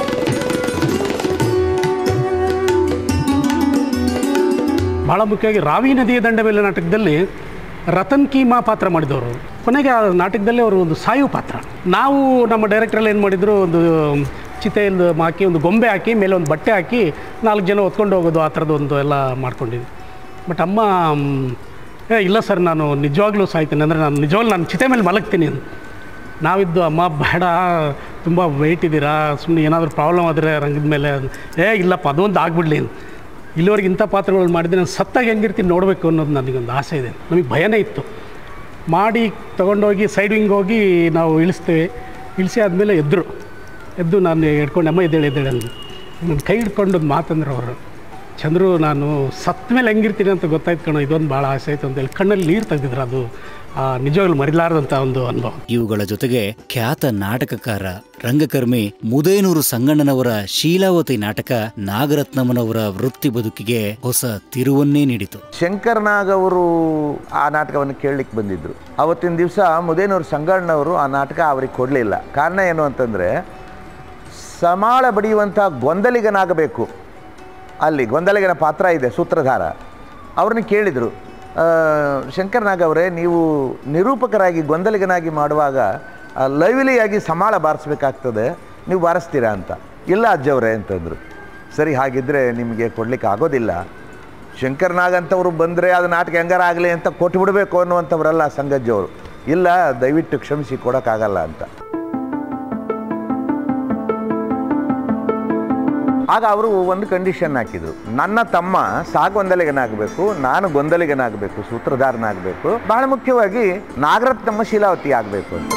ಭಾಳ ಮುಖ್ಯವಾಗಿ ರಾವಿ ನದಿಯ ದಂಡ ಮೇಲೆ ನಾಟಕದಲ್ಲಿ ರತನ್ ಕೀಮಾ ಪಾತ್ರ ಮಾಡಿದವರು ಕೊನೆಗೆ ಆ ನಾಟಕದಲ್ಲಿ ಅವರು ಒಂದು ಸಾಯು ಪಾತ್ರ ನಾವು ನಮ್ಮ ಡೈರೆಕ್ಟ್ರಲ್ಲಿ ಏನು ಮಾಡಿದ್ರು ಒಂದು ಚಿತೆಯಲ್ಲಿ ಹಾಕಿ ಒಂದು ಗೊಂಬೆ ಹಾಕಿ ಮೇಲೆ ಒಂದು ಬಟ್ಟೆ ಹಾಕಿ ನಾಲ್ಕು ಜನ ಹೊತ್ಕೊಂಡು ಹೋಗೋದು ಆ ಥರದ್ದು ಒಂದು ಎಲ್ಲ ಮಾಡ್ಕೊಂಡಿದ್ವಿ ಬಟ್ ಅಮ್ಮ ಮ್, ಏ ಇಲ್ಲ ಸರ್ ನಾನು ನಿಜವಾಗ್ಲೂ ಸಾಯ್ತೀನಿ ಅಂದರೆ ನಾನು ನಿಜವಾಗ್ಲೂ ನಾನು ಚಿತೆ ಮೇಲೆ ಮಲಗ್ತೀನಿ ಅಂದ. ನಾವಿದ್ದು ಅಮ್ಮ ಬೇಡ ತುಂಬ ವೆಯ್ಟ್ ಇದ್ದೀರಾ ಸುಮ್ಮನೆ ಏನಾದರೂ ಪ್ರಾಬ್ಲಮ್ ಆದರೆ ರಂಗದ ಮೇಲೆ ಏ ಇಲ್ಲಪ್ಪ ಅದೊಂದು ಆಗ್ಬಿಡ್ಲಿ ಅಂದ. ಇಲ್ಲಿವರೆಗೆ ಇಂಥ ಪಾತ್ರಗಳು ಮಾಡಿದ್ರೆ ನಾನು ಸತ್ತಾಗ ಹೆಂಗಿರ್ತೀನಿ ನೋಡಬೇಕು ಅನ್ನೋದು ನನಗೊಂದು ಆಸೆ ಇದೆ ನಮಗೆ ಭಯನೇ ಇತ್ತು ಮಾಡಿ ತೊಗೊಂಡೋಗಿ ಸೈಡ್ ವಿಂಗ್ ಹೋಗಿ ನಾವು ಇಳಿಸ್ತೇವೆ ಇಳಿಸಿ ಆದಮೇಲೆ ಎದ್ದರು ಎದ್ದು ನಾನು ಹಿಡ್ಕೊಂಡು ಅಮ್ಮ ಎದ್ದೇಳಿ ಎದ್ದೇಳಿ ಅಂದು ನನ್ನ ಕೈ ಹಿಡ್ಕೊಂಡು ಒಂದು ಮಾತಂದ್ರೆ ಅವರು ಚಂದ್ರು ನಾನು ಸತ್ತ ಮೇಲೆ ಹೆಂಗಿರ್ತೀನಿ ಅಂತ ಗೊತ್ತಾಯ್ತು ಕಣೋ ಇದೊಂದು ಭಾಳ ಆಸೆ ಆಯಿತು ಅಂತೇಳಿ ಕಣ್ಣಲ್ಲಿ ನೀರು ತೆಗೆದಿದ್ರು ಅದು ಆ, ನಿಜವಾಗ್ಲೂ ಮರಿಲಾರದಂಥ ಒಂದು ಅನುಭವ ಇವುಗಳ ಜೊತೆಗೆ ಖ್ಯಾತ ನಾಟಕಕಾರ ರಂಗಕರ್ಮಿ ಮುದೇನೂರು ಸಂಗಣ್ಣನವರ ಶೀಲಾವತಿ ನಾಟಕ ನಾಗರತ್ನಮ್ಮನವರ ವೃತ್ತಿ ಬದುಕಿಗೆ ಹೊಸ ತಿರುವನ್ನೇ ನೀಡಿತು ಶಂಕರ್ನಾಗ್ ಅವರು ಆ ನಾಟಕವನ್ನು ಕೇಳಲಿಕ್ಕೆ ಬಂದಿದ್ದರು ಅವತ್ತಿನ ದಿವಸ ಮುದೇನೂರು ಸಂಗಣ್ಣವರು ಆ ನಾಟಕ ಅವ್ರಿಗೆ ಕೊಡಲಿಲ್ಲ ಕಾರಣ ಏನು ಅಂತಂದರೆ ಸಮಾಳ ಬಡಿಯುವಂಥ ಗೊಂದಲಿಗನಾಗಬೇಕು ಅಲ್ಲಿ ಗೊಂದಲಿಗನ ಪಾತ್ರ ಇದೆ ಸೂತ್ರಧಾರ ಅವ್ರನ್ನ ಕೇಳಿದರು ಶಂಕರ್ನಾಗ್ ಅವರೇ ನೀವು ನಿರೂಪಕರಾಗಿ ಗೊಂದಲಿಗನಾಗಿ ಮಾಡುವಾಗ ಲೈವ್ಲಿಯಾಗಿ ಸಮಾಳ ಬಾರಿಸ್ಬೇಕಾಗ್ತದೆ ನೀವು ಬಾರಿಸ್ತೀರಾ ಅಂತ ಇಲ್ಲ ಅಜ್ಜವ್ರೆ ಅಂತಂದರು ಸರಿ ಹಾಗಿದ್ದರೆ ನಿಮಗೆ ಕೊಡಲಿಕ್ಕೆ ಆಗೋದಿಲ್ಲ ಶಂಕರ್ನಾಗ್ ಅಂತವರು ಬಂದರೆ ಅದು ನಾಟಕ ಹೆಂಗಾರ ಆಗಲಿ ಅಂತ ಕೊಟ್ಟು ಬಿಡಬೇಕು ಅನ್ನುವಂಥವರಲ್ಲ ಸಂಗಜ್ಜವರು ಇಲ್ಲ ದಯವಿಟ್ಟು ಕ್ಷಮಿಸಿ ಕೊಡೋಕ್ಕಾಗಲ್ಲ ಅಂತ ಆಗ ಅವರು ಒಂದು ಕಂಡೀಷನ್ ಹಾಕಿದರು ನನ್ನ ತಮ್ಮ ಸಹ ಗೊಂದಲಿಗನಾಗಬೇಕು ನಾನು ಗೊಂದಲಿಗನಾಗಬೇಕು ಸೂತ್ರಧಾರನಾಗಬೇಕು ಬಹಳ ಮುಖ್ಯವಾಗಿ ನಾಗರತ್ನಮ್ಮ ಶೀಲಾವತಿ ಆಗಬೇಕು ಅಂತ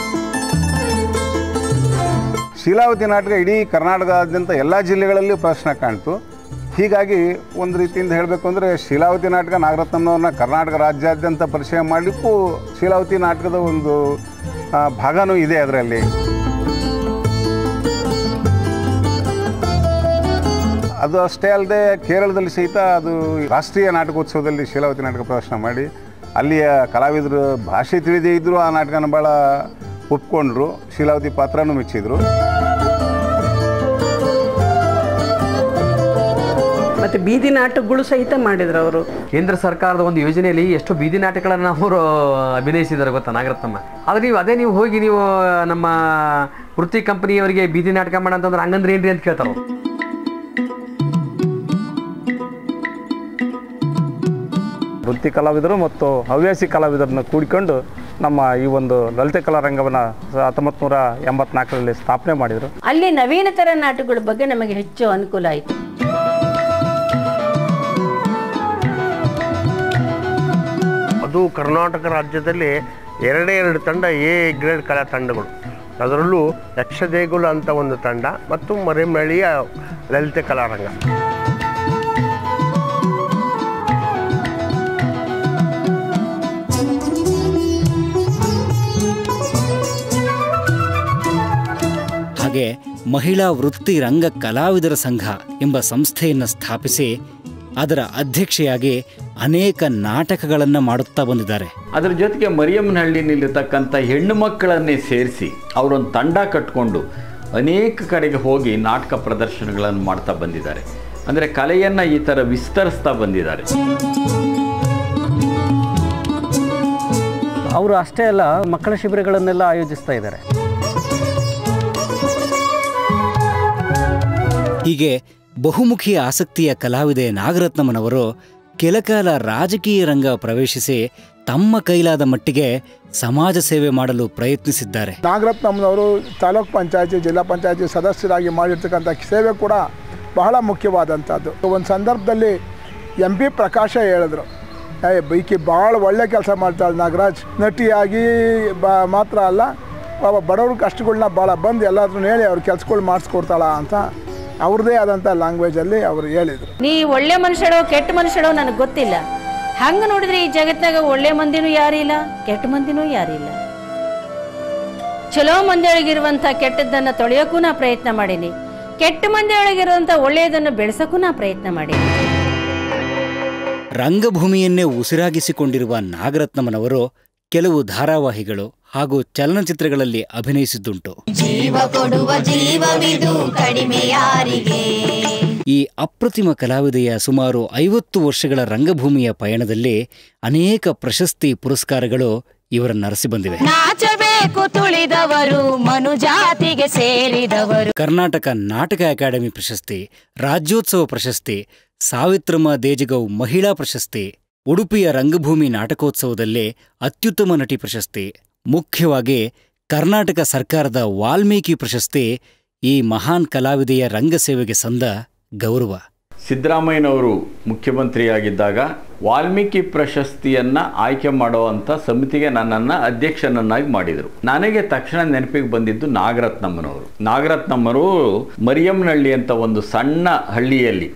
ಶೀಲಾವತಿ ನಾಟಕ ಇಡೀ ಕರ್ನಾಟಕದಾದ್ಯಂತ ಎಲ್ಲ ಜಿಲ್ಲೆಗಳಲ್ಲಿ ಪ್ರಶ್ನೆ ಕಾಣ್ತು ಹೀಗಾಗಿ ಒಂದು ರೀತಿಯಿಂದ ಹೇಳಬೇಕು ಅಂದರೆ ಶೀಲಾವತಿ ನಾಟಕ ನಾಗರತ್ನಮ್ಮನವ್ರನ್ನ ಕರ್ನಾಟಕ ರಾಜ್ಯಾದ್ಯಂತ ಪರಿಚಯ ಮಾಡಲಿಕ್ಕೂ ಶೀಲಾವತಿ ನಾಟಕದ ಒಂದು ಆ, ಭಾಗನೂ ಇದೆ ಅದರಲ್ಲಿ ಅದು ಅಷ್ಟೇ ಅಲ್ಲದೆ ಕೇರಳದಲ್ಲಿ ಸಹಿತ ಅದು ರಾಷ್ಟ್ರೀಯ ನಾಟಕೋತ್ಸವದಲ್ಲಿ ಶೀಲಾವತಿ ನಾಟಕ ಪ್ರದರ್ಶನ ಮಾಡಿ ಅಲ್ಲಿಯ ಕಲಾವಿದರು ಭಾಷೆ ತಿಳಿದೇ ಇದ್ದರೂ ಆ ನಾಟಕನ ಭಾಳ ಒಪ್ಕೊಂಡ್ರು ಶೀಲಾವತಿ ಪಾತ್ರನೂ ಮೆಚ್ಚಿದ್ರು ಮತ್ತು ಬೀದಿ ನಾಟಕಗಳು ಸಹಿತ ಮಾಡಿದ್ರು ಅವರು ಕೇಂದ್ರ ಸರ್ಕಾರದ ಒಂದು ಯೋಜನೆಯಲ್ಲಿ ಎಷ್ಟು ಬೀದಿ ನಾಟಕಗಳನ್ನು ಅವರು ಅಭಿನಯಿಸಿದ್ದಾರೆ ಗೊತ್ತಾ ನಾಗರತ್ನಮ್ಮ ಆದರೆ ನೀವು ಅದೇ ನೀವು ಹೋಗಿ ನೀವು ನಮ್ಮ ವೃತ್ತಿ ಕಂಪನಿಯವರಿಗೆ ಬೀದಿ ನಾಟಕ ಮಾಡಂತಂದ್ರೆ ಹಂಗಂದ್ರೆ ಏನ್ರಿ ಅಂತ ಕೇಳ್ತಾರೆ ಅವ್ರು. ವೃತ್ತಿ ಕಲಾವಿದರು ಮತ್ತು ಹವ್ಯಾಸಿ ಕಲಾವಿದರನ್ನ ಕೂಡಿಕೊಂಡು ನಮ್ಮ ಈ ಒಂದು ಲಲಿತ ಕಲಾರಂಗವನ್ನು ಹತ್ತೊಂಬತ್ತು ನೂರ ಎಂಬತ್ನಾಲ್ಕರಲ್ಲಿ ಸ್ಥಾಪನೆ ಮಾಡಿದರು ಅಲ್ಲಿ ನವೀನತರ ನಾಟಕಗಳ ಬಗ್ಗೆ ನಮಗೆ ಹೆಚ್ಚು ಅನುಕೂಲ ಆಯಿತು ಅದು ಕರ್ನಾಟಕ ರಾಜ್ಯದಲ್ಲಿ ಎರಡೇ ಎರಡು ತಂಡ ಎ ಗ್ರೇಡ್ ಕಲಾ ತಂಡಗಳು ಅದರಲ್ಲೂ ಯಕ್ಷದೇಗುಲ ಅಂತ ಒಂದು ತಂಡ ಮತ್ತು ಮರೆಮಳಿಯ ಲಲಿತ ಕಲಾರಂಗ ಹಾಗೆ ಮಹಿಳಾ ವೃತ್ತಿ ರಂಗ ಕಲಾವಿದರ ಸಂಘ ಎಂಬ ಸಂಸ್ಥೆಯನ್ನು ಸ್ಥಾಪಿಸಿ ಅದರ ಅಧ್ಯಕ್ಷೆಯಾಗಿ ಅನೇಕ ನಾಟಕಗಳನ್ನು ಮಾಡುತ್ತಾ ಬಂದಿದ್ದಾರೆ ಅದರ ಜೊತೆಗೆ ಮರಿಯಮ್ಮನಹಳ್ಳಿನಲ್ಲಿರ್ತಕ್ಕಂಥ ಹೆಣ್ಣು ಮಕ್ಕಳನ್ನೇ ಸೇರಿಸಿ ಅವರೊಂದು ತಂಡ ಕಟ್ಕೊಂಡು ಅನೇಕ ಕಡೆಗೆ ಹೋಗಿ ನಾಟಕ ಪ್ರದರ್ಶನಗಳನ್ನು ಮಾಡ್ತಾ ಬಂದಿದ್ದಾರೆ ಅಂದರೆ ಕಲೆಯನ್ನು ಈ ಥರ ವಿಸ್ತರಿಸ್ತಾ ಬಂದಿದ್ದಾರೆ ಅವರು ಅಷ್ಟೇ ಅಲ್ಲ ಮಕ್ಕಳ ಶಿಬಿರಗಳನ್ನೆಲ್ಲ ಆಯೋಜಿಸ್ತಾ ಇದ್ದಾರೆ ಹೀಗೆ ಬಹುಮುಖಿ ಆಸಕ್ತಿಯ ಕಲಾವಿದೆ ನಾಗರತ್ನಮ್ಮನವರು ಕೆಲಕಾಲ ರಾಜಕೀಯ ರಂಗ ಪ್ರವೇಶಿಸಿ ತಮ್ಮ ಕೈಲಾದ ಮಟ್ಟಿಗೆ ಸಮಾಜ ಸೇವೆ ಮಾಡಲು ಪ್ರಯತ್ನಿಸಿದ್ದಾರೆ ನಾಗರತ್ನಮ್ಮನವರು ತಾಲೂಕ್ ಪಂಚಾಯತಿ ಜಿಲ್ಲಾ ಪಂಚಾಯತಿ ಸದಸ್ಯರಾಗಿ ಮಾಡಿರ್ತಕ್ಕಂಥ ಸೇವೆ ಕೂಡ ಬಹಳ ಮುಖ್ಯವಾದಂಥದ್ದು ಒಂದು ಸಂದರ್ಭದಲ್ಲಿ ಎಂ ಪಿ ಪ್ರಕಾಶ ಹೇಳಿದ್ರು ಏ ಬೈಕಿ ಭಾಳ ಒಳ್ಳೆ ಕೆಲಸ ಮಾಡ್ತಾಳೆ ನಾಗರಾಜ್ ನಟಿಯಾಗಿ ಬ ಮಾತ್ರ ಅಲ್ಲ ಪಾಪ ಬಡವ್ರ ಕಷ್ಟಗಳನ್ನ ಭಾಳ ಬಂದು ಎಲ್ಲಾದ್ರೂ ಹೇಳಿ ಅವ್ರ ಕೆಲ್ಸಗಳು ಮಾಡಿಸ್ಕೊಡ್ತಾಳ ಅಂತ ಅವ್ರದ್ದೇ ಆದಂಥ ಲ್ಯಾಂಗ್ವೇಜಲ್ಲಿ ಅವರು ಹೇಳಿದರು ನೀ ಒಳ್ಳೆ ಮನುಷ್ಯಳೋ ಕೆಟ್ಟ ಮನುಷ್ಯಳೋ ನನಗೆ ಗೊತ್ತಿಲ್ಲ ಹಂಗ ನೋಡಿದ್ರೆ ಈ ಜಗತ್ನಾಗ ಒಳ್ಳೆ ಮಂದಿನೂ ಯಾರಿಲ್ಲ ಕೆಟ್ಟ ಮಂದಿನೂ ಯಾರಿಲ್ಲ ಚಲೋ ಮಂದಿಯೊಳಗಿರುವಂಥ ಕೆಟ್ಟದ್ದನ್ನ ತೊಳೆಯೋಕ್ಕೂ ನಾ ಪ್ರಯತ್ನ ಮಾಡೀನಿ ಕೆಟ್ಟ ಮಂದಿಯೊಳಗಿರುವಂಥ ಒಳ್ಳೆಯದನ್ನು ಬೆಳೆಸಕ್ಕೂ ನಾ ಪ್ರಯತ್ನ ಮಾಡೀನಿ ರಂಗಭೂಮಿಯನ್ನೇ ಉಸಿರಾಗಿಸಿಕೊಂಡಿರುವ ನಾಗರತ್ನಮ್ಮನವರು ಕೆಲವು ಧಾರಾವಾಹಿಗಳು ಹಾಗೂ ಚಲನಚಿತ್ರಗಳಲ್ಲಿ ಅಭಿನಯಿಸಿದ್ದುಂಟು ಜೀವ ಕೊಡುವ ಜೀವವಿದು ಕಡಿಮೆ ಯಾರಿಗೆ ಈ ಅಪ್ರತಿಮ ಕಲಾವಿದೆಯ ಸುಮಾರು ಐವತ್ತು ವರ್ಷಗಳ ರಂಗಭೂಮಿಯ ಪಯಣದಲ್ಲಿ ಅನೇಕ ಪ್ರಶಸ್ತಿ ಪುರಸ್ಕಾರಗಳು ಇವರನ್ನರಸಿ ಬಂದಿವೆ ನಾಚಬೇಕು ತುಳಿದವರು ಮನುಜಾತಿಗೆ ಸೇರಿದವರು ಕರ್ನಾಟಕ ನಾಟಕ ಅಕಾಡೆಮಿ ಪ್ರಶಸ್ತಿ ರಾಜ್ಯೋತ್ಸವ ಪ್ರಶಸ್ತಿ ಸಾವಿತ್ರಮ್ಮ ದೇಜಗೌ ಮಹಿಳಾ ಪ್ರಶಸ್ತಿ ಉಡುಪಿಯ ರಂಗಭೂಮಿ ನಾಟಕೋತ್ಸವದಲ್ಲಿ ಅತ್ಯುತ್ತಮ ನಟಿ ಪ್ರಶಸ್ತಿ ಮುಖ್ಯವಾಗಿ ಕರ್ನಾಟಕ ಸರ್ಕಾರದ ವಾಲ್ಮೀಕಿ ಪ್ರಶಸ್ತಿ ಈ ಮಹಾನ್ ಕಲಾವಿದೆಯ ರಂಗಸೇವೆಗೆ ಸಂದ ಗೌರವ ಸಿದ್ದರಾಮಯ್ಯನವರು ಮುಖ್ಯಮಂತ್ರಿಯಾಗಿದ್ದಾಗ ವಾಲ್ಮೀಕಿ ಪ್ರಶಸ್ತಿಯನ್ನ ಆಯ್ಕೆ ಮಾಡುವಂಥ ಸಮಿತಿಗೆ ನನ್ನನ್ನು ಅಧ್ಯಕ್ಷನನ್ನಾಗಿ ಮಾಡಿದರು ನನಗೆ ತಕ್ಷಣ ನೆನಪಿಗೆ ಬಂದಿದ್ದು ನಾಗರತ್ನಮ್ಮನವರು ನಾಗರತ್ನಮ್ಮರು ಮರಿಯಮ್ಮನಹಳ್ಳಿ ಅಂತ ಒಂದು ಸಣ್ಣ ಹಳ್ಳಿಯಲ್ಲಿ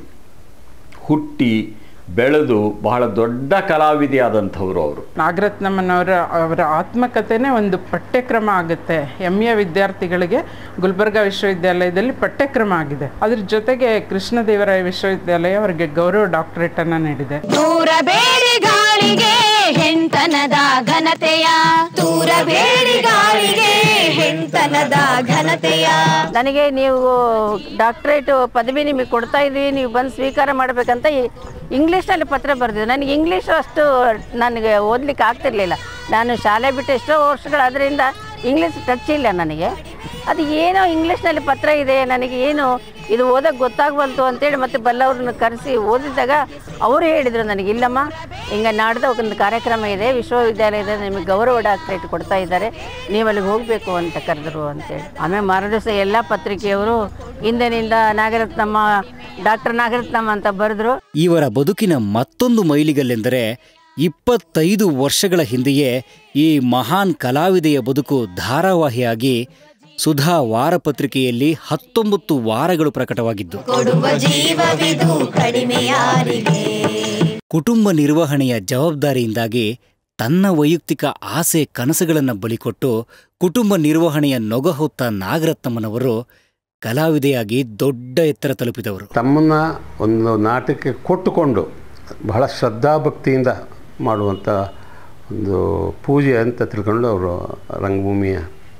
ಹುಟ್ಟಿ ಬೆಳೆದು ಬಹಳ ದೊಡ್ಡ ಕಲಾವಿದೆಯಾದಂಥವ್ರು ಅವರು ನಾಗರತ್ನಮ್ಮನವರ ಅವರ ಆತ್ಮಕಥೆನೇ ಒಂದು ಪಠ್ಯಕ್ರಮ ಆಗುತ್ತೆ ಎಮ್ ಎ ವಿದ್ಯಾರ್ಥಿಗಳಿಗೆ ಗುಲ್ಬರ್ಗಾ ವಿಶ್ವವಿದ್ಯಾಲಯದಲ್ಲಿ ಪಠ್ಯಕ್ರಮ ಆಗಿದೆ ಅದ್ರ ಜೊತೆಗೆ ಕೃಷ್ಣದೇವರಾಯ ವಿಶ್ವವಿದ್ಯಾಲಯ ಅವರಿಗೆ ಗೌರವ ಡಾಕ್ಟರೇಟ್ ಅನ್ನ ನೀಡಿದೆ ತೂರಬೇಡಿ ಗಾಳಿಗೆ ಹೆಣ್ತನದ ಘನತೆಯ ತೂರಬೇಡಿ ಗಾಳಿಗೆ ಹೆಣ್ತನದ ಘನತೆಯ ನನಗೆ ನೀವು ಡಾಕ್ಟ್ರೇಟ್ ಪದವಿ ನಿಮಗೆ ಕೊಡ್ತಾ ಇದ್ದೀವಿ ನೀವು ಬಂದು ಸ್ವೀಕಾರ ಮಾಡಬೇಕಂತ ಈ- ಇಂಗ್ಲೀಷ್ನಲ್ಲಿ ಪತ್ರ ಬರೆದಿದ್ದೆ ನನಗೆ ಇಂಗ್ಲೀಷು ಅಷ್ಟು ನನಗೆ ಓದಲಿಕ್ಕೆ ಆಗ್ತಿರ್ಲಿಲ್ಲ ನಾನು ಶಾಲೆ ಬಿಟ್ಟು ಎಷ್ಟೋ ವರ್ಷಗಳಾದ್ರಿಂದ ಇಂಗ್ಲೀಷ್ ಟಚ್ ಇಲ್ಲ ನನಗೆ ಅದು ಏನೋ ಇಂಗ್ಲೀಷ್ನಲ್ಲಿ ಪತ್ರ ಇದೆ ನನಗೆ ಏನು ಇದು ಓದೋಕ್ಕೆ ಗೊತ್ತಾಗ್ಬಲ್ತು ಅಂತೇಳಿ ಮತ್ತೆ ಬಲ್ಲವ್ರನ್ನ ಕರೆಸಿ ಓದಿದಾಗ ಅವರು ಹೇಳಿದರು ನನಗೆ ಇಲ್ಲಮ್ಮ ಹಿಂಗೆ ನಾಡ್ದು ಒಂದು ಕಾರ್ಯಕ್ರಮ ಇದೆ ವಿಶ್ವವಿದ್ಯಾಲಯದ ನಿಮಗೆ ಗೌರವ ಡಾಕ್ಟ್ರೇಟ್ ಕೊಡ್ತಾ ಇದ್ದಾರೆ ನೀವು ಅಲ್ಲಿಗೆ ಹೋಗಬೇಕು ಅಂತ ಕರೆದ್ರು ಅಂತೇಳಿ ಆಮೇಲೆ ಮರುದಿವಸ ಎಲ್ಲ ಪತ್ರಿಕೆಯವರು ಹಿಂದಿನಿಂದ ನಾಗರತ್ನಮ್ಮ ಡಾಕ್ಟರ್ ನಾಗರತ್ನಮ್ಮ ಅಂತ ಬರೆದ್ರು ಇವರ ಬದುಕಿನ ಮತ್ತೊಂದು ಮೈಲಿಗಲ್ಲೆಂದರೆ ಇಪ್ಪತ್ತೈದು ವರ್ಷಗಳ ಹಿಂದೆಯೇ ಈ ಮಹಾನ್ ಕಲಾವಿದೆಯ ಬದುಕು ಧಾರಾವಾಹಿಯಾಗಿ ಸುಧಾ ವಾರಪತ್ರಿಕೆಯಲ್ಲಿ ಹತ್ತೊಂಬತ್ತು ವಾರಗಳು ಪ್ರಕಟವಾಗಿದ್ದು ಕೊಡುವ ಜೀವವಿದು ಕಡಿಮೆ ಯಾರಿಗೆ ಕುಟುಂಬ ನಿರ್ವಹಣೆಯ ಜವಾಬ್ದಾರಿಯಿಂದಾಗಿ ತನ್ನ ವೈಯಕ್ತಿಕ ಆಸೆ ಕನಸುಗಳನ್ನು ಬಲಿಕೊಟ್ಟು ಕುಟುಂಬ ನಿರ್ವಹಣೆಯ ನೊಗ ಹೊತ್ತ ನಾಗರತ್ನಮ್ಮನವರು ಕಲಾವಿದೆಯಾಗಿ ದೊಡ್ಡ ಎತ್ತರ ತಲುಪಿದವರು ತಮ್ಮನ್ನ ಒಂದು ನಾಟಕಕ್ಕೆ ಕೊಟ್ಟುಕೊಂಡು ಬಹಳ ಶ್ರದ್ಧಾಭಕ್ತಿಯಿಂದ ಮಾಡುವಂಥ ಒಂದು ಪೂಜೆ ಅಂತ ತಿಳ್ಕೊಂಡು ಅವರು ರಂಗಭೂಮಿಯ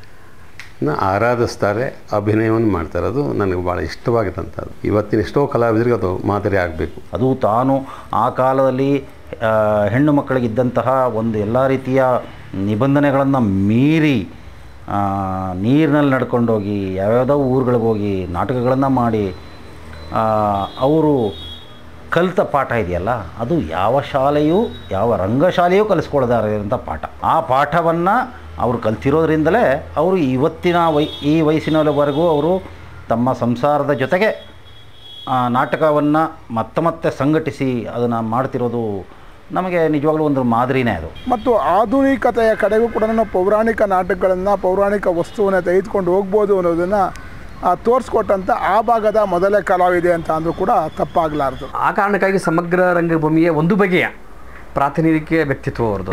ನ ಆರಾಧಿಸ್ತಾರೆ ಅಭಿನಯವನ್ನು ಮಾಡ್ತಾರೆ ಅದು ನನಗೆ ಭಾಳ ಇಷ್ಟವಾಗಿದ್ದಂಥದ್ದು ಇವತ್ತಿನ ಎಷ್ಟೋ ಕಲಾವಿದರಿಗೆ ಅದು ಮಾದರಿ ಆಗಬೇಕು ಅದು ತಾನು ಆ ಕಾಲದಲ್ಲಿ ಆ, ಹೆಣ್ಣು ಮಕ್ಕಳಿಗಿದ್ದಂತಹ ಒಂದು ಎಲ್ಲ ರೀತಿಯ ನಿಬಂಧನೆಗಳನ್ನು ಮೀರಿ ಆ, ನೀರಿನಲ್ಲಿ ನಡ್ಕೊಂಡೋಗಿ ಯಾವ್ಯಾವುದೋ ಊರುಗಳಿಗೆ ಹೋಗಿ ನಾಟಕಗಳನ್ನು ಮಾಡಿ ಆ, ಅವರು ಕಲಿತ ಪಾಠ ಇದೆಯಲ್ಲ ಅದು ಯಾವ ಶಾಲೆಯೂ ಯಾವ ರಂಗಶಾಲೆಯೂ ಕಲಿಸ್ಕೊಳ್ದಾರಂಥ ಪಾಠ ಆ ಪಾಠವನ್ನು ಅವರು ಕಲ್ತಿರೋದ್ರಿಂದಲೇ ಅವರು ಇವತ್ತಿನ ವೈ ಈ ವಯಸ್ಸಿನವರೆಗೂ ಅವರು ತಮ್ಮ ಸಂಸಾರದ ಜೊತೆಗೆ ನಾಟಕವನ್ನು ಮತ್ತೆ ಮತ್ತೆ ಸಂಘಟಿಸಿ ಅದನ್ನು ಮಾಡ್ತಿರೋದು ನಮಗೆ ನಿಜವಾಗ್ಲೂ ಒಂದು ಮಾದರಿನೇ ಅದು ಮತ್ತು ಆಧುನಿಕತೆಯ ಕಡೆಗೂ ಕೂಡ ನಾವು ಪೌರಾಣಿಕ ನಾಟಕಗಳನ್ನು ಪೌರಾಣಿಕ ವಸ್ತುವನ್ನು ತೆಗೆದುಕೊಂಡು ಹೋಗ್ಬೋದು ಅನ್ನೋದನ್ನು ತೋರಿಸ್ಕೊಟ್ಟಂಥ ಆ ಭಾಗದ ಮೊದಲೇ ಕಲಾವಿದೆ ಅಂತ ಅಂದರೂ ಕೂಡ ತಪ್ಪಾಗಲಾರ್ದು ಆ ಕಾರಣಕ್ಕಾಗಿ ಸಮಗ್ರ ರಂಗಭೂಮಿಯ ಒಂದು ಬಗೆಯ ಪ್ರಾತಿನಿಧಿಕ ವ್ಯಕ್ತಿತ್ವ ಅವ್ರದ್ದು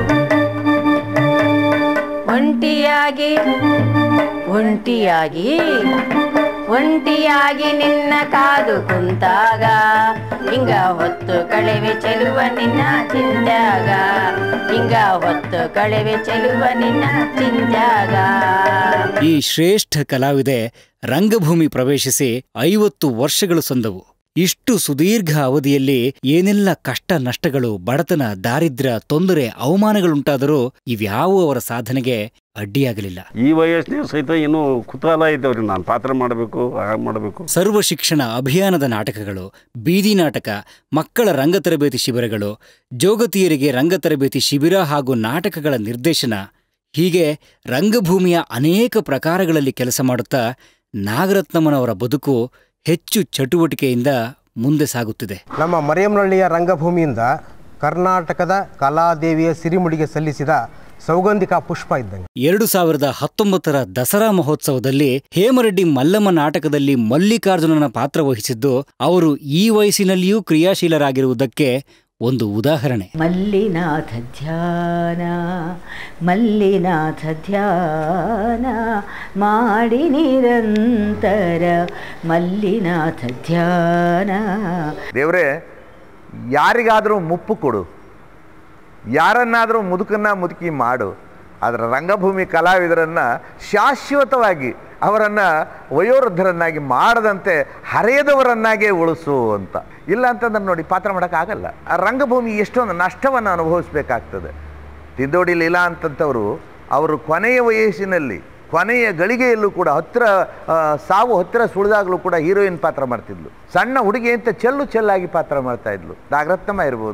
ಒಂಟಿಯಾಗಿ ಒಂಟಿಯಾಗಿ ಒಂಟಿಯಾಗಿ ನಿನ್ನ ಕಾದು ಕುಂತಾಗ ಹಿಂಗ ಹೊತ್ತು ಕಳೆವೆ ಚೆಲುವ ನಿನ್ನ ಚಿಂತ್ಯಾಗ ಹಿಂಗ ಹೊತ್ತು ಕಳೆವೆ ಚೆಲುವ ನಿನ್ನ ಚಿಂತ್ಯಾಗ ಈ ಶ್ರೇಷ್ಠ ಕಲಾವಿದೆ ರಂಗಭೂಮಿ ಪ್ರವೇಶಿಸಿ ಐವತ್ತು ವರ್ಷಗಳು ಸಂದವು ಇಷ್ಟು ಸುದೀರ್ಘ ಅವಧಿಯಲ್ಲಿ ಏನೆಲ್ಲ ಕಷ್ಟ ನಷ್ಟಗಳು ಬಡತನ ದಾರಿದ್ರ್ಯ ತೊಂದರೆ ಅವಮಾನಗಳುಂಟಾದರೂ ಇವ್ಯಾವೂ ಅವರ ಸಾಧನೆಗೆ ಅಡ್ಡಿಯಾಗಲಿಲ್ಲ ಈ ವಯಸ್ಸಿನ ಸಹಿತ ಇನ್ನೂ ಕುತೂಹಲ ಇದ್ದವ್ರಿ ನಾನು ಪಾತ್ರ ಮಾಡಬೇಕು ಹಾಗೆ ಮಾಡಬೇಕು ಸರ್ವ ಶಿಕ್ಷಣ ಅಭಿಯಾನದ ನಾಟಕಗಳು ಬೀದಿ ನಾಟಕ ಮಕ್ಕಳ ರಂಗ ತರಬೇತಿ ಶಿಬಿರಗಳು ಜೋಗತಿಯರಿಗೆ ರಂಗ ತರಬೇತಿ ಶಿಬಿರ ಹಾಗೂ ನಾಟಕಗಳ ನಿರ್ದೇಶನ ಹೀಗೆ ರಂಗಭೂಮಿಯ ಅನೇಕ ಪ್ರಕಾರಗಳಲ್ಲಿ ಕೆಲಸ ಮಾಡುತ್ತಾ ನಾಗರತ್ನಮ್ಮನವರ ಬದುಕು ಹೆಚ್ಚು ಚಟುವಟಿಕೆಯಿಂದ ಮುಂದೆ ಸಾಗುತ್ತಿದೆ ನಮ್ಮ ಮರಿಯಮ್ಮನಹಳ್ಳಿಯ ರಂಗಭೂಮಿಯಿಂದ ಕರ್ನಾಟಕದ ಕಲಾದೇವಿಯ ಸಿರಿಮುಡಿಗೆ ಸಲ್ಲಿಸಿದ ಸೌಗಂಧಿಕ ಪುಷ್ಪ ಇದ್ದಂಗೆ ಎರಡು ಸಾವಿರದ ಹತ್ತೊಂಬತ್ತರ ದಸರಾ ಮಹೋತ್ಸವದಲ್ಲಿ ಹೇಮರೆಡ್ಡಿ ಮಲ್ಲಮ್ಮ ನಾಟಕದಲ್ಲಿ ಮಲ್ಲಿಕಾರ್ಜುನನ ಪಾತ್ರ ವಹಿಸಿದ್ದು ಅವರು ಈ ವಯಸ್ಸಿನಲ್ಲಿಯೂ ಕ್ರಿಯಾಶೀಲರಾಗಿರುವುದಕ್ಕೆ ಒಂದು ಉದಾಹರಣೆ ಮಲ್ಲಿನಾಥ ಧ್ಯಾನ ಮಲ್ಲಿನಾಥ ಧ್ಯಾನ ಮಾಡಿ ನಿರಂತರ ಮಲ್ಲಿನಾಥ ಧ್ಯಾನ ದೇವರೇ ಯಾರಿಗಾದರೂ ಮುಪ್ಪು ಕೊಡು ಯಾರನ್ನಾದರೂ ಮುದುಕನ್ನ ಮುದುಕಿ ಮಾಡು ಅದರ ರಂಗಭೂಮಿ ಕಲಾವಿದರನ್ನು ಶಾಶ್ವತವಾಗಿ ಅವರನ್ನು ವಯೋವೃದ್ಧರನ್ನಾಗಿ ಮಾಡದಂತೆ ಹರೆಯದವರನ್ನಾಗೇ ಉಳಿಸು ಅಂತ ಇಲ್ಲ ಅಂತಂದ್ರೆ ನೋಡಿ ಪಾತ್ರ ಮಾಡೋಕ್ಕಾಗಲ್ಲ ಆ ರಂಗಭೂಮಿ ಎಷ್ಟೊಂದು ನಷ್ಟವನ್ನು ಅನುಭವಿಸ್ಬೇಕಾಗ್ತದೆ ತಿದ್ದೋಡಿ ಲೀಲಾ ಅಂತಂಥವರು ಅವರು ಕೊನೆಯ ವಯಸ್ಸಿನಲ್ಲಿ ಕೊನೆಯ ಗಳಿಗೆಯಲ್ಲೂ ಕೂಡ ಹತ್ತಿರ ಆ, ಸಾವು ಹತ್ತಿರ ಸುಳಿದಾಗಲೂ ಕೂಡ ಹೀರೋಯಿನ್ ಪಾತ್ರ ಮಾಡ್ತಿದ್ಲು ಸಣ್ಣ ಹುಡುಗಿ ಅಂತ ಚೆಲ್ಲು ಚೆಲ್ಲಾಗಿ ಪಾತ್ರ ಮಾಡ್ತಾ ಇದ್ಲು ನಾಗರತ್ನಮ್ಮ ಇರ್ಬೋದು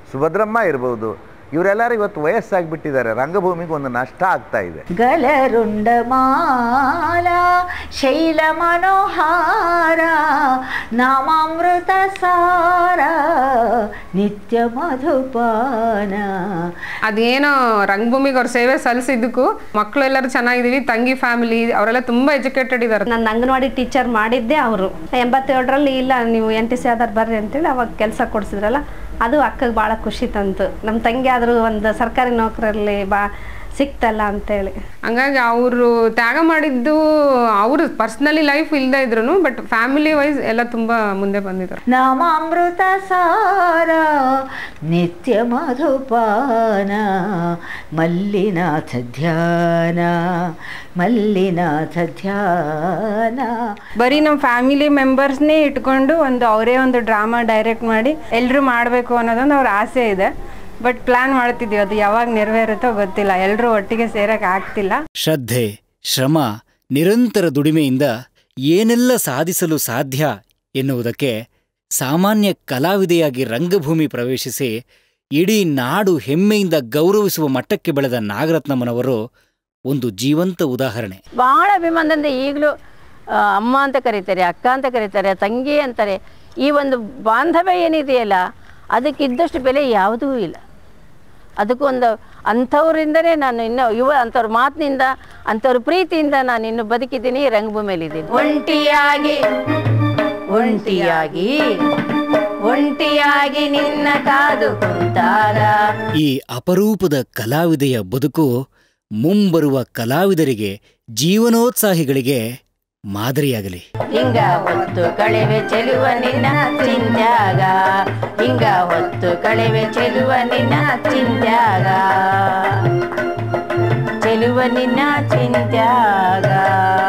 ಸುಭದ್ರಮ್ಮ ಇರ್ಬೋದು ಇವರೆಲ್ಲರೂ ಇವತ್ತು ವಯಸ್ಸಾಗಿಬಿಟ್ಟಿದ್ದಾರೆ ರಂಗಭೂಮಿಗೆ ಒಂದು ನಷ್ಟ ಆಗ್ತಾ ಇದೆ ಗಲರುಂಡಮಾಲ ಶೈಲ ಮನೋಹಾರ ನಾಮಾಮೃತ ಸಾರ ನಿತ್ಯ ಮಧುಪಾನ ಅದೇನೋ ರಂಗಭೂಮಿಗೆ ಅವ್ರ ಸೇವೆ ಸಲ್ಲಿಸಿದ್ದಕ್ಕೂ ಮಕ್ಕಳು ಎಲ್ಲರೂ ಚೆನ್ನಾಗಿದ್ದೀವಿ ತಂಗಿ ಫ್ಯಾಮಿಲಿ ಅವರೆಲ್ಲ ತುಂಬ ಎಜುಕೇಟೆಡ್ ಇದ್ದಾರೆ ನನ್ನ ಅಂಗನವಾಡಿ ಟೀಚರ್ ಮಾಡಿದ್ದೆ ಅವರು ಎಂಬತ್ತೇಳರಲ್ಲಿ ಇಲ್ಲ ನೀವು ಎನ್ ಟಿ ಸಿ ಆಧಾರ್ ಬರ್ರಿ ಅಂತೇಳಿ ಅವಾಗ ಕೆಲಸ ಕೊಡಿಸಿದ್ರಲ್ಲ ಅದು ಅಕ್ಕಗೆ ಭಾಳ ಖುಷಿ ತಂತು ನಮ್ಮ ತಂಗಿ ಆದರೂ ಒಂದು ಸರ್ಕಾರಿ ನೌಕರಲ್ಲಿ ಬಾ ಸಿಕ್ತಲ್ಲ ಅಂತೇಳಿ ಹಂಗಾಗಿ ಅವರು ತ್ಯಾಗ ಮಾಡಿದ್ದು ಅವರು ಪರ್ಸ್ನಲಿ ಲೈಫ್ ಇಲ್ಲದೆ ಇದ್ರು ಬಟ್ ಫ್ಯಾಮಿಲಿ ವೈಸ್ ಎಲ್ಲ ತುಂಬ ಮುಂದೆ ಬಂದಿದ್ದಾರೆ ನಾಮಾಮೃತ ಸಾರ ನಿತ್ಯ ಮಧುಪಾನ ಮಲ್ಲಿನಾಥ ಧ್ಯಾನ ಮಲ್ಲಿನಾಥ ಧ್ಯಾನ ಬರೀ ನಮ್ಮ ಫ್ಯಾಮಿಲಿ ಮೆಂಬರ್ಸ್ನೇ ಇಟ್ಕೊಂಡು ಒಂದು ಅವರೇ ಒಂದು ಡ್ರಾಮಾ ಡೈರೆಕ್ಟ್ ಮಾಡಿ ಎಲ್ಲರೂ ಮಾಡಬೇಕು ಅನ್ನೋದೊಂದು ಅವ್ರ ಆಸೆ ಇದೆ ಬಟ್ ಪ್ಲಾನ್ ಮಾಡ್ತಿದ್ದೀವಿ ಅದು ಯಾವಾಗ ನೆರವೇರುತ್ತೋ ಗೊತ್ತಿಲ್ಲ ಎಲ್ಲರೂ ಒಟ್ಟಿಗೆ ಸೇರಕ್ಕೆ ಆಗ್ತಿಲ್ಲ ಶ್ರದ್ಧೆ ಶ್ರಮ ನಿರಂತರ ದುಡಿಮೆಯಿಂದ ಏನೆಲ್ಲ ಸಾಧಿಸಲು ಸಾಧ್ಯ ಎನ್ನುವುದಕ್ಕೆ ಸಾಮಾನ್ಯ ಕಲಾವಿದೆಯಾಗಿ ರಂಗಭೂಮಿ ಪ್ರವೇಶಿಸಿ ಇಡೀ ನಾಡು ಹೆಮ್ಮೆಯಿಂದ ಗೌರವಿಸುವ ಮಟ್ಟಕ್ಕೆ ಬೆಳೆದ ನಾಗರತ್ನಮ್ಮನವರು ಒಂದು ಜೀವಂತ ಉದಾಹರಣೆ ಭಾಳ ಅಭಿಮಾನದಿಂದ ಈಗಲೂ ಅಮ್ಮ ಅಂತ ಕರೀತಾರೆ ಅಕ್ಕ ಅಂತ ಕರೀತಾರೆ ತಂಗಿ ಅಂತಾರೆ ಈ ಒಂದು ಬಾಂಧವ್ಯ ಏನಿದೆಯಲ್ಲ ಅದಕ್ಕಿದ್ದಷ್ಟು ಬೆಲೆ ಯಾವುದೂ ಇಲ್ಲ ಅದಕ್ಕೊಂದು ಅಂಥವ್ರಿಂದಲೇ ನಾನು ಇನ್ನೂ ಯುವ ಅಂಥವ್ರ ಮಾತಿನಿಂದ ಅಂಥವ್ರ ಪ್ರೀತಿಯಿಂದ ನಾನು ಇನ್ನು ಬದುಕಿದ್ದೀನಿ ರಂಗಭೂಮಿಯಲ್ಲಿದ್ದೀನಿ ಒಂಟಿಯಾಗಿ ಒಂಟಿಯಾಗಿ ಒಂಟಿಯಾಗಿ ನಿನ್ನ ಕಾದು ಕುಂತಾರ ಈ ಅಪರೂಪದ ಕಲಾವಿದೆಯ ಬದುಕು ಮುಂಬರುವ ಕಲಾವಿದರಿಗೆ ಜೀವನೋತ್ಸಾಹಿಗಳಿಗೆ ಮಾದರಿಯಾಗಲಿ ಹಿಂಗ ಹೊತ್ತು ಕಳೆವೆ ಚೆಲುವ ನಿನ್ನ ಚಿಂತ್ಯಾಗ ಹಿಂಗ ಹೊತ್ತು ಕಳೆವೆ ಚೆಲುವ ನಿನ್ನ ಚಿಂತ್ಯಾಗ ಚೆಲುವ ನಿನ್ನ ಚಿಂತ್ಯಾಗ